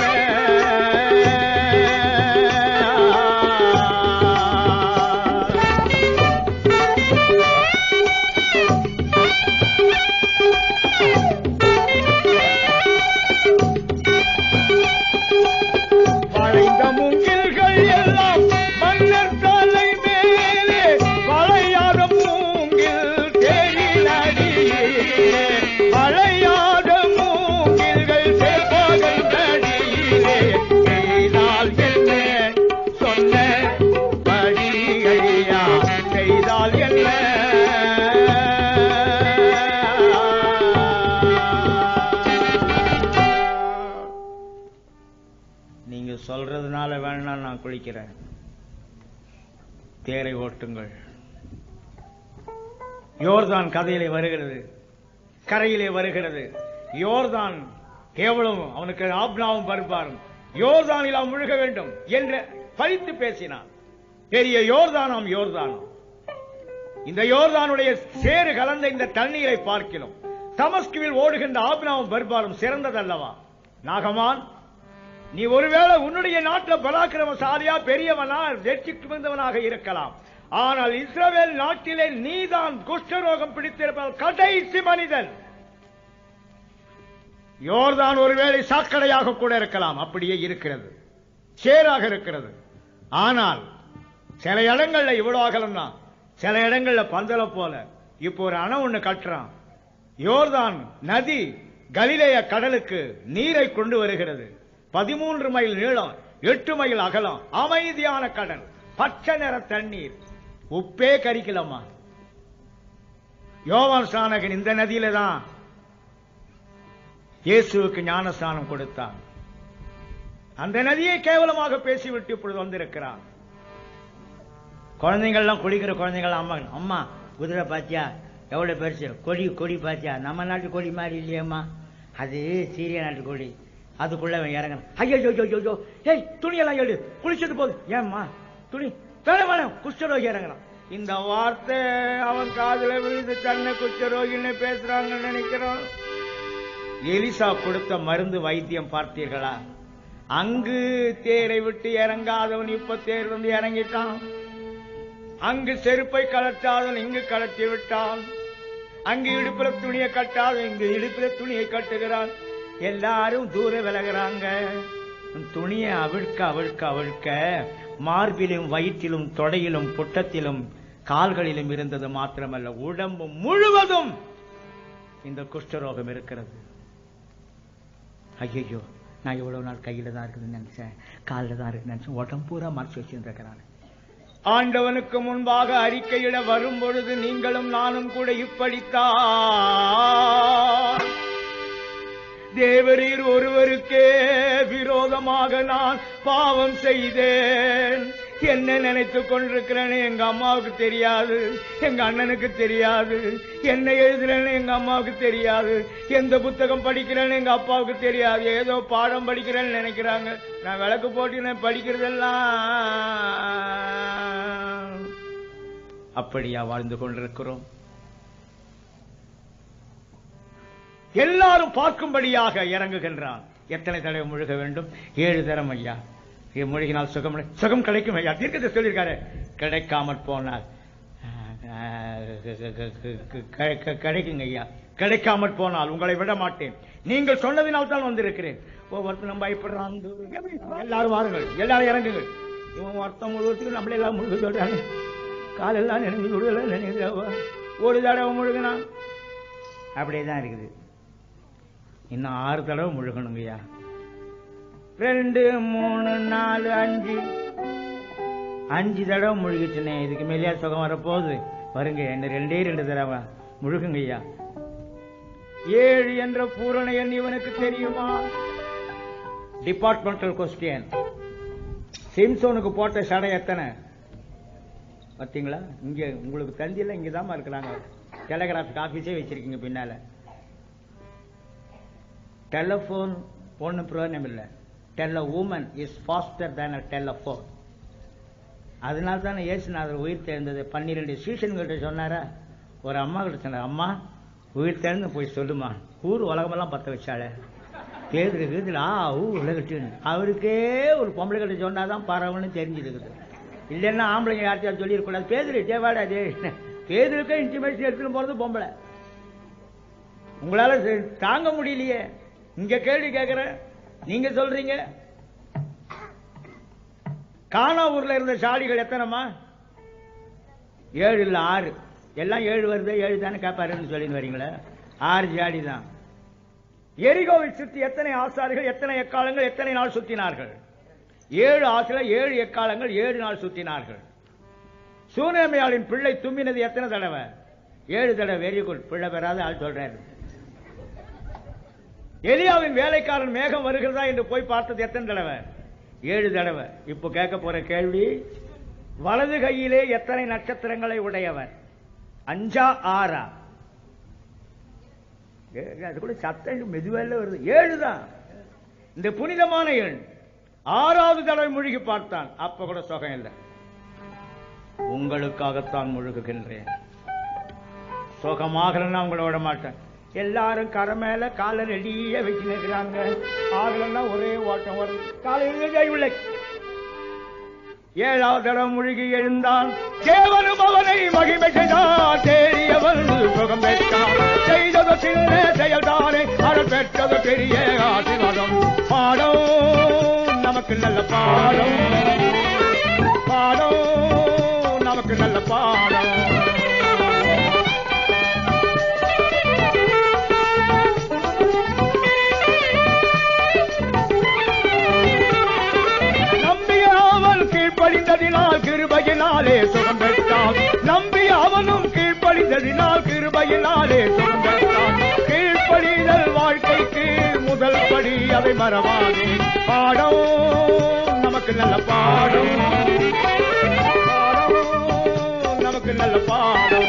என்ன வளைந்த மூங்கில்கள் எல்லாம் மன்னர் தலை மேலே வளையாத மூங்கில் தேரில் அடியிலே வளையாத மூங்கில்கள் செல்வகல் அடியிலே செய்தால் என்ன சொன்ன படிகையா செய்தால் என்ன நீங்க சொல்றதுனால வேணா நான் குளிக்கிறேன் தேரை ஓட்டுங்கள் யோர்தான் கதையிலே வருகிறது கரையிலே வருகிறது யோர்தான் கேவலம் அவனுக்கு ஆப்னாவும் பருப்பாரும் யோர்தானில் அவன் முழுக வேண்டும் என்று பழித்து பேசினான் பெரிய யோர்தானாம் யோர்தானம் இந்த யோர்தானுடைய சேறு கலந்த இந்த தண்ணீரை பார்க்கிறோம் தமஸ்குவில் ஓடுகின்ற ஆப்னாவும் பர்பாரும் சிறந்ததல்லவா நாகமான் நீ ஒருவேளை உன்னுடைய நாட்டில் பராக்கிரமசாலியா பெரியவனா வெற்றி வந்தவனாக இருக்கலாம் ஆனால் இஸ்ரவேல் நாட்டிலே நீதான் குஷ்டரோகம் பிடித்திருப்ப கடைசி மனிதன் யோர்தான் ஒருவேளை சாக்கடையாக கூட இருக்கலாம் அப்படியே இருக்கிறது சேராக இருக்கிறது ஆனால் சில இடங்கள்ல இவ்வளவு அகலம் தான் சில இடங்கள்ல பந்தல போல இப்போ ஒரு அணை ஒண்ணு கட்டுறான் யோர்தான் நதி கலிலேய கடலுக்கு நீரை கொண்டு வருகிறது பதிமூன்று மைல் நீளம் எட்டு மைல் அகலம் அமைதியான கடல் பச்சை நிற தண்ணீர் உப்பே கரிக்கலமா யோவான் ஸ்நானகன் இந்த நதியில தான் இயேசுவுக்கு ஞானஸ்தானம் கொடுத்தான் அந்த நதியை கேவலமாக பேசிவிட்டு இப்பொழுது வந்திருக்கிறான் குழந்தைங்கள்லாம் குடிக்கிற குழந்தைகள் அம்மா அம்மா குதிரை பாத்தியா எவ்வளவு பெருசு கொடி கொடி பாத்தியா நம்ம நாட்டு கொடி மாதிரி இல்லையம்மா அது சீரிய நாட்டு கொடி அதுக்குள்ள அவன் இறங்கணும் ஐயோ ஐயோ ஐயோ ஐயோ ஏய் துணியெல்லாம் எடு குளிச்சது போதும் ஏம்மா துணி வேணாம் வேணாம் குஷ்டரோகி இறங்கணும் இந்த வார்த்தை அவன் காதுல விழுந்து தன்னை குஷ்டரோகின்னு பேசுறாங்கன்னு நினைக்கிறோம் எலிசா கொடுத்த மருந்து வைத்தியம் பார்த்தீர்களா அங்கு தேரை விட்டு இறங்காதவன் இப்ப தேர் வந்து இறங்கிட்டான் அங்கு செருப்பை கலட்டாதவன் இங்கு கலட்டி விட்டான் அங்கு இடுப்புல துணியை கட்டாதவன் இங்கு இடுப்புல துணியை கட்டுகிறான் எல்லாரும் தூர விலகுறாங்க துணியை அவிழ்க்க அவிழ்க்க அவிழ்க்க மார்பிலும் வயிற்றிலும் தொடையிலும் புட்டத்திலும் கால்களிலும் இருந்தது மாத்திரமல்ல உடம்பு முழுவதும் இந்த குஷ்டரோகம் இருக்கிறது ஐயோ நான் இவ்வளவு நாள் கையில தான் இருக்குதுன்னு நினைச்சேன் காலில் தான் இருக்குன்னு நினைச்சேன் உடம்பு பூரா மறைச்சு வச்சிருக்கிறான் ஆண்டவனுக்கு முன்பாக அறிக்கையிட வரும் பொழுது நீங்களும் நானும் கூட இப்படித்தான் தேவரீர் ஒருவருக்கே விரோதமாக நான் பாவம் செய்தேன் என்ன நினைத்துக் கொண்டிருக்கிறேன்னு எங்க அம்மாவுக்கு தெரியாது எங்க அண்ணனுக்கு தெரியாது என்ன எழுதுறேன்னு எங்க அம்மாவுக்கு தெரியாது எந்த புத்தகம் படிக்கிறேன்னு எங்க அப்பாவுக்கு தெரியாது ஏதோ பாடம் படிக்கிறேன்னு நினைக்கிறாங்க நான் விளக்கு போட்டு நான் படிக்கிறதெல்லாம் அப்படியா வாழ்ந்து கொண்டிருக்கிறோம் எல்லாரும் பார்க்கும்படியாக இறங்குகின்றான் எத்தனை தடவை முழுக வேண்டும் ஏழு தரம் ஐயா இது முழுகினால் சுகம் சுகம் கிடைக்கும் ஐயா தீர்க்கத்தை சொல்லியிருக்காரு கிடைக்காமற் போனால் ஆஹ், க- க- கிடைக்குங்க ஐயா கிடைக்காமற் போனால் உங்களை விட மாட்டேன் நீங்கள் சொன்னதினால் தான் வந்திருக்கிறேன் ஒவ்வொருத்தரும் பயப்படுறான் எல்லாரும் வாருங்கள் எல்லாரும் இறங்குங்கள் இவன் ஒருத்தன் முழுவதுக்கு நம்மளே எல்லாம் முழுக சொல்றாங்க காலெல்லாம் நினைஞ்சு விடுதல நினைஞ்சு ஒரு தடவை முழுகினா அப்படியே தான் இருக்குது இன்னும் ஆறு தடவை முழுகணுங்கய்யா ரெண்டு மூணு நாலு அஞ்சு அஞ்சு தடவை முழுகிச்சுனே இதுக்கு மேலேயா சுகம் வரப்போகுது வருங்க என்ன ரெண்டே ரெண்டு தடவை முழுகுங்க ஐயா ஏழு என்ற பூரண எண் இவனுக்கு தெரியுமா டிபார்ட்மெண்டல் கொஸ்டின் சிம்சோனுக்கு போட்ட சடை எத்தனை பார்த்தீங்களா இங்க உங்களுக்கு தந்தியில் இங்க தான் இருக்கிறாங்க டெலிகிராஃபிக் ஆபீஸே வச்சிருக்கீங்க பின்னால டெலபோன் ஒன்றும் பிரயோஜனம் இல்லை tell a woman is faster than a telephone அதனால தானே இயேசுநாதர் உயிர் தெரிந்தது பன்னிரெண்டு சீசன்கிட்ட சொன்னாரா ஒரு அம்மா கிட்ட சொன்னார் அம்மா உயிர் தெரிந்து போய் சொல்லுமா ஊர் உலகமெல்லாம் பத்த வச்சாளே பேதுரு கீதுல ஆ ஊ உலகட்டுன்னு அவருக்கே ஒரு பொம்பளை கிட்ட சொன்னாதான் பரவன்னு தெரிஞ்சிருக்குது இல்லைன்னா ஆம்பளைங்க யார்த்தையாவது சொல்லியிருக்கூடாது பேதுரு தேவாடா தே பேதுருக்கே இன்டிமேஷன் எடுத்துட்டு போறது பொம்பளை உங்களால சே- தாங்க முடியலையே இங்க கேள்வி கேட்கிறேன் நீங்க சொல்றீங்க கானாவூர்ல இருந்த சாடிகள் எத்தனைமா ஏழு இல்ல ஆறு எல்லாம் ஏழு வருது ஏழு தானே கேட்பாருன்னு சொல்லிட்டு வரீங்களே ஆறு ஜாடி தான் எரிகோவை சுத்தி எத்தனை ஆசாரிகள் எத்தனை எக்காலங்கள் எத்தனை நாள் சுத்தினார்கள் ஏழு ஆசிரியர் ஏழு எக்காலங்கள் ஏழு நாள் சுத்தினார்கள் சூனேமையாளின் பிள்ளை தும்பினது எத்தனை தடவை ஏழு தடவை வெரி குட் பிள்ளை பெறாத ஆள் சொல்றாரு எலியாவின் வேலைக்காரன் மேகம் வருகிறதா என்று போய் பார்த்தது எத்தனை தடவை ஏழு தடவை இப்போ கேட்க போற கேள்வி வலது கையிலே எத்தனை நட்சத்திரங்களை உடையவர் அஞ்சா ஆறா ஏ, அது கூட சத்தம் மெதுவால வருது ஏழு தான் இந்த புனிதமான எண் ஆறாவது தடவை முழுகி பார்த்தான் அப்ப கூட சுகம் இல்லை உங்களுக்காகத்தான் முழுகுகின்றேன் சுகமாகலன்னா உங்களை விட மாட்டேன் எல்லாரும் கரை மேல காலை ரெடியா வச்சு நிற்கிறாங்க ஆகலன்னா ஒரே ஓட்டம் வருது காலையில் உள்ள ஏழாவது தடவை முழுகி எழுந்தான் தேவனும் அவனை மகிமை செய்தான் தேடியவன் சுகம் பெற்றான் செய்தது சின்ன செயல்தானே அவர் பெற்றது பெரிய ஆசீர்வாதம் பாடம் நமக்கு நல்ல பாடம் பாடம் நமக்கு நல்ல பாடம் நம்பிய அவன் கீழ்ப்படிந்ததினால் கிருபையினாலே சுகம் பெற்றான் நம்பிய அவனும் கீழ்ப்படிந்ததினால் கிருபையினாலே சுகம் பெற்றான் கீழ்ப்படிதல் வாழ்க்கைக்கு முதல் படி அதை மறவாதே பாடம் நமக்கு நல்ல பாடம் பாடம் நமக்கு நல்ல பாடம்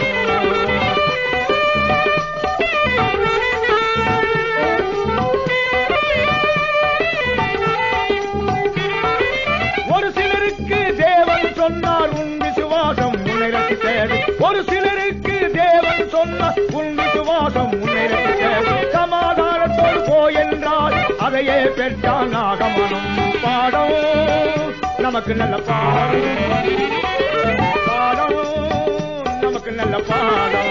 ஒரு சிலருக்கு தேவன் சொன்னார் உன் விசுவாசம் உன்னை ரசித்தது ஒரு சிலருக்கு தேவன் சொன்னார் உன் விசுவாசம் உன்னை ரசித்தது சமாதானத்தோடு போ என்றால் அதையே பெற்றான் நாகமனம் பாடம் நமக்கு நல்ல பாடம் பாடம் நமக்கு நல்ல பாடம்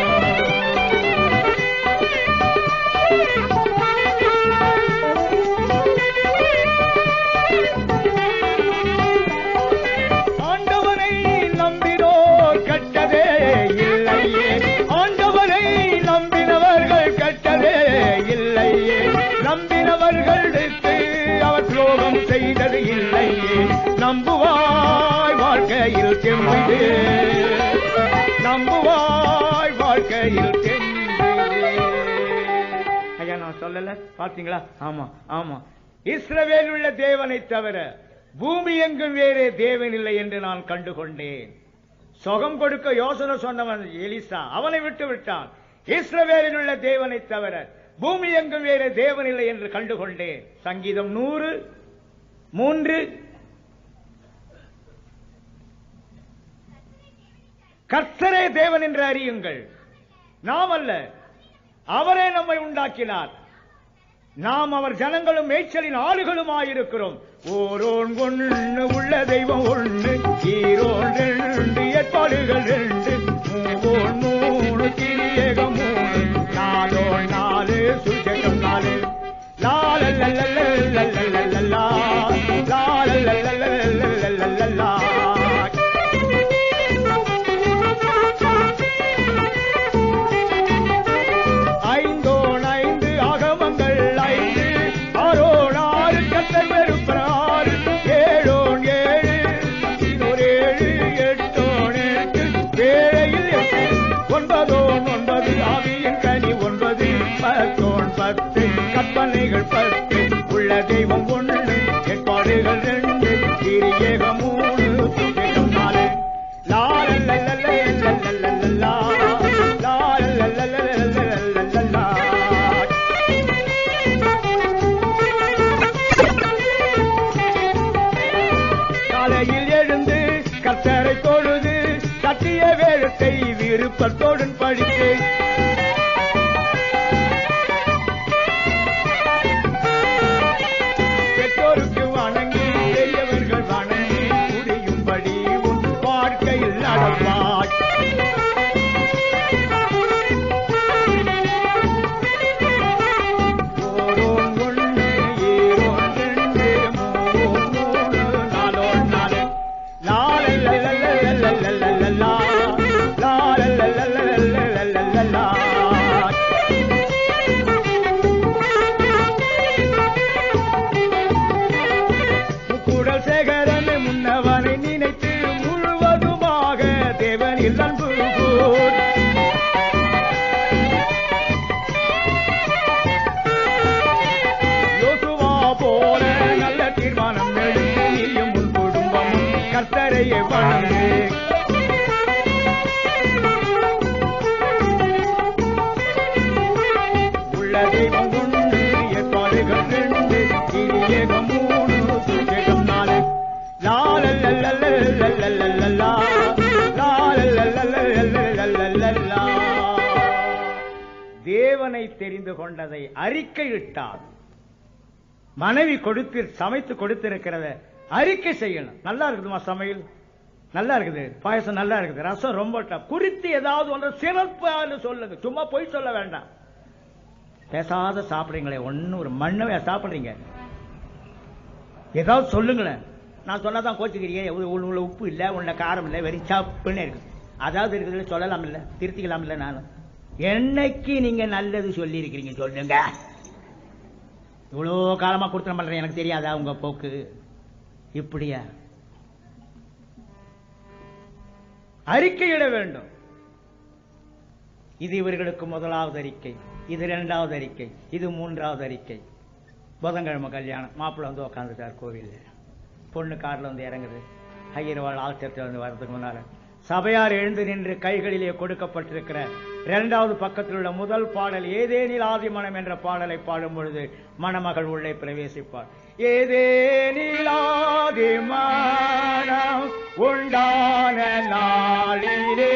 ஆண்டவனை நம்பினோர் கட்டதே இல்லையே ஆண்டவனை நம்பினவர்கள் கட்டதே இல்லையே நம்பினவர்களுக்கு அவர் துரோகம் செய்தது இல்லையே நம்புவாய் வாழ்க்கையில் செம்பிடு நம்புவாய் வாழ்க்கையில் செம்பிடு ஐயா நான் சொல்லல பாத்தீங்களா ஆமா ஆமா இஸ்ரவேல் உள்ள தேவனை தவிர பூமி எங்கும் வேறே தேவன் இல்லை என்று நான் கண்டுகொண்டேன் சுகம் கொடுக்க யோசனை சொன்னவன் எலிசா அவனை விட்டு விட்டான் இஸ்ரவேலில் உள்ள தேவனை தவிர பூமி எங்கும் வேறே தேவன் இல்லை என்று கண்டுகொண்டேன் சங்கீதம் நூறு மூன்று கர்த்தரே தேவன் என்று அறியுங்கள் நாம் அல்ல அவரே நம்மை உண்டாக்கினார் நாம் அவர் ஜனங்களும் மேய்ச்சலின் ஆளுகளுமாயிருக்கிறோம் ஓரோன் ஒண்ணு உள்ள தெய்வம் ஒண்ணு ஈரோன் ரெண்டு ஏற்பாடுகள் ரெண்டு மூவோன் மூ கற்பனைகள் பத்து உள்ள தெய்வம் ஒன்று ஏற்பாடுகள் ரெண்டு திரியேகம் மூணு சுத்தேகம் நாலு லாலல்லல்லல்லல்லல்லல்லல்லா. லாலல்லல்லல்லல்லல்லல்லா. காலையில் எழுந்து கத்தரை தொழுது சத்திய வேதத்தை விருப்பத்தோடு படித்து பெற்றோருக்கு வணங்கி பெரியவர்கள் வணங்கி முடியும்படி உன் வாழ்க்கையில் நடப்பாய் ஓரோன் ஒன்று ஈரோன் ரெண்டு மூணோன் மூணு நாலோன் நாலு லாலல்லல்லல்லல்லல்லல்லல்லா. லாலல்லல்லல்லல்லல்லல்லா. முக்குடல் சேகரனை முன்னவனை நினைத்து முழுவதுமாக தேவனில் அன்பு கூர். யோசுவா போல நல்ல தீர்மானம் எடுத்து நீயும் உன் குடும்பமும் கர்த்தரையே வணங்கு உள்ள தெய்வம் உண்டு ஏற்பாடுகள் ரெண்டு இனியகம் மூணு சுஜகம் நாலு லாலல்லல்லல்லல்லல்லல்லா. லாலல்லல்லல்லல்லல்லல்லா. தேவனை தெரிந்து கொண்டதை அறிக்கையிட்டார் மனைவி கொடுத்து சமைத்து கொடுத்திருக்கிறத அறிக்கை செய்யணும் நல்லா இருக்குதுமா சமையல் நல்லா இருக்குது பாயசம் நல்லா இருக்குது ரசம் ரொம்ப tough. குறித்து ஏதாவது ஒன்று சிறப்பான்னு சொல்லுங்க சும்மா போய் சொல்ல வேண்டாம் பேசாத சாப்பிடுறீங்களே ஒன்னும் ஒரு மண்ணவே சாப்பிடுறீங்க ஏதாவது சொல்லுங்களேன் நான் சொன்னாதான் கோச்சுக்கிறீங்க உள்ள- உள்ள உப்பு இல்ல உள்ள காரம் இல்ல வெறி சாப்புன்னு இருக்கு அதாவது இருக்கிறதுல சொல்லலாம் இல்ல திருத்திக்கலாம் இல்ல நானும் என்னைக்கு நீங்க நல்லது சொல்லி இருக்கிறீங்க சொல்லுங்க இவ்வளோ காலமா கொடுத்து பண்றேன் எனக்கு தெரியாதா உங்க போக்கு இப்படியா அறிக்கையிட வேண்டும் இது இவர்களுக்கு முதலாவது அறிக்கை இது இரண்டாவது அறிக்கை இது மூன்றாவது அறிக்கை புதன்கிழமை கல்யாணம் மாப்பிள்ளை வந்து உக்காந்துட்டார் கோவில்ல பொண்ணு கார்ல வந்து இறங்குது ஐயர்வாள் ஆல்சத்தில் வந்து வர்றதுக்கு முன்னால சபையார் எழுந்து நின்று கைகளிலே கொடுக்கப்பட்டிருக்கிற இரண்டாவது பக்கத்தில் உள்ள முதல் பாடல் ஏதேனில் ஆதிமனம் என்ற பாடலை பாடும் பொழுது மணமகள் உள்ளே பிரவேசிப்பார் ஏதேனில் ஆதிமனம் உண்டான நாளிலே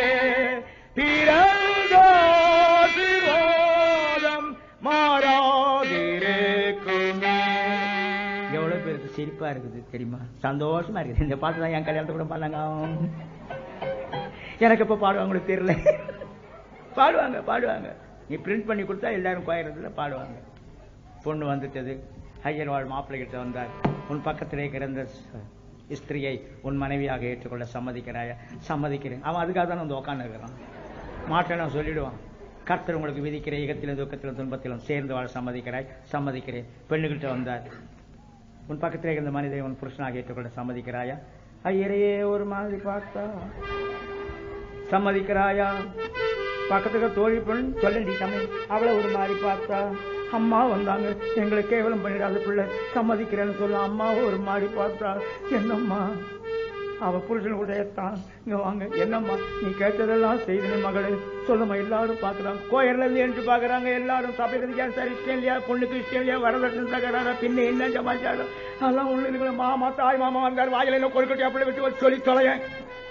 பிறந்தோம் மாறாதிருக்குமே எவ்வளவு பேருக்கு சிரிப்பா இருக்குது தெரியுமா சந்தோஷமா இருக்குது இந்த பாட்டு தான் என் கல்யாணத்தை கூட பாடுறாங்க எனக்கு எப்ப பாடுவாங்களுக்கு தெரியல பாடுவாங்க பாடுவாங்க நீ பிரிண்ட் பண்ணி கொடுத்தா எல்லாரும் கோயறதுல பாடுவாங்க பொண்ணு வந்துட்டது ஐயர்வாள் மாப்பிள்ளை கிட்ட வந்தார் உன் பக்கத்தில் இருக்கிற இந்த ஸ்- ஸ்திரியை உன் மனைவியாக ஏற்றுக்கொள்ள சம்மதிக்கிறாயா சம்மதிக்கிறேன் அவன் அதுக்காக தான் வந்து உட்காந்து இருக்கிறான் மாட்டேன் நான் சொல்லிடுவான் கர்த்தர் உங்களுக்கு விதிக்கிற இகத்திலும் துக்கத்திலும் துன்பத்திலும் சேர்ந்து வாழ சம்மதிக்கிறாய் சம்மதிக்கிறேன் பெண்ணுகிட்ட வந்தார் உன் பக்கத்தில் இருந்த மனிதை உன் புருஷனாக ஏற்றுக்கொள்ள சம்மதிக்கிறாயா ஐயரையே ஒரு மாதிரி பார்த்தா சம்மதிக்கிறாயா பக்கத்துக்கு தோழி பெண் சொல்லி தமிழ் அவளை ஒரு மாதிரி பார்த்தா அம்மா வந்தாங்க எங்களை கேவலம் பண்ணிடாத பிள்ளை சம்மதிக்கிறேன்னு சொல்ல அம்மாவை ஒரு மாதிரி பார்த்தா என்னம்மா அவ புருஷன் உடையத்தான் இங்க வாங்க என்னம்மா நீ கேட்டதெல்லாம் செய்தனே மகளே சொல்லுமா எல்லாரும் பாக்குறாங்க கோயில்ல இருந்து என்று பாக்குறாங்க எல்லாரும் சபைக்கு சார் இஷ்டம் இல்லையா பொண்ணுக்கு இஷ்டம் இல்லையா வரதட்சணை தகராறா பின்ன என்ன சமாச்சாரம் அதெல்லாம் ஒண்ணு இருக்கிற மாமா தாய் மாமா வந்தார் வாயில என்ன கொழுக்கட்டி அப்படி விட்டு ஒரு சொல்லி தொலையேன்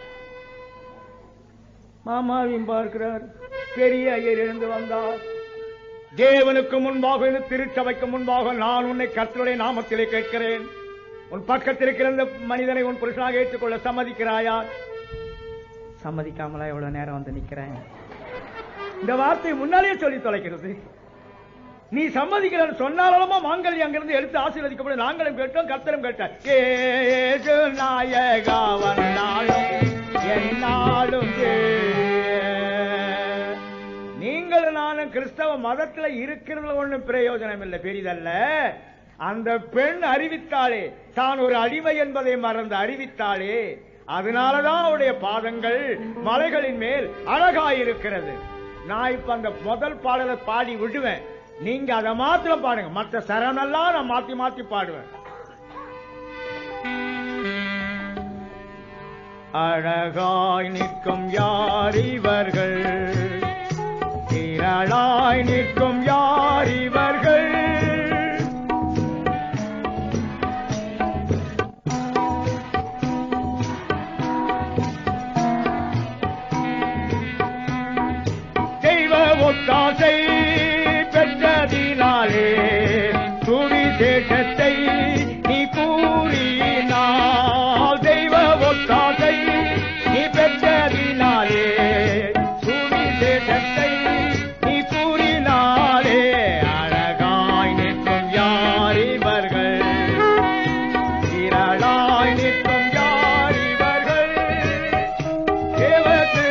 மாமாவையும் பார்க்கிறார் பெரிய ஐயர் இருந்து வந்தார் தேவனுக்கு முன்பாக இந்த திருச்சபைக்கு முன்பாக நான் உன்னை கர்த்தருடைய நாமத்திலே கேட்கிறேன் உன் பக்கத்தில் இருக்கிற இந்த மனிதனை உன் புருஷனாக ஏற்றுக்கொள்ள சம்மதிக்கிறாயா சம்மதிக்காமலா எவ்வளவு நேரம் வந்து நிக்கிறேன் இந்த வார்த்தை முன்னாலேயே சொல்லி தொலைக்கிறது நீ சம்மதிக்கிறன்னு சொன்னாலுமா மாங்கல்யம் அங்கிருந்து எடுத்து ஆசீர்வதிக்கப்படும் நாங்களும் கேட்டோம் கர்த்தரும் கேட்டார் ஏது நாயகா வந்தாலும் என்னாலும் நீங்கள் நானும் கிறிஸ்தவ மதத்துல இருக்கிறதுல ஒண்ணும் பிரயோஜனம் இல்லை பெரிதல்ல அந்த பெண் அறிவித்தாளே தான் ஒரு அடிமை என்பதை மறந்து அறிவித்தாளே அதனாலதான் அவருடைய பாதங்கள் மலைகளின் மேல் அழகாயிருக்கிறது நான் இப்ப அந்த முதல் பாடலை பாடி விடுவேன் நீங்க அதை மாத்திரம் பாடுங்க மற்ற சரணெல்லாம் நான் மாத்தி மாத்தி பாடுவேன் அழகாய் நிற்கும் யார் இவர்கள் திரளாய் நிற்கும் யார் இவர்கள் தெய்வ ஒத்தாசை பெற்றதினாலே சுவிசேஷத்தை நீ கூறினாள் தெய்வ ஒத்தாசை நீ பெற்றதினாலே சுவிசேஷத்தை நீ கூறினாலே அழகாய் நிற்கும் யார் இவர்கள் திரளாய் நிற்கும் யார் இவர்கள் தேவத்து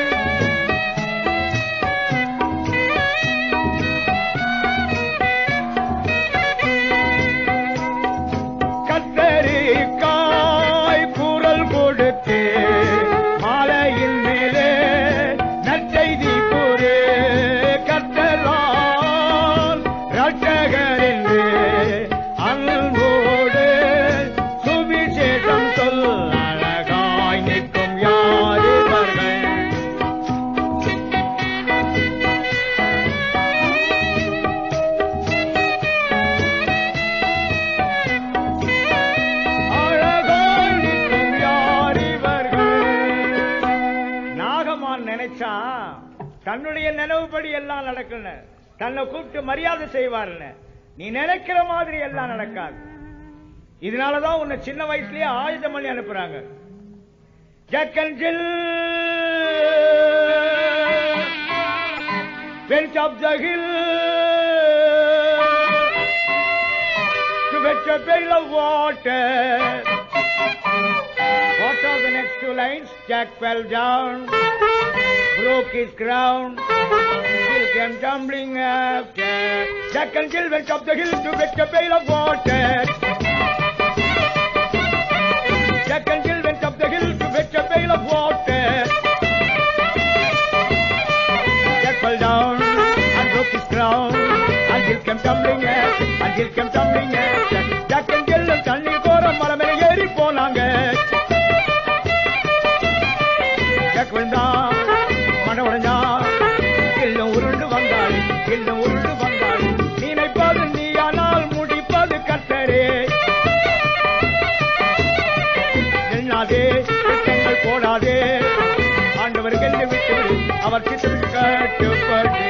கத்தரிக்காய் குரல் கொடுத்து மாலையின் மேலே நற்செய்தி கூறு கத்தலால் ரட்சகர் என்று அன்போடு சுவிசேஷம் சொல் அழகாய் நிற்கும் யார் இவர்கள் அழகாய் நிற்கும் யார் இவர்கள்? நாகமான் நினைச்சா தன்னுடைய நினைவுபடி எல்லாம் நடக்குன்னு தன்னை கூப்பிட்டு மரியாதை செய்வார்னு நீ நினைக்கிற மாதிரி எல்லாம் நடக்காது இதனாலதான் உன்னை சின்ன வயசுலயே ஆயுதம் பண்ணி அனுப்புறாங்க ஜக்கன்ஜில் பெஞ்ச் up the hill to fetch a pail of water. What are the next two lines? Jack fell down, broke his crown, Jill came tumbling after. Jack and Jill went up the hill to fetch a pail of water. Jack and Jill went up the hill to fetch a pail of water. Jack fell down and broke his crown. And Jill came tumbling after. And Jill came tumbling after. Jack and Jill தண்ணீர் கோர மரம் மேல ஏறி போனாங்க Jack விழுந்தான் மன உடைஞ்சான் கில்லும் உருண்டு வந்தாள் கில்லும் உருண்டு வந்தாள் நினைப்பது நீயானால் முடிப்பது கத்தரே எண்ணாதே திட்டங்கள் போடாதே ஆண்டவர் கென்று விட்டு அவர் சித்தத்துக்கு கட்டுப்பட்டு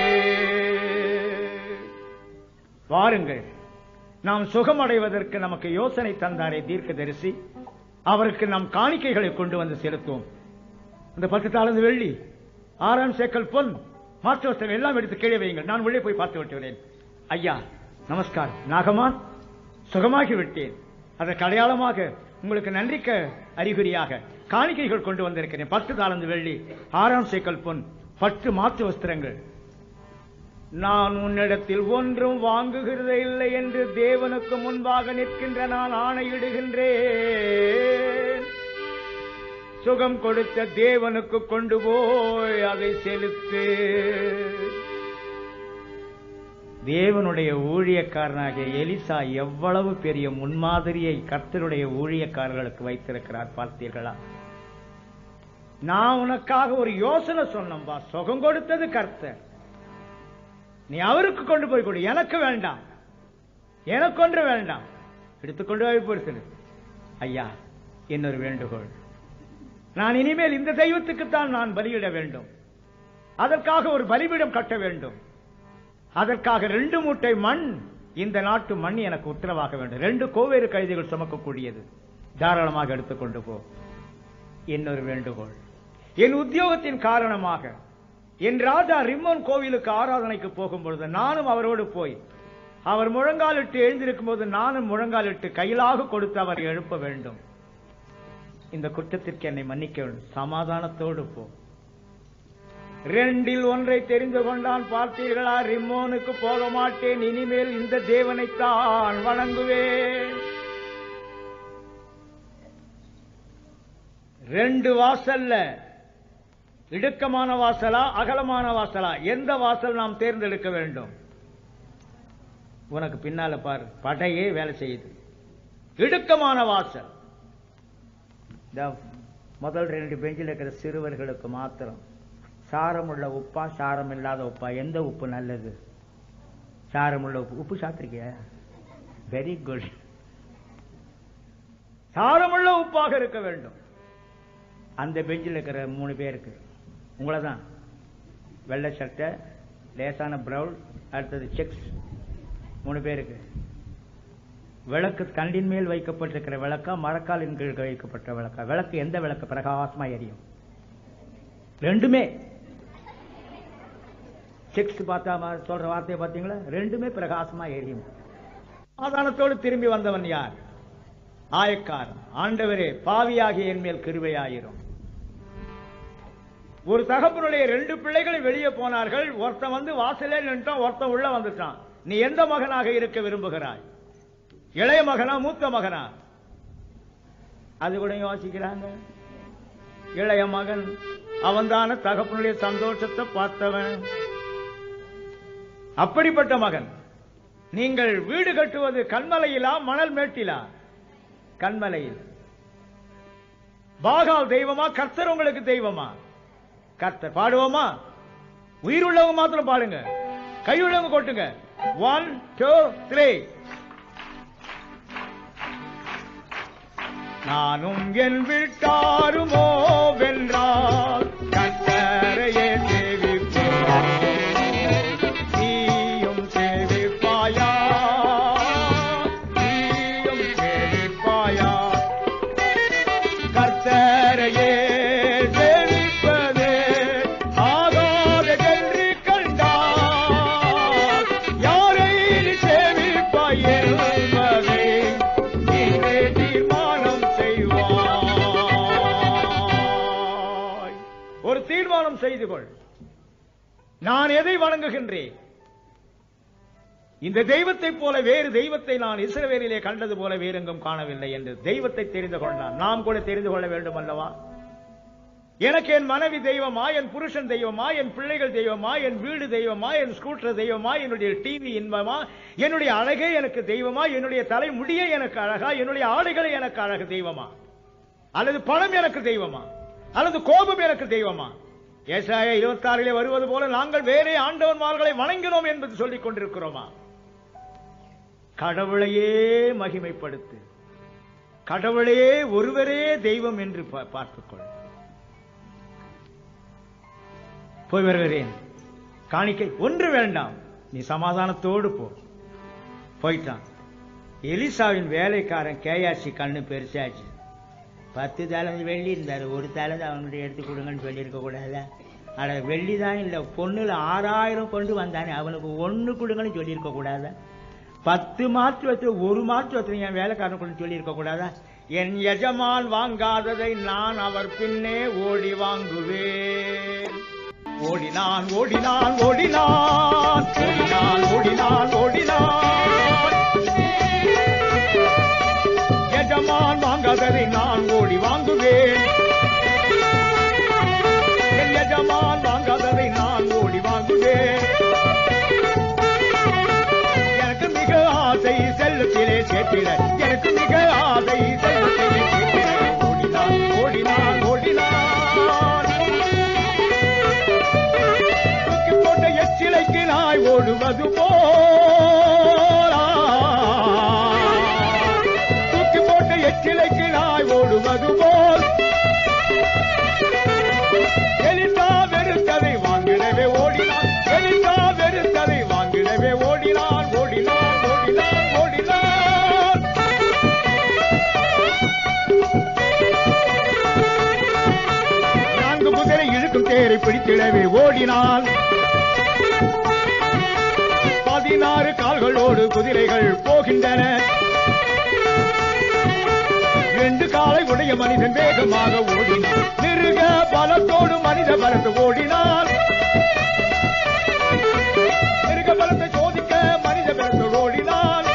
வாருங்கள் நாம் சுகமடைவதற்கு நமக்கு யோசனை தந்தாரே தீர்க்கதரிசி அவருக்கு நாம் காணிக்கைகளை கொண்டு வந்து செலுத்துவோம் அந்த பத்து தாளந்து வெள்ளி ஆறாம் சேக்கல் பொன் மாற்று வஸ்திரம் எல்லாம் எடுத்து கீழே வையுங்கள் நான் உள்ளே போய் பார்த்து விட்டு வரேன் ஐயா நமஸ்காரம் நாகமான் சுகமாகி விட்டேன் அதற்கு அடையாளமாக உங்களுக்கு நன்றிக்க அறிகுறியாக காணிக்கைகள் கொண்டு வந்திருக்கிறேன் பத்து தாளந்து வெள்ளி ஆறாம் சேக்கல் பொன் பத்து மாற்று வஸ்திரங்கள் நான் உன்னிடத்தில் ஒன்றும் வாங்குகிறதே இல்லை என்று தேவனுக்கு முன்பாக நிற்கின்ற நான் ஆணையிடுகின்றேன் சுகம் கொடுத்த தேவனுக்கு கொண்டு போய் அதை செலுத்து தேவனுடைய ஊழியக்காரனாகிய எலிசா எவ்வளவு பெரிய முன்மாதிரியை கர்த்தருடைய ஊழியக்காரர்களுக்கு வைத்திருக்கிறார் பார்த்தீர்களா நான் உனக்காக ஒரு யோசனை சொன்னம்பா சுகம் கொடுத்தது கர்த்தர் நீ அவருக்கு கொண்டு போய் கொடு எனக்கு வேண்டாம் எனக்கு ஒன்று வேண்டாம் எடுத்துக்கொண்டு போய் பொறுத்தது ஐயா இன்னொரு வேண்டுகோள் நான் இனிமேல் இந்த தெய்வத்துக்குத்தான் நான் பலியிட வேண்டும் அதற்காக ஒரு பலிபீடம் கட்ட வேண்டும் அதற்காக ரெண்டு மூட்டை மண் இந்த நாட்டு மண் எனக்கு உத்தரவாக வேண்டும் ரெண்டு கோவேறு கைதிகள் சுமக்கக்கூடியது தாராளமாக எடுத்துக்கொண்டு போ இன்னொரு வேண்டுகோள் என் உத்தியோகத்தின் காரணமாக என் ராஜா ரிம்மோன் கோவிலுக்கு ஆராதனைக்கு போகும் பொழுது நானும் அவரோடு போய் அவர் முழங்காலிட்டு எழுந்திருக்கும் போது நானும் முழங்காலிட்டு கையிலாக கொடுத்து அவர் எழுப்ப வேண்டும் இந்த குற்றத்திற்கு என்னை மன்னிக்க வேண்டும் சமாதானத்தோடு போ ரெண்டில் ஒன்றை தெரிந்து கொண்டான் பார்த்தீர்களா ரிம்மோனுக்கு போக மாட்டேன் இனிமேல் இந்த தேவனைத்தான் வணங்குவேன் ரெண்டு வாசல்ல இடுக்கமான வாசலா அகலமான வாசலா எந்த வாசல் நாம் தேர்ந்தெடுக்க வேண்டும் உனக்கு பின்னால பாரு படையே வேலை செய்யுது இடுக்கமான வாசல் இந்த முதல் ரெண்டு பெஞ்சில் இருக்கிற சிறுவர்களுக்கு மாத்திரம் சாரம் உள்ள உப்பா சாரம் இல்லாத உப்பா எந்த உப்பு நல்லது சாரம் உள்ள உப்பு உப்பு சாப்பிட்டிருக்கிய வெரி குட் சாரமுள்ள உப்பாக இருக்க வேண்டும் அந்த பெஞ்சில் இருக்கிற மூணு பேருக்கு உங்களை தான் வெள்ளை சட்டை லேசான பிரவுன் அடுத்தது செக்ஸ் மூணு பேருக்கு விளக்கு தண்டின் மேல் வைக்கப்பட்டிருக்கிற விளக்கா மரக்காலின் கீழ் வைக்கப்பட்ட விளக்கா விளக்கு எந்த விளக்கு பிரகாசமா எரியும் ரெண்டுமே செக்ஸ் பார்த்தா மா- சொல்ற வார்த்தையை பார்த்தீங்களா ரெண்டுமே பிரகாசமா எரியும் சமாதானத்தோடு திரும்பி வந்தவன் யார் ஆயக்காரன் ஆண்டவரே பாவியாகிய என் மேல் கிருபையாயிரும் ஒரு தகப்பனுடைய ரெண்டு பிள்ளைகளை வெளியே போனார்கள் ஒருத்தன் வந்து வாசலே நின்றான் ஒருத்தன் உள்ள வந்துட்டான் நீ எந்த மகனாக இருக்க விரும்புகிறாய் இளைய மகனா மூத்த மகனா அது கூட யோசிக்கிறாங்க இளைய மகன் அவன்தான தகப்பனுடைய சந்தோஷத்தை பார்த்தவன் அப்படிப்பட்ட மகன் நீங்கள் வீடு கட்டுவது கண்மலையிலா மணல் மேட்டிலா கண்மலையில் பாகால் தெய்வமா கர்த்தர் உங்களுக்கு தெய்வமா கர்த்தர் பாடுவோமா உயிருள்ளவங்க மாத்திரம் பாடுங்க கையுள்ளவங்க கொட்டுங்க ஒன் டூ த்ரீ நானும் என் வீட்டாருமோ வென்றால் கர்த்தரையே சேவிப்போம் நீயும் சேவிப்பாயா நீயும் சேவிப்பாயா கர்த்தரையே சேவிப்பது ஆகாதென்று கண்டால் யாரை நீ சேவிப்பாய் என்பதை இன்றே தீர்மானம் செய்வாய் ஒரு தீர்மானம் செய்து கொள் நான் எதை வணங்குகின்றேன் இந்த தெய்வத்தைப் போல வேறு தெய்வத்தை நான் இஸ்ரவேலிலே கண்டது போல வேறெங்கும் காணவில்லை என்று தெய்வத்தை தெரிந்து கொண்டான் நாம் கூட தெரிந்து கொள்ள வேண்டும் அல்லவா எனக்கு என் மனைவி தெய்வமா என் புருஷன் தெய்வமா என் பிள்ளைகள் தெய்வமா என் வீடு தெய்வமா என் ஸ்கூட்டர் தெய்வமா என்னுடைய டிவி இன்பமா என்னுடைய அழகே எனக்கு தெய்வமா என்னுடைய தலைமுடியே எனக்கு அழகா என்னுடைய ஆடைகளே எனக்கு அழகு தெய்வமா அல்லது பணம் எனக்கு தெய்வமா அல்லது கோபம் எனக்கு தெய்வமா ஏசாய இருபத்தாறிலே வருவது போல நாங்கள் வேறே ஆண்டவன்மார்களை வணங்கினோம் என்பது சொல்லிக் கொண்டிருக்கிறோமா கடவுளையே மகிமைப்படுத்து கடவுளே ஒருவரே தெய்வம் என்று பா- பார்த்துக்கொள் போய் வருகிறேன் காணிக்கை ஒன்று வேண்டாம் நீ சமாதானத்தோடு போ போயிட்டான் எலிசாவின் வேலைக்காரன் கேயாசி கண்ணு பெருசாச்சு பத்து தலை வெள்ளி இருந்தாரு ஒரு தலை அவங்கள்ட்ட எடுத்து கொடுங்கன்னு சொல்லியிருக்க கூடாதா அட வெள்ளி தான் இல்லை பொண்ணுல ஆறாயிரம் கொண்டு வந்தானே அவனுக்கு ஒண்ணு கொடுங்கன்னு சொல்லியிருக்க கூடாதா பத்து மாற்று வச்சு ஒரு மாற்று வச்சு என் வேலைக்காரன் கொண்டு சொல்லியிருக்க கூடாதா என் எஜமான் வாங்காததை நான் அவர் பின்னே ஓடி வாங்குவேன் ஓடினான் ஓடினான் ஓடினான் ஓடினான் ஓடினான் ஓடினான் எஜமான் வாங்காததை நான் ஓடி வாங்குவேன் என் எஜமான் வாங்காததை நான் ஓடி வாங்குவேன் எனக்கு மிக ஆசை செல்லத்திலே சேர்த்திட எனக்கு மிக ஆசை செல்லத்திலே சேர்த்திட ஓடினான் ஓடினான் ஓடினான் தூக்கி போட்ட எச்சிலைக்கு நாய் ஓடுவது போலா தூக்கி போட்ட எச்சிலைக்கு நாய் ஓடுவது போல் எலிசா வெறுத்ததை வாங்கிடவே ஓடினான் எலிசா வெறுத்ததை வாங்கிடவே ஓடினான் ஓடினான் ஓடினான் ஓடினான் நான்கு குதிரை இழுக்கும் தேரை பிடித்திடவே ஓடினான் பதினாறு கால்களோடு குதிரைகள் போகின்றன ரெண்டு காலை உடைய மனிதன் வேகமாக ஓடினான் மிருக பலத்தோடு மனித பலத்து ஓடினான் மிருக பலத்தை சோதிக்க மனித பலத்தோடு ஓடினான்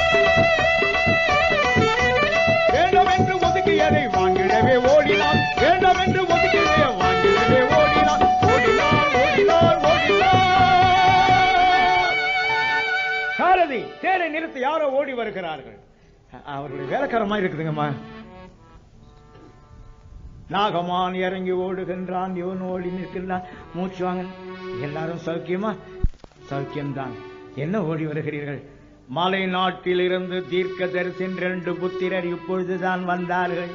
வேண்டும் என்று ஒதுக்கியதை வாங்கிடவே ஓடினான் வேண்டும் என்று ஒதுக்கியதை வாங்கிடவே ஓடினான் ஓடினான் ஓடினான் ஓடினான் சாரதி தேரை நிறுத்து வருகிறார்கள் அ- அவர்களுடைய வேலைக்காரமா இருக்குதுங்கம்மா நாகமான் இறங்கி ஓடுகின்றான் இவன் ஓடி நிற்கின்றான் மூச்சு வாங்க எல்லாரும் சௌக்கியமா சௌக்கியம்தான் என்ன ஓடி வருகிறீர்கள் மலை நாட்டில் இருந்து தீர்க்க தரிசின் ரெண்டு புத்திரர் இப்பொழுதுதான் வந்தார்கள்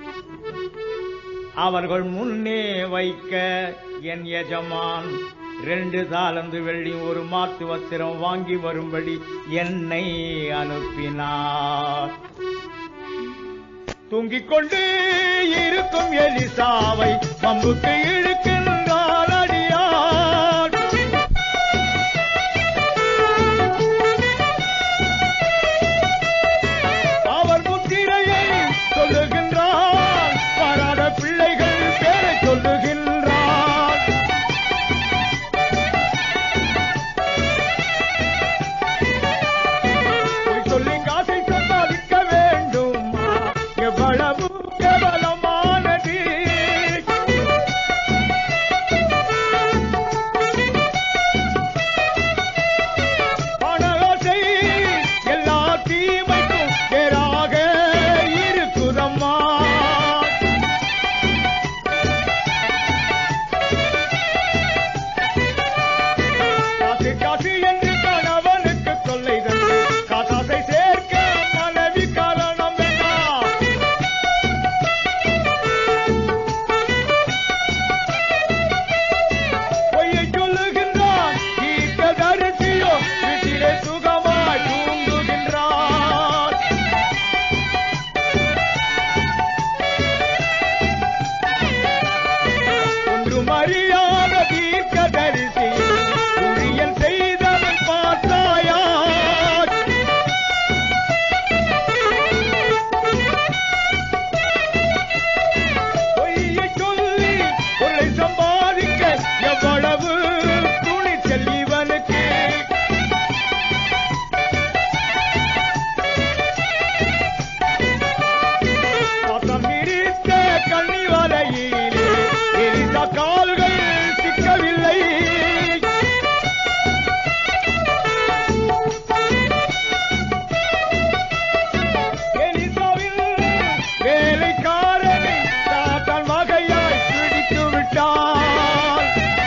அவர்கள் முன்னே வைக்க என் எஜமான் ரெண்டு தாளந்து வெள்ளி ஒரு மாத்து வத்திரம் வாங்கி வரும்படி என்னை அனுப்பினார் தூங்கிக் கொண்டு இருக்கும் எலிசாவை பம்புக்கு இழுக்கின்றார் அடியார் அவர் முத்திரையை சொல்லுகின்றார் வராத பிள்ளைகள் பேரை சொல்லுகின்றார் பொய் சொல்லி காசை சம்பாதிக்க வேண்டும் எவ்வளவு கேவலமானது பண ஆசை எல்லா தீமைக்கும் பேராக இருக்குதம்மா காசு காசு என்று கணவனுக்கு தொல்லை தந்து காசாசை சேர்க்க மனைவி காரணம் வேண்டாம் பொய்யை சொல்லுகின்றான் தீர்க்க தரிசியோ வீட்டிலே சுகமாய் தூங்குகின்றான் ஒன்றும் அறியாத தீர்க்க தரிசி உரியல் செய்தவன் பார்த்தாயா பொய்யை சொல்லி பொருளை சம்பாதிக்க எவ்வளவு துணிச்சல் இவனுக்கு பாசம் விரித்த கண்ணி வலையிலே எரிந்த கால்கள் சிக்கவில்லை எலிசாவின் வேலைக்காரனை சாத்தான் வகையாய் பிடித்து விட்டான்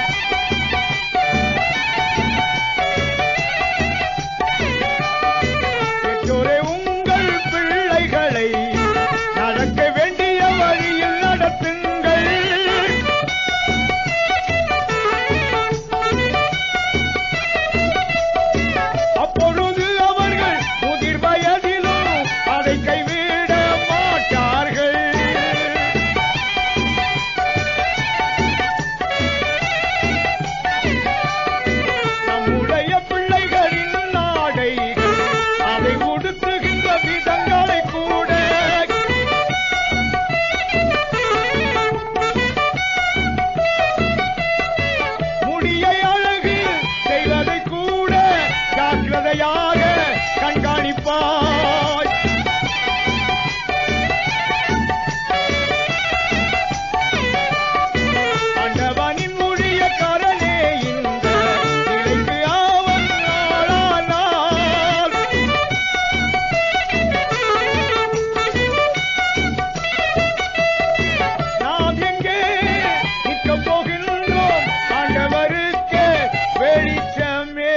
பெற்றோரே உங்கள் பிள்ளைகளை நடக்க வேண்டிய வழியில் நடத்துங்கள் அப்பொழுது அவர்கள் முதிர் வயதிலும் அதை கைவிட மாட்டார்கள் நம்முடைய பிள்ளைகளின் நாடைகள் அதை உடுத்துகின்ற விதங்களை கூட முடியை அழகு செய்வதை கூட ஜாக்கிரதையாக கண்காணிப்பாய் ஆண்டவனின் மொழிய கரனே இந்த நிலைக்கு அவன் ஆளானார் நாம் எங்கே நிற்கப் போகின்றோம் ஆண்டவருக்கு வெளிச்சமே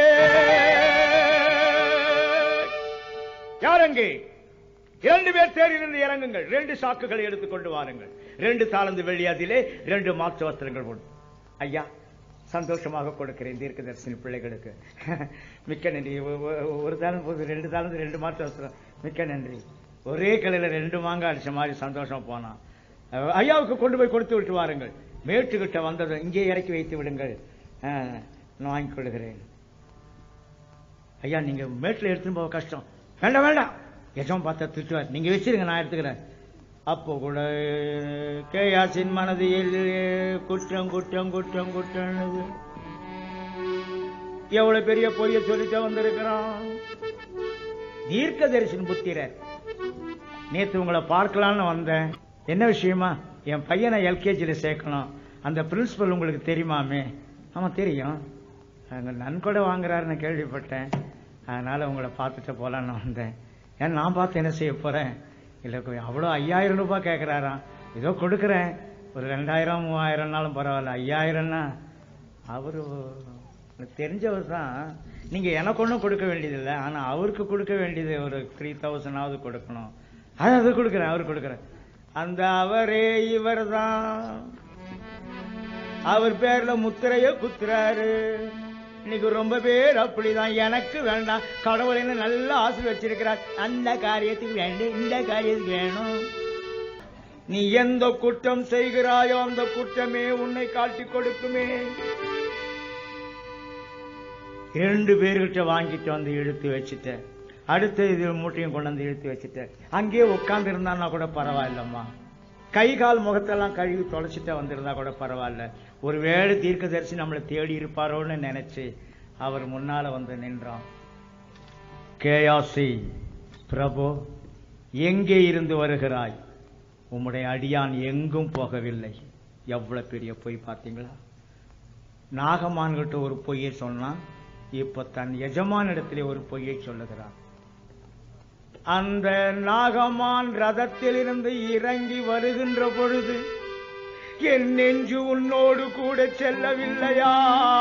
யாரங்கே இரண்டு பேர் தேரிலிருந்து இறங்குங்கள் ரெண்டு சாக்குகளை எடுத்துக்கொண்டு வாருங்கள் ரெண்டு தாளந்து வெள்ளி அதிலே ரெண்டு மாற்று வஸ்திரங்கள் கொண்டு ஐயா சந்தோஷமாக கொடுக்கிறேன் தீர்க்கதரிசனி பிள்ளைகளுக்கு மிக்க நன்றி ஒ- ஒ- ஒரு தாளம் போது ரெண்டு தாளந்து ரெண்டு மாற்று வஸ்திரம் மிக்க நன்றி ஒரே கலையில ரெண்டு மாங்காய் அடிச்ச மாதிரி சந்தோஷம் போனான் அஹ் ஐயாவுக்கு கொண்டு போய் கொடுத்து விட்டு வாருங்கள் மேட்டுக்கிட்ட வந்தது இங்கே இறக்கி வைத்து விடுங்கள் அஹ், நான் வாங்கிக் கொள்கிறேன் ஐயா நீங்க மேட்டில் எடுத்துன்னு போக கஷ்டம் வேண்டாம் வேண்டாம் எஜம் பார்த்தா திட்டுவார் நீங்க வச்சிருங்க நான் எடுத்துக்கிறேன் அப்போ கூட கேயாசின் மனதில் குற்றம் குற்றம் குற்றம் குற்றம் எவ்வளவு பெரிய பொய்ய சொல்லிட்டு வந்திருக்கிறான் தீர்க்க தரிசன புத்திரர் நேத்து உங்களை பார்க்கலாம்னு வந்தேன் என்ன விஷயமா என் பையனை எல்கேஜில சேர்க்கணும் அந்த பிரின்சிபல் உங்களுக்கு தெரியுமாமே ஆமா தெரியும் அங்க நன்கொடை வாங்குறாருன்னு கேள்விப்பட்டேன் அதனால உங்களை பார்த்துட்டு போலான்னு வந்தேன் ஏன் நான் பார்த்து என்ன செய்ய போறேன் இல்ல அவ்வளோ ஐயாயிரம் ரூபாய் கேட்கிறாராம் ஏதோ கொடுக்குறேன் ஒரு ரெண்டாயிரம் மூவாயிரம்னாலும் பரவாயில்ல ஐயாயிரம்னா அவரு எனக்கு தெரிஞ்சவர் தான் நீங்க எனக்கு ஒன்றும் கொடுக்க வேண்டியதில்லை ஆனா அவருக்கு கொடுக்க வேண்டியது ஒரு த்ரீ தௌசண்டாவது கொடுக்கணும் அது அது கொடுக்குறேன் அவர் கொடுக்குறேன் அந்த அவரே இவர் தான் அவர் பேர்ல முத்திரைய குத்துறாரு இன்னைக்கு ரொம்ப பேர் அப்படிதான் எனக்கு வேண்டாம் கடவுள் என்ன நல்ல ஆசை வச்சிருக்கிறார் அந்த காரியத்துக்கு வேண்டும் இந்த காரியத்துக்கு வேணும் நீ எந்த குற்றம் செய்கிறாயோ அந்த குற்றமே உன்னை காட்டி கொடுக்குமே இரண்டு பேர்கிட்ட வாங்கிட்டு வந்து இழுத்து வச்சுட்ட அடுத்த இது மூட்டையும் கொண்டு வந்து இழுத்து வச்சுட்ட அங்கேயே உட்கார்ந்து இருந்தான்னா கூட பரவாயில்லம்மா கை கால் முகத்தெல்லாம் கழுவி தொலைச்சிட்டு வந்திருந்தா கூட பரவாயில்ல ஒருவேளை தீர்க்கதரிசி நம்மளை தேடி இருப்பாரோன்னு நினைச்சு அவர் முன்னால வந்து நின்றான் கேயாசி பிரபு எங்கே இருந்து வருகிறாய் உம்முடைய அடியான் எங்கும் போகவில்லை எவ்வளவு பெரிய பொய் பார்த்தீங்களா நாகமான்கிட்ட ஒரு பொய்யை சொன்னான் இப்ப தன் எஜமானிடத்திலே ஒரு பொய்யை சொல்லுகிறான் அந்த நாகமான் ரதத்திலிருந்து இறங்கி வருகின்ற பொழுது என் நெஞ்சு உன்னோடு கூட செல்லவில்லையா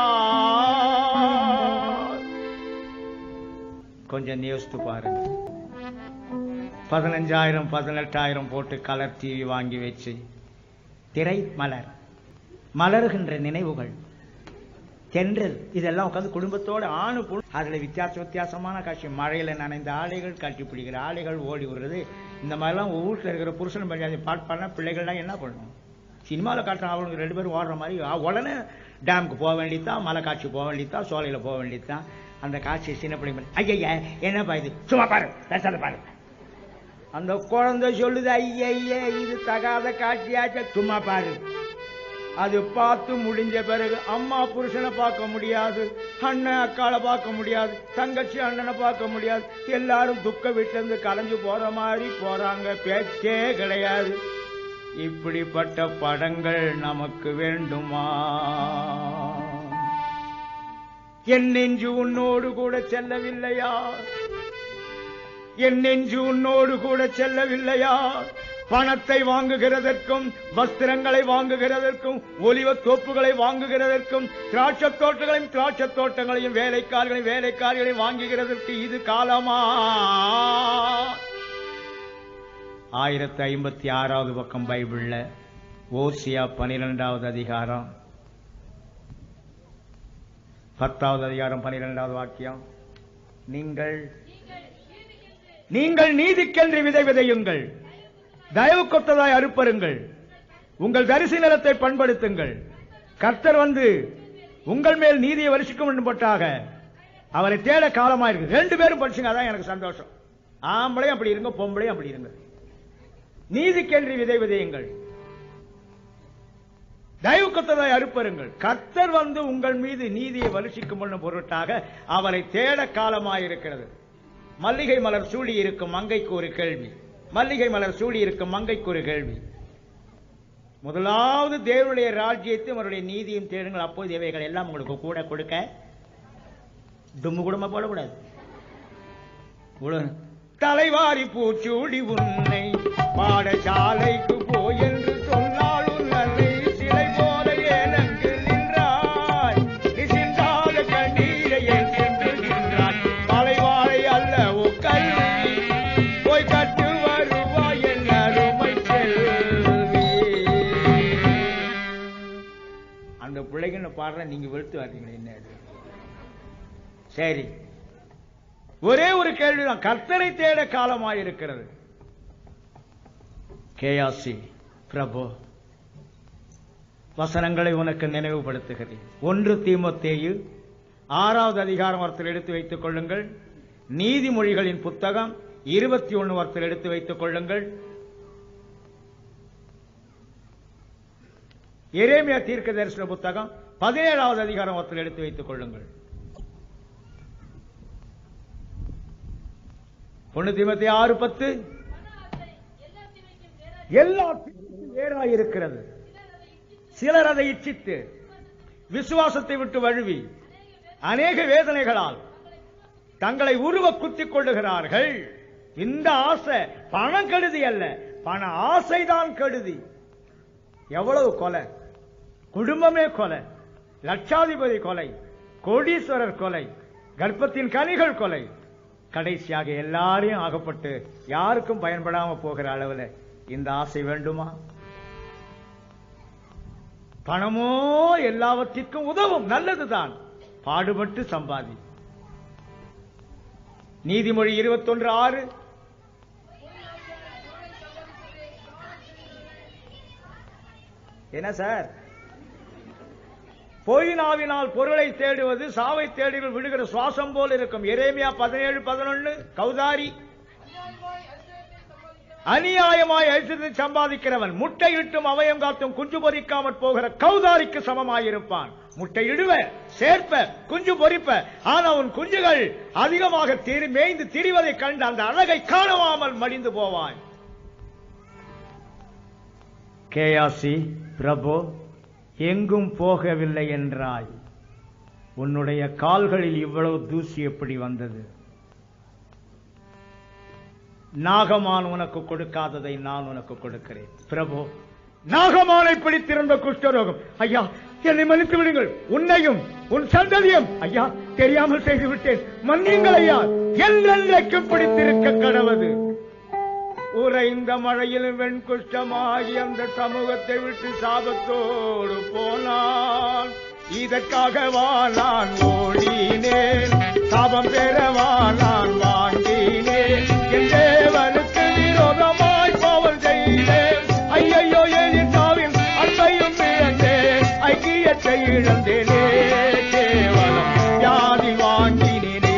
கொஞ்சம் யோசித்து பாருங்க பதினஞ்சாயிரம் பதினெட்டாயிரம் போட்டு கலர் டிவி வாங்கி வச்சு திரை மலர் மலர்கின்ற நினைவுகள் தென்றல் இதெல்லாம் உட்காந்து குடும்பத்தோட ஆணு பொண்ணு அதுல வித்தியாச வித்தியாசமான காட்சி மழையில நனைந்த ஆலைகள் கட்டி பிடிக்கிற ஆலைகள் ஓடி விடுறது இந்த மாதிரிலாம் வீட்டில் இருக்கிற புருஷன் பஞ்சாயத்து பாட்டு பண்ணா பிள்ளைகள்லாம் என்ன பண்ணணும் சினிமாவில் காட்டுற அவங்களுக்கு ரெண்டு பேரும் ஓடுற மாதிரி ஆ, உடனே டேமுக்கு போக வேண்டியதுதான் மலை காட்சி போக வேண்டியதுதான் சோலையில் போக வேண்டியதுதான் அந்த காட்சி சின்ன பிள்ளைங்க ஐயா என்னப்பா இது சும்மா பாரு பேசாத பாரு அந்த குழந்தை சொல்லுது ஐய இது தகாத காட்சியாச்ச சும்மா பாரு அது பார்த்து முடிஞ்ச பிறகு அம்மா புருஷனை பார்க்க முடியாது அண்ணன் அக்காளை பார்க்க முடியாது தங்கச்சி அண்ணனை பார்க்க முடியாது எல்லாரும் துக்க வீட்டிலிருந்து கலைஞ்சு போற மாதிரி போறாங்க பேச்சே கிடையாது இப்படிப்பட்ட படங்கள் நமக்கு வேண்டுமா என் நெஞ்சு உன்னோடு கூட செல்லவில்லையா என் நெஞ்சு உன்னோடு கூட செல்லவில்லையா பணத்தை வாங்குகிறதற்கும் வஸ்திரங்களை வாங்குகிறதற்கும் ஒலிவ தோப்புகளை வாங்குகிறதற்கும் திராட்சை தோட்டங்களையும் திராட்சை தோட்டங்களையும் வேலைக்காரர்களையும் வேலைக்காரிகளையும் வாங்குகிறதற்கு இது காலமா ஆயிரத்தி ஐம்பத்தி ஆறாவது பக்கம் பைபிள்ல ஓசியா பனிரெண்டாவது அதிகாரம் பத்தாவது அதிகாரம் பனிரெண்டாவது வாக்கியம் நீங்கள் நீங்கள் நீதிக்கென்று விதை விதையுங்கள் தயவு கொத்ததாய் அறுப்பருங்கள் உங்கள் தரிசி நிலத்தை பண்படுத்துங்கள் கர்த்தர் வந்து உங்கள் மேல் நீதியை வருஷிக்கும் என்பட்டாக அவரை தேட காலமாயிருக்கு ரெண்டு பேரும் படிச்சுங்க அதான் எனக்கு சந்தோஷம் ஆம்பளையும் அப்படி இருங்க பொம்பளையும் அப்படி இருங்க நீதிக்கென்று விதை விதையுங்கள் தயவு கொத்ததாய் அறுப்பருங்கள் கர்த்தர் வந்து உங்கள் மீது நீதியை வருஷிக்கும் என்னும் பொருட்டாக அவரை தேட காலமாயிருக்கிறது மல்லிகை மலர் சூடி இருக்கும் மங்கைக்கு ஒரு கேள்வி மல்லிகை மலர் சூடி இருக்கும் மங்கைக்கு ஒரு கேள்வி முதலாவது தேவனுடைய ராஜ்யத்தையும் அவருடைய நீதியும் தேடுங்கள் அப்போது இவைகள் எல்லாம் உங்களுக்கு கூட கொடுக்க தும்மு குடும்ப போடக்கூடாது உட- தலைவாரி பூச்சூடி உன்னை பாடசாலைக்கு போய் என்று சொன்னால் உன்னை சிலை போல எனக்கு நின்றாய் நிசிந்தாத கண்ணீரை என்று நின்றாய் மலைவாழை அல்ல ஓ கல்வி போய் கட்டு வருவாய் என் அருமை செல்வி அந்த பிள்ளைங்க பாடுற நீங்க வெளுத்து வர்றீங்களே என்ன இது? சரி ஒரே ஒரு கேள்விதான் கர்த்தரை தேட காலமாயிருக்கிறது கேயாசி பிரபு வசனங்களை உனக்கு நினைவுபடுத்துகிறேன் ஒன்று தீமோத்தேயு ஆறாவது அதிகாரம் ஒருத்தர் எடுத்து வைத்துக் கொள்ளுங்கள் நீதிமொழிகளின் புத்தகம் இருபத்தி ஒன்னு ஒருத்தர் எடுத்து வைத்துக் கொள்ளுங்கள் எரேமியா தீர்க்க தரிசன புத்தகம் பதினேழாவது அதிகாரம் ஒருத்தர் எடுத்து வைத்துக் கொள்ளுங்கள் ஒன்னு தீமத்தி ஆறு பத்து எல்லாத்திற்கும் வேறாயிருக்கிறது சிலர் அதை இச்சித்து விசுவாசத்தை விட்டு வழுவி அநேக வேதனைகளால் தங்களை உருவ குத்திக் கொள்ளுகிறார்கள் இந்த ஆசை பணம் கெடுதி அல்ல பண ஆசைதான் கெடுதி எவ்வளவு கொலை குடும்பமே கொலை லட்சாதிபதி கொலை கோடீஸ்வரர் கொலை கர்ப்பத்தின் கனிகள் கொலை கடைசியாக எல்லாரையும் ஆகப்பட்டு யாருக்கும் பயன்படாம போகிற அளவுல இந்த ஆசை வேண்டுமா பணமோ எல்லாவற்றிற்கும் உதவும் நல்லதுதான் பாடுபட்டு சம்பாதி நீதிமொழி இருபத்தொன்று ஆறு என்ன சார் பொய்னாவினால் பொருளை தேடுவது சாவை தேடிகள் விடுகிற சுவாசம் போல் இருக்கும் எரேமியா பதினேழு பதினொன்னு கௌதாரி அநியாயமாய் ஐஸ்வர்யத்தை சம்பாதிக்கிறவன் முட்டையிட்டும் அவயம் காத்தும் குஞ்சு பொறிக்காமற் போகிற கௌதாரிக்கு சமமாயிருப்பான் முட்டையிடுவ சேர்ப்ப குஞ்சு பொறிப்ப ஆனா உன் குஞ்சுகள் அதிகமாக திரி மேய்ந்து திரிவதை கண்டு அந்த அழகை காணவாமல் மடிந்து போவாய் கேயாசி பிரபு எங்கும் போகவில்லை என்றாய் உன்னுடைய கால்களில் இவ்வளவு தூசி எப்படி வந்தது நாகமான் உனக்கு கொடுக்காததை நான் உனக்கு கொடுக்கிறேன் பிரபு நாகமானை பிடித்திருந்த குஷ்டரோகம் ஐயா என்னை மன்னித்து விடுங்கள் உன்னையும் உன் சந்ததியும் ஐயா தெரியாமல் செய்து விட்டேன் மன்னியுங்கள் ஐயா என்றென்றைக்கும் பிடித்திருக்க கடவது உறைந்த மழையில் வெண்குஷ்டமாகி அந்த சமூகத்தை விட்டு சாபத்தோடு போனான் இதற்காகவா நான் ஓடினேன் சாபம் பெறவா நான் வாங்கினேன் என் தேவனுக்கு விரோதமாய் பாவம் செய்தேன் ஐயையோ எலிசாவின் அன்பையும் இழந்தேன் ஐக்கியத்தை இழந்தேனே கேவலம் வியாதி வாங்கினேனே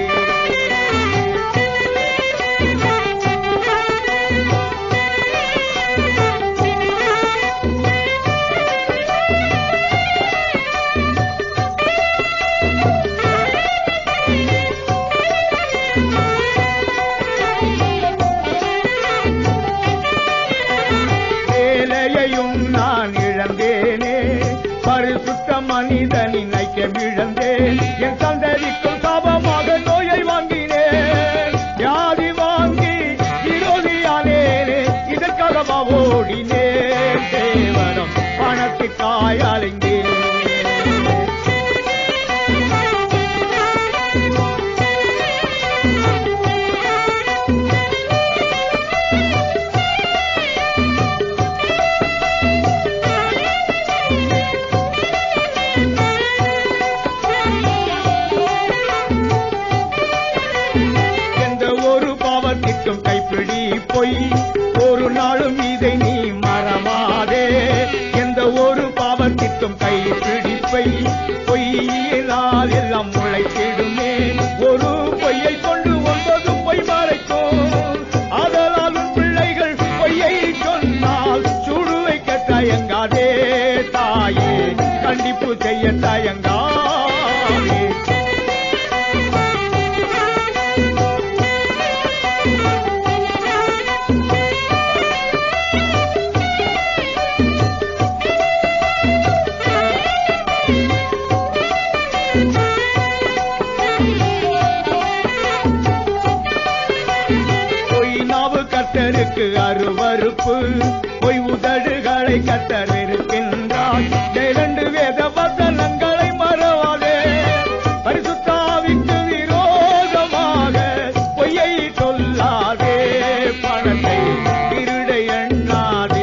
வேலையையும் நான் இழந்தேனே பரிசுத்த மனிதனின் ஐக்கியம் இழந்தேன் என் சந்ததிக்கும் சாபமாக நோயை வாங்கினேன் வியாதி வாங்கி விரோதியானேனே இதற்காக ஓடினேன் தேவரம் பணத்துக்காய் அலைந்தேன் எந்த ஒரு பாவத்திற்கும் கைப்பிடி பொய் ஒரு நாளும் இதை நீ மறவாதே எந்த ஒரு பாவத்திற்கும் கைப்பிடி பொய் பொய்யினால் எல்லாம் முளைத்திடுமே ஒரு பொய்யை கொண்டு ஒன்பது பொய் மறைக்கும் ஆதலால் உன் பிள்ளைகள் பொய்யை சொன்னால் சுடு வைக்க தயங்காதே தாயே கண்டிப்பு செய்ய தயங்காதே பொய் நாவு கத்தருக்கு அருவருப்பு பொய் உதடுகளை கத்தர் இருக்கின்றார் இரண்டு வேத வசனங்களை மறவாதே பரிசுத்தாவிக்கு விரோதமாக பொய்யை சொல்லாதே பணத்தை திருட எண்ணாதே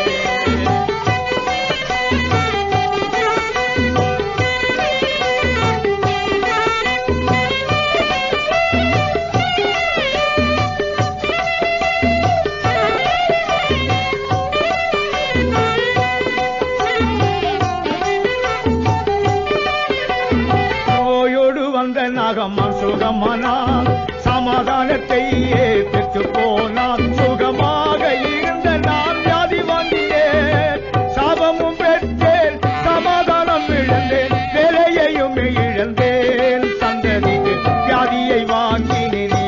நோயோடு வந்த நாகம்மான் சுகமானான் சமாதானத்தை பெற்று போனான் சுகமாக இருந்த நான் வியாதி வாங்கினேன் சாபமும் பெற்றேன் சமாதானம் இழந்தேன் வேலையையும் இழந்தேன் சந்ததிக்கு வியாதியை வாங்கினேனே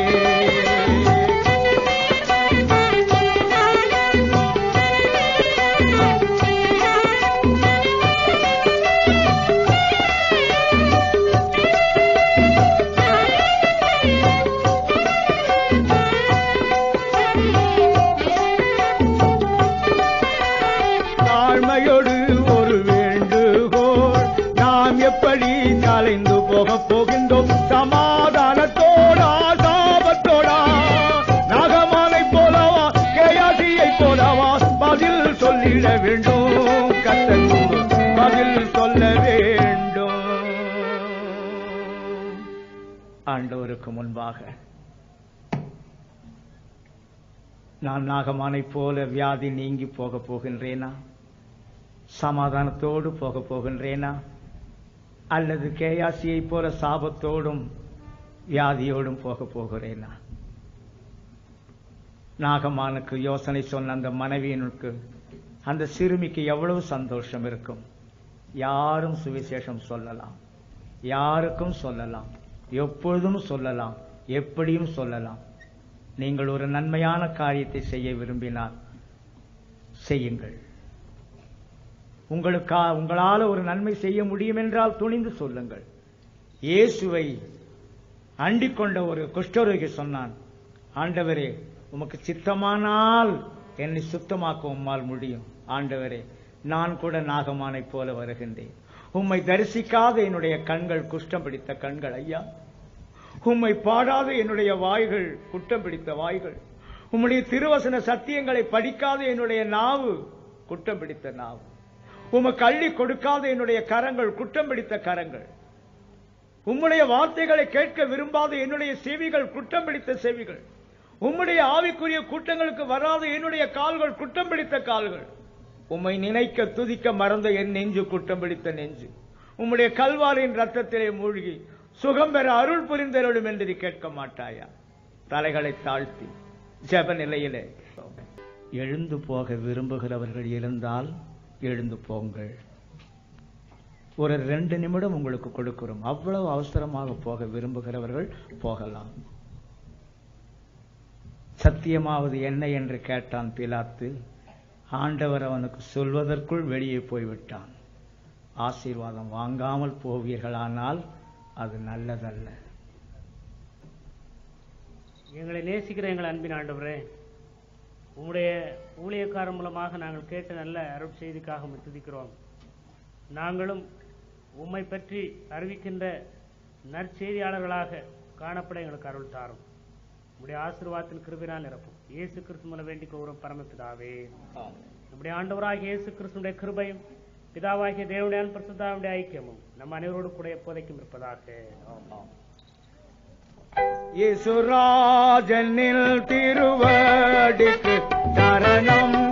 தாழ்மையோடு ஒரு வேண்டுகோள் நாம் எப்படி கலைந்து போக போகின்றோம் சமாதானத்தோடா சாபத்தோடா நாகமானை போலவா கேயாசியை போலவா பதில் சொல்லிட வேண்டும் கத்தோடு பதில் சொல்ல வேண்டும் ஆண்டவருக்கு முன்பாக நான் நாகமானைப் போல வியாதி நீங்கி போக போகின்றேனா சமாதானத்தோடு போக போகின்றேனா அல்லது கேயாசியைப் போல சாபத்தோடும் வியாதியோடும் போக போகிறேனா நாகமானுக்கு யோசனை சொன்ன அந்த மனைவியனுக்கு அந்த சிறுமிக்கு எவ்வளவு சந்தோஷம் இருக்கும் யாரும் சுவிசேஷம் சொல்லலாம் யாருக்கும் சொல்லலாம் எப்பொழுதும் சொல்லலாம் எப்படியும் சொல்லலாம் நீங்கள் ஒரு நன்மையான காரியத்தை செய்ய விரும்பினால் செய்யுங்கள் உங்களுக்கா உங்களால் ஒரு நன்மை செய்ய முடியும் என்றால் துணிந்து சொல்லுங்கள் இயேசுவை அண்டிக் கொண்ட ஒரு குஷ்டரோகி சொன்னான் ஆண்டவரே உமக்கு சித்தமானால் என்னை சுத்தமாக்க உம்மால் முடியும் ஆண்டவரே நான் கூட நாகமானைப் போல வருகின்றேன் உம்மை தரிசிக்காத என்னுடைய கண்கள் குஷ்டம் பிடித்த கண்கள் ஐயா உம்மை பாடாத என்னுடைய வாய்கள் குற்றம் பிடித்த வாய்கள் உம்முடைய திருவசன சத்தியங்களை படிக்காத என்னுடைய நாவு குற்றம் பிடித்த நாவு உமக்கு அள்ளி கொடுக்காத என்னுடைய கரங்கள் குற்றம் பிடித்த கரங்கள் உம்முடைய வார்த்தைகளை கேட்க விரும்பாத என்னுடைய செவிகள் குற்றம் பிடித்த செவிகள் உம்முடைய ஆவிக்குரிய கூட்டங்களுக்கு வராத என்னுடைய கால்கள் குற்றம் பிடித்த கால்கள் உம்மை நினைக்க துதிக்க மறந்த என் நெஞ்சு குற்றம் பிடித்த நெஞ்சு உம்முடைய கல்வாரின் ரத்தத்திலே மூழ்கி சுகம் பெற அருள் புரிந்தருளும் என்று நீ கேட்க மாட்டாயா தலைகளை தாழ்த்தி ஜெப நிலையிலே எழுந்து போக விரும்புகிறவர்கள் இருந்தால் எழுந்து போங்கள் ஒரு ரெண்டு நிமிடம் உங்களுக்கு கொடுக்கிறோம் அவ்வளவு அவசரமாக போக விரும்புகிறவர்கள் போகலாம் சத்தியமாவது என்ன என்று கேட்டான் பிலாத்து ஆண்டவர் அவனுக்கு சொல்வதற்குள் வெளியே போய்விட்டான் ஆசீர்வாதம் வாங்காமல் போவீர்களானால் அது நல்லதல்ல எங்களை நேசிக்கிற எங்கள் அன்பின் ஆண்டவரே உம்முடைய ஊழியக்காரன் மூலமாக நாங்கள் கேட்ட நல்ல அருள் செய்திக்காக உம்மை துதிக்கிறோம் நாங்களும் உம்மை பற்றி அறிவிக்கின்ற நற்செய்தியாளர்களாக காணப்பட எங்களுக்கு அருள் தாரும் உம்முடைய ஆசீர்வாதத்தின் கிருபினால் நிரப்பும் இயேசு கிறிஸ்து மூலம் வேண்டிக் கொள்கிறோம் பரமபிதாவே நம்முடைய ஆண்டவராகிய இயேசு கிறிஸ்துடைய கிருபையும் பிதாவாகிய தேவனுடைய பிரசுத்தாவுடைய ஐக்கியமும் நம் அனைவரோடு கூட எப்போதைக்கும் இருப்பதாக ஆமென். இயேசுராஜனில் திருவடிக்கு சரணம்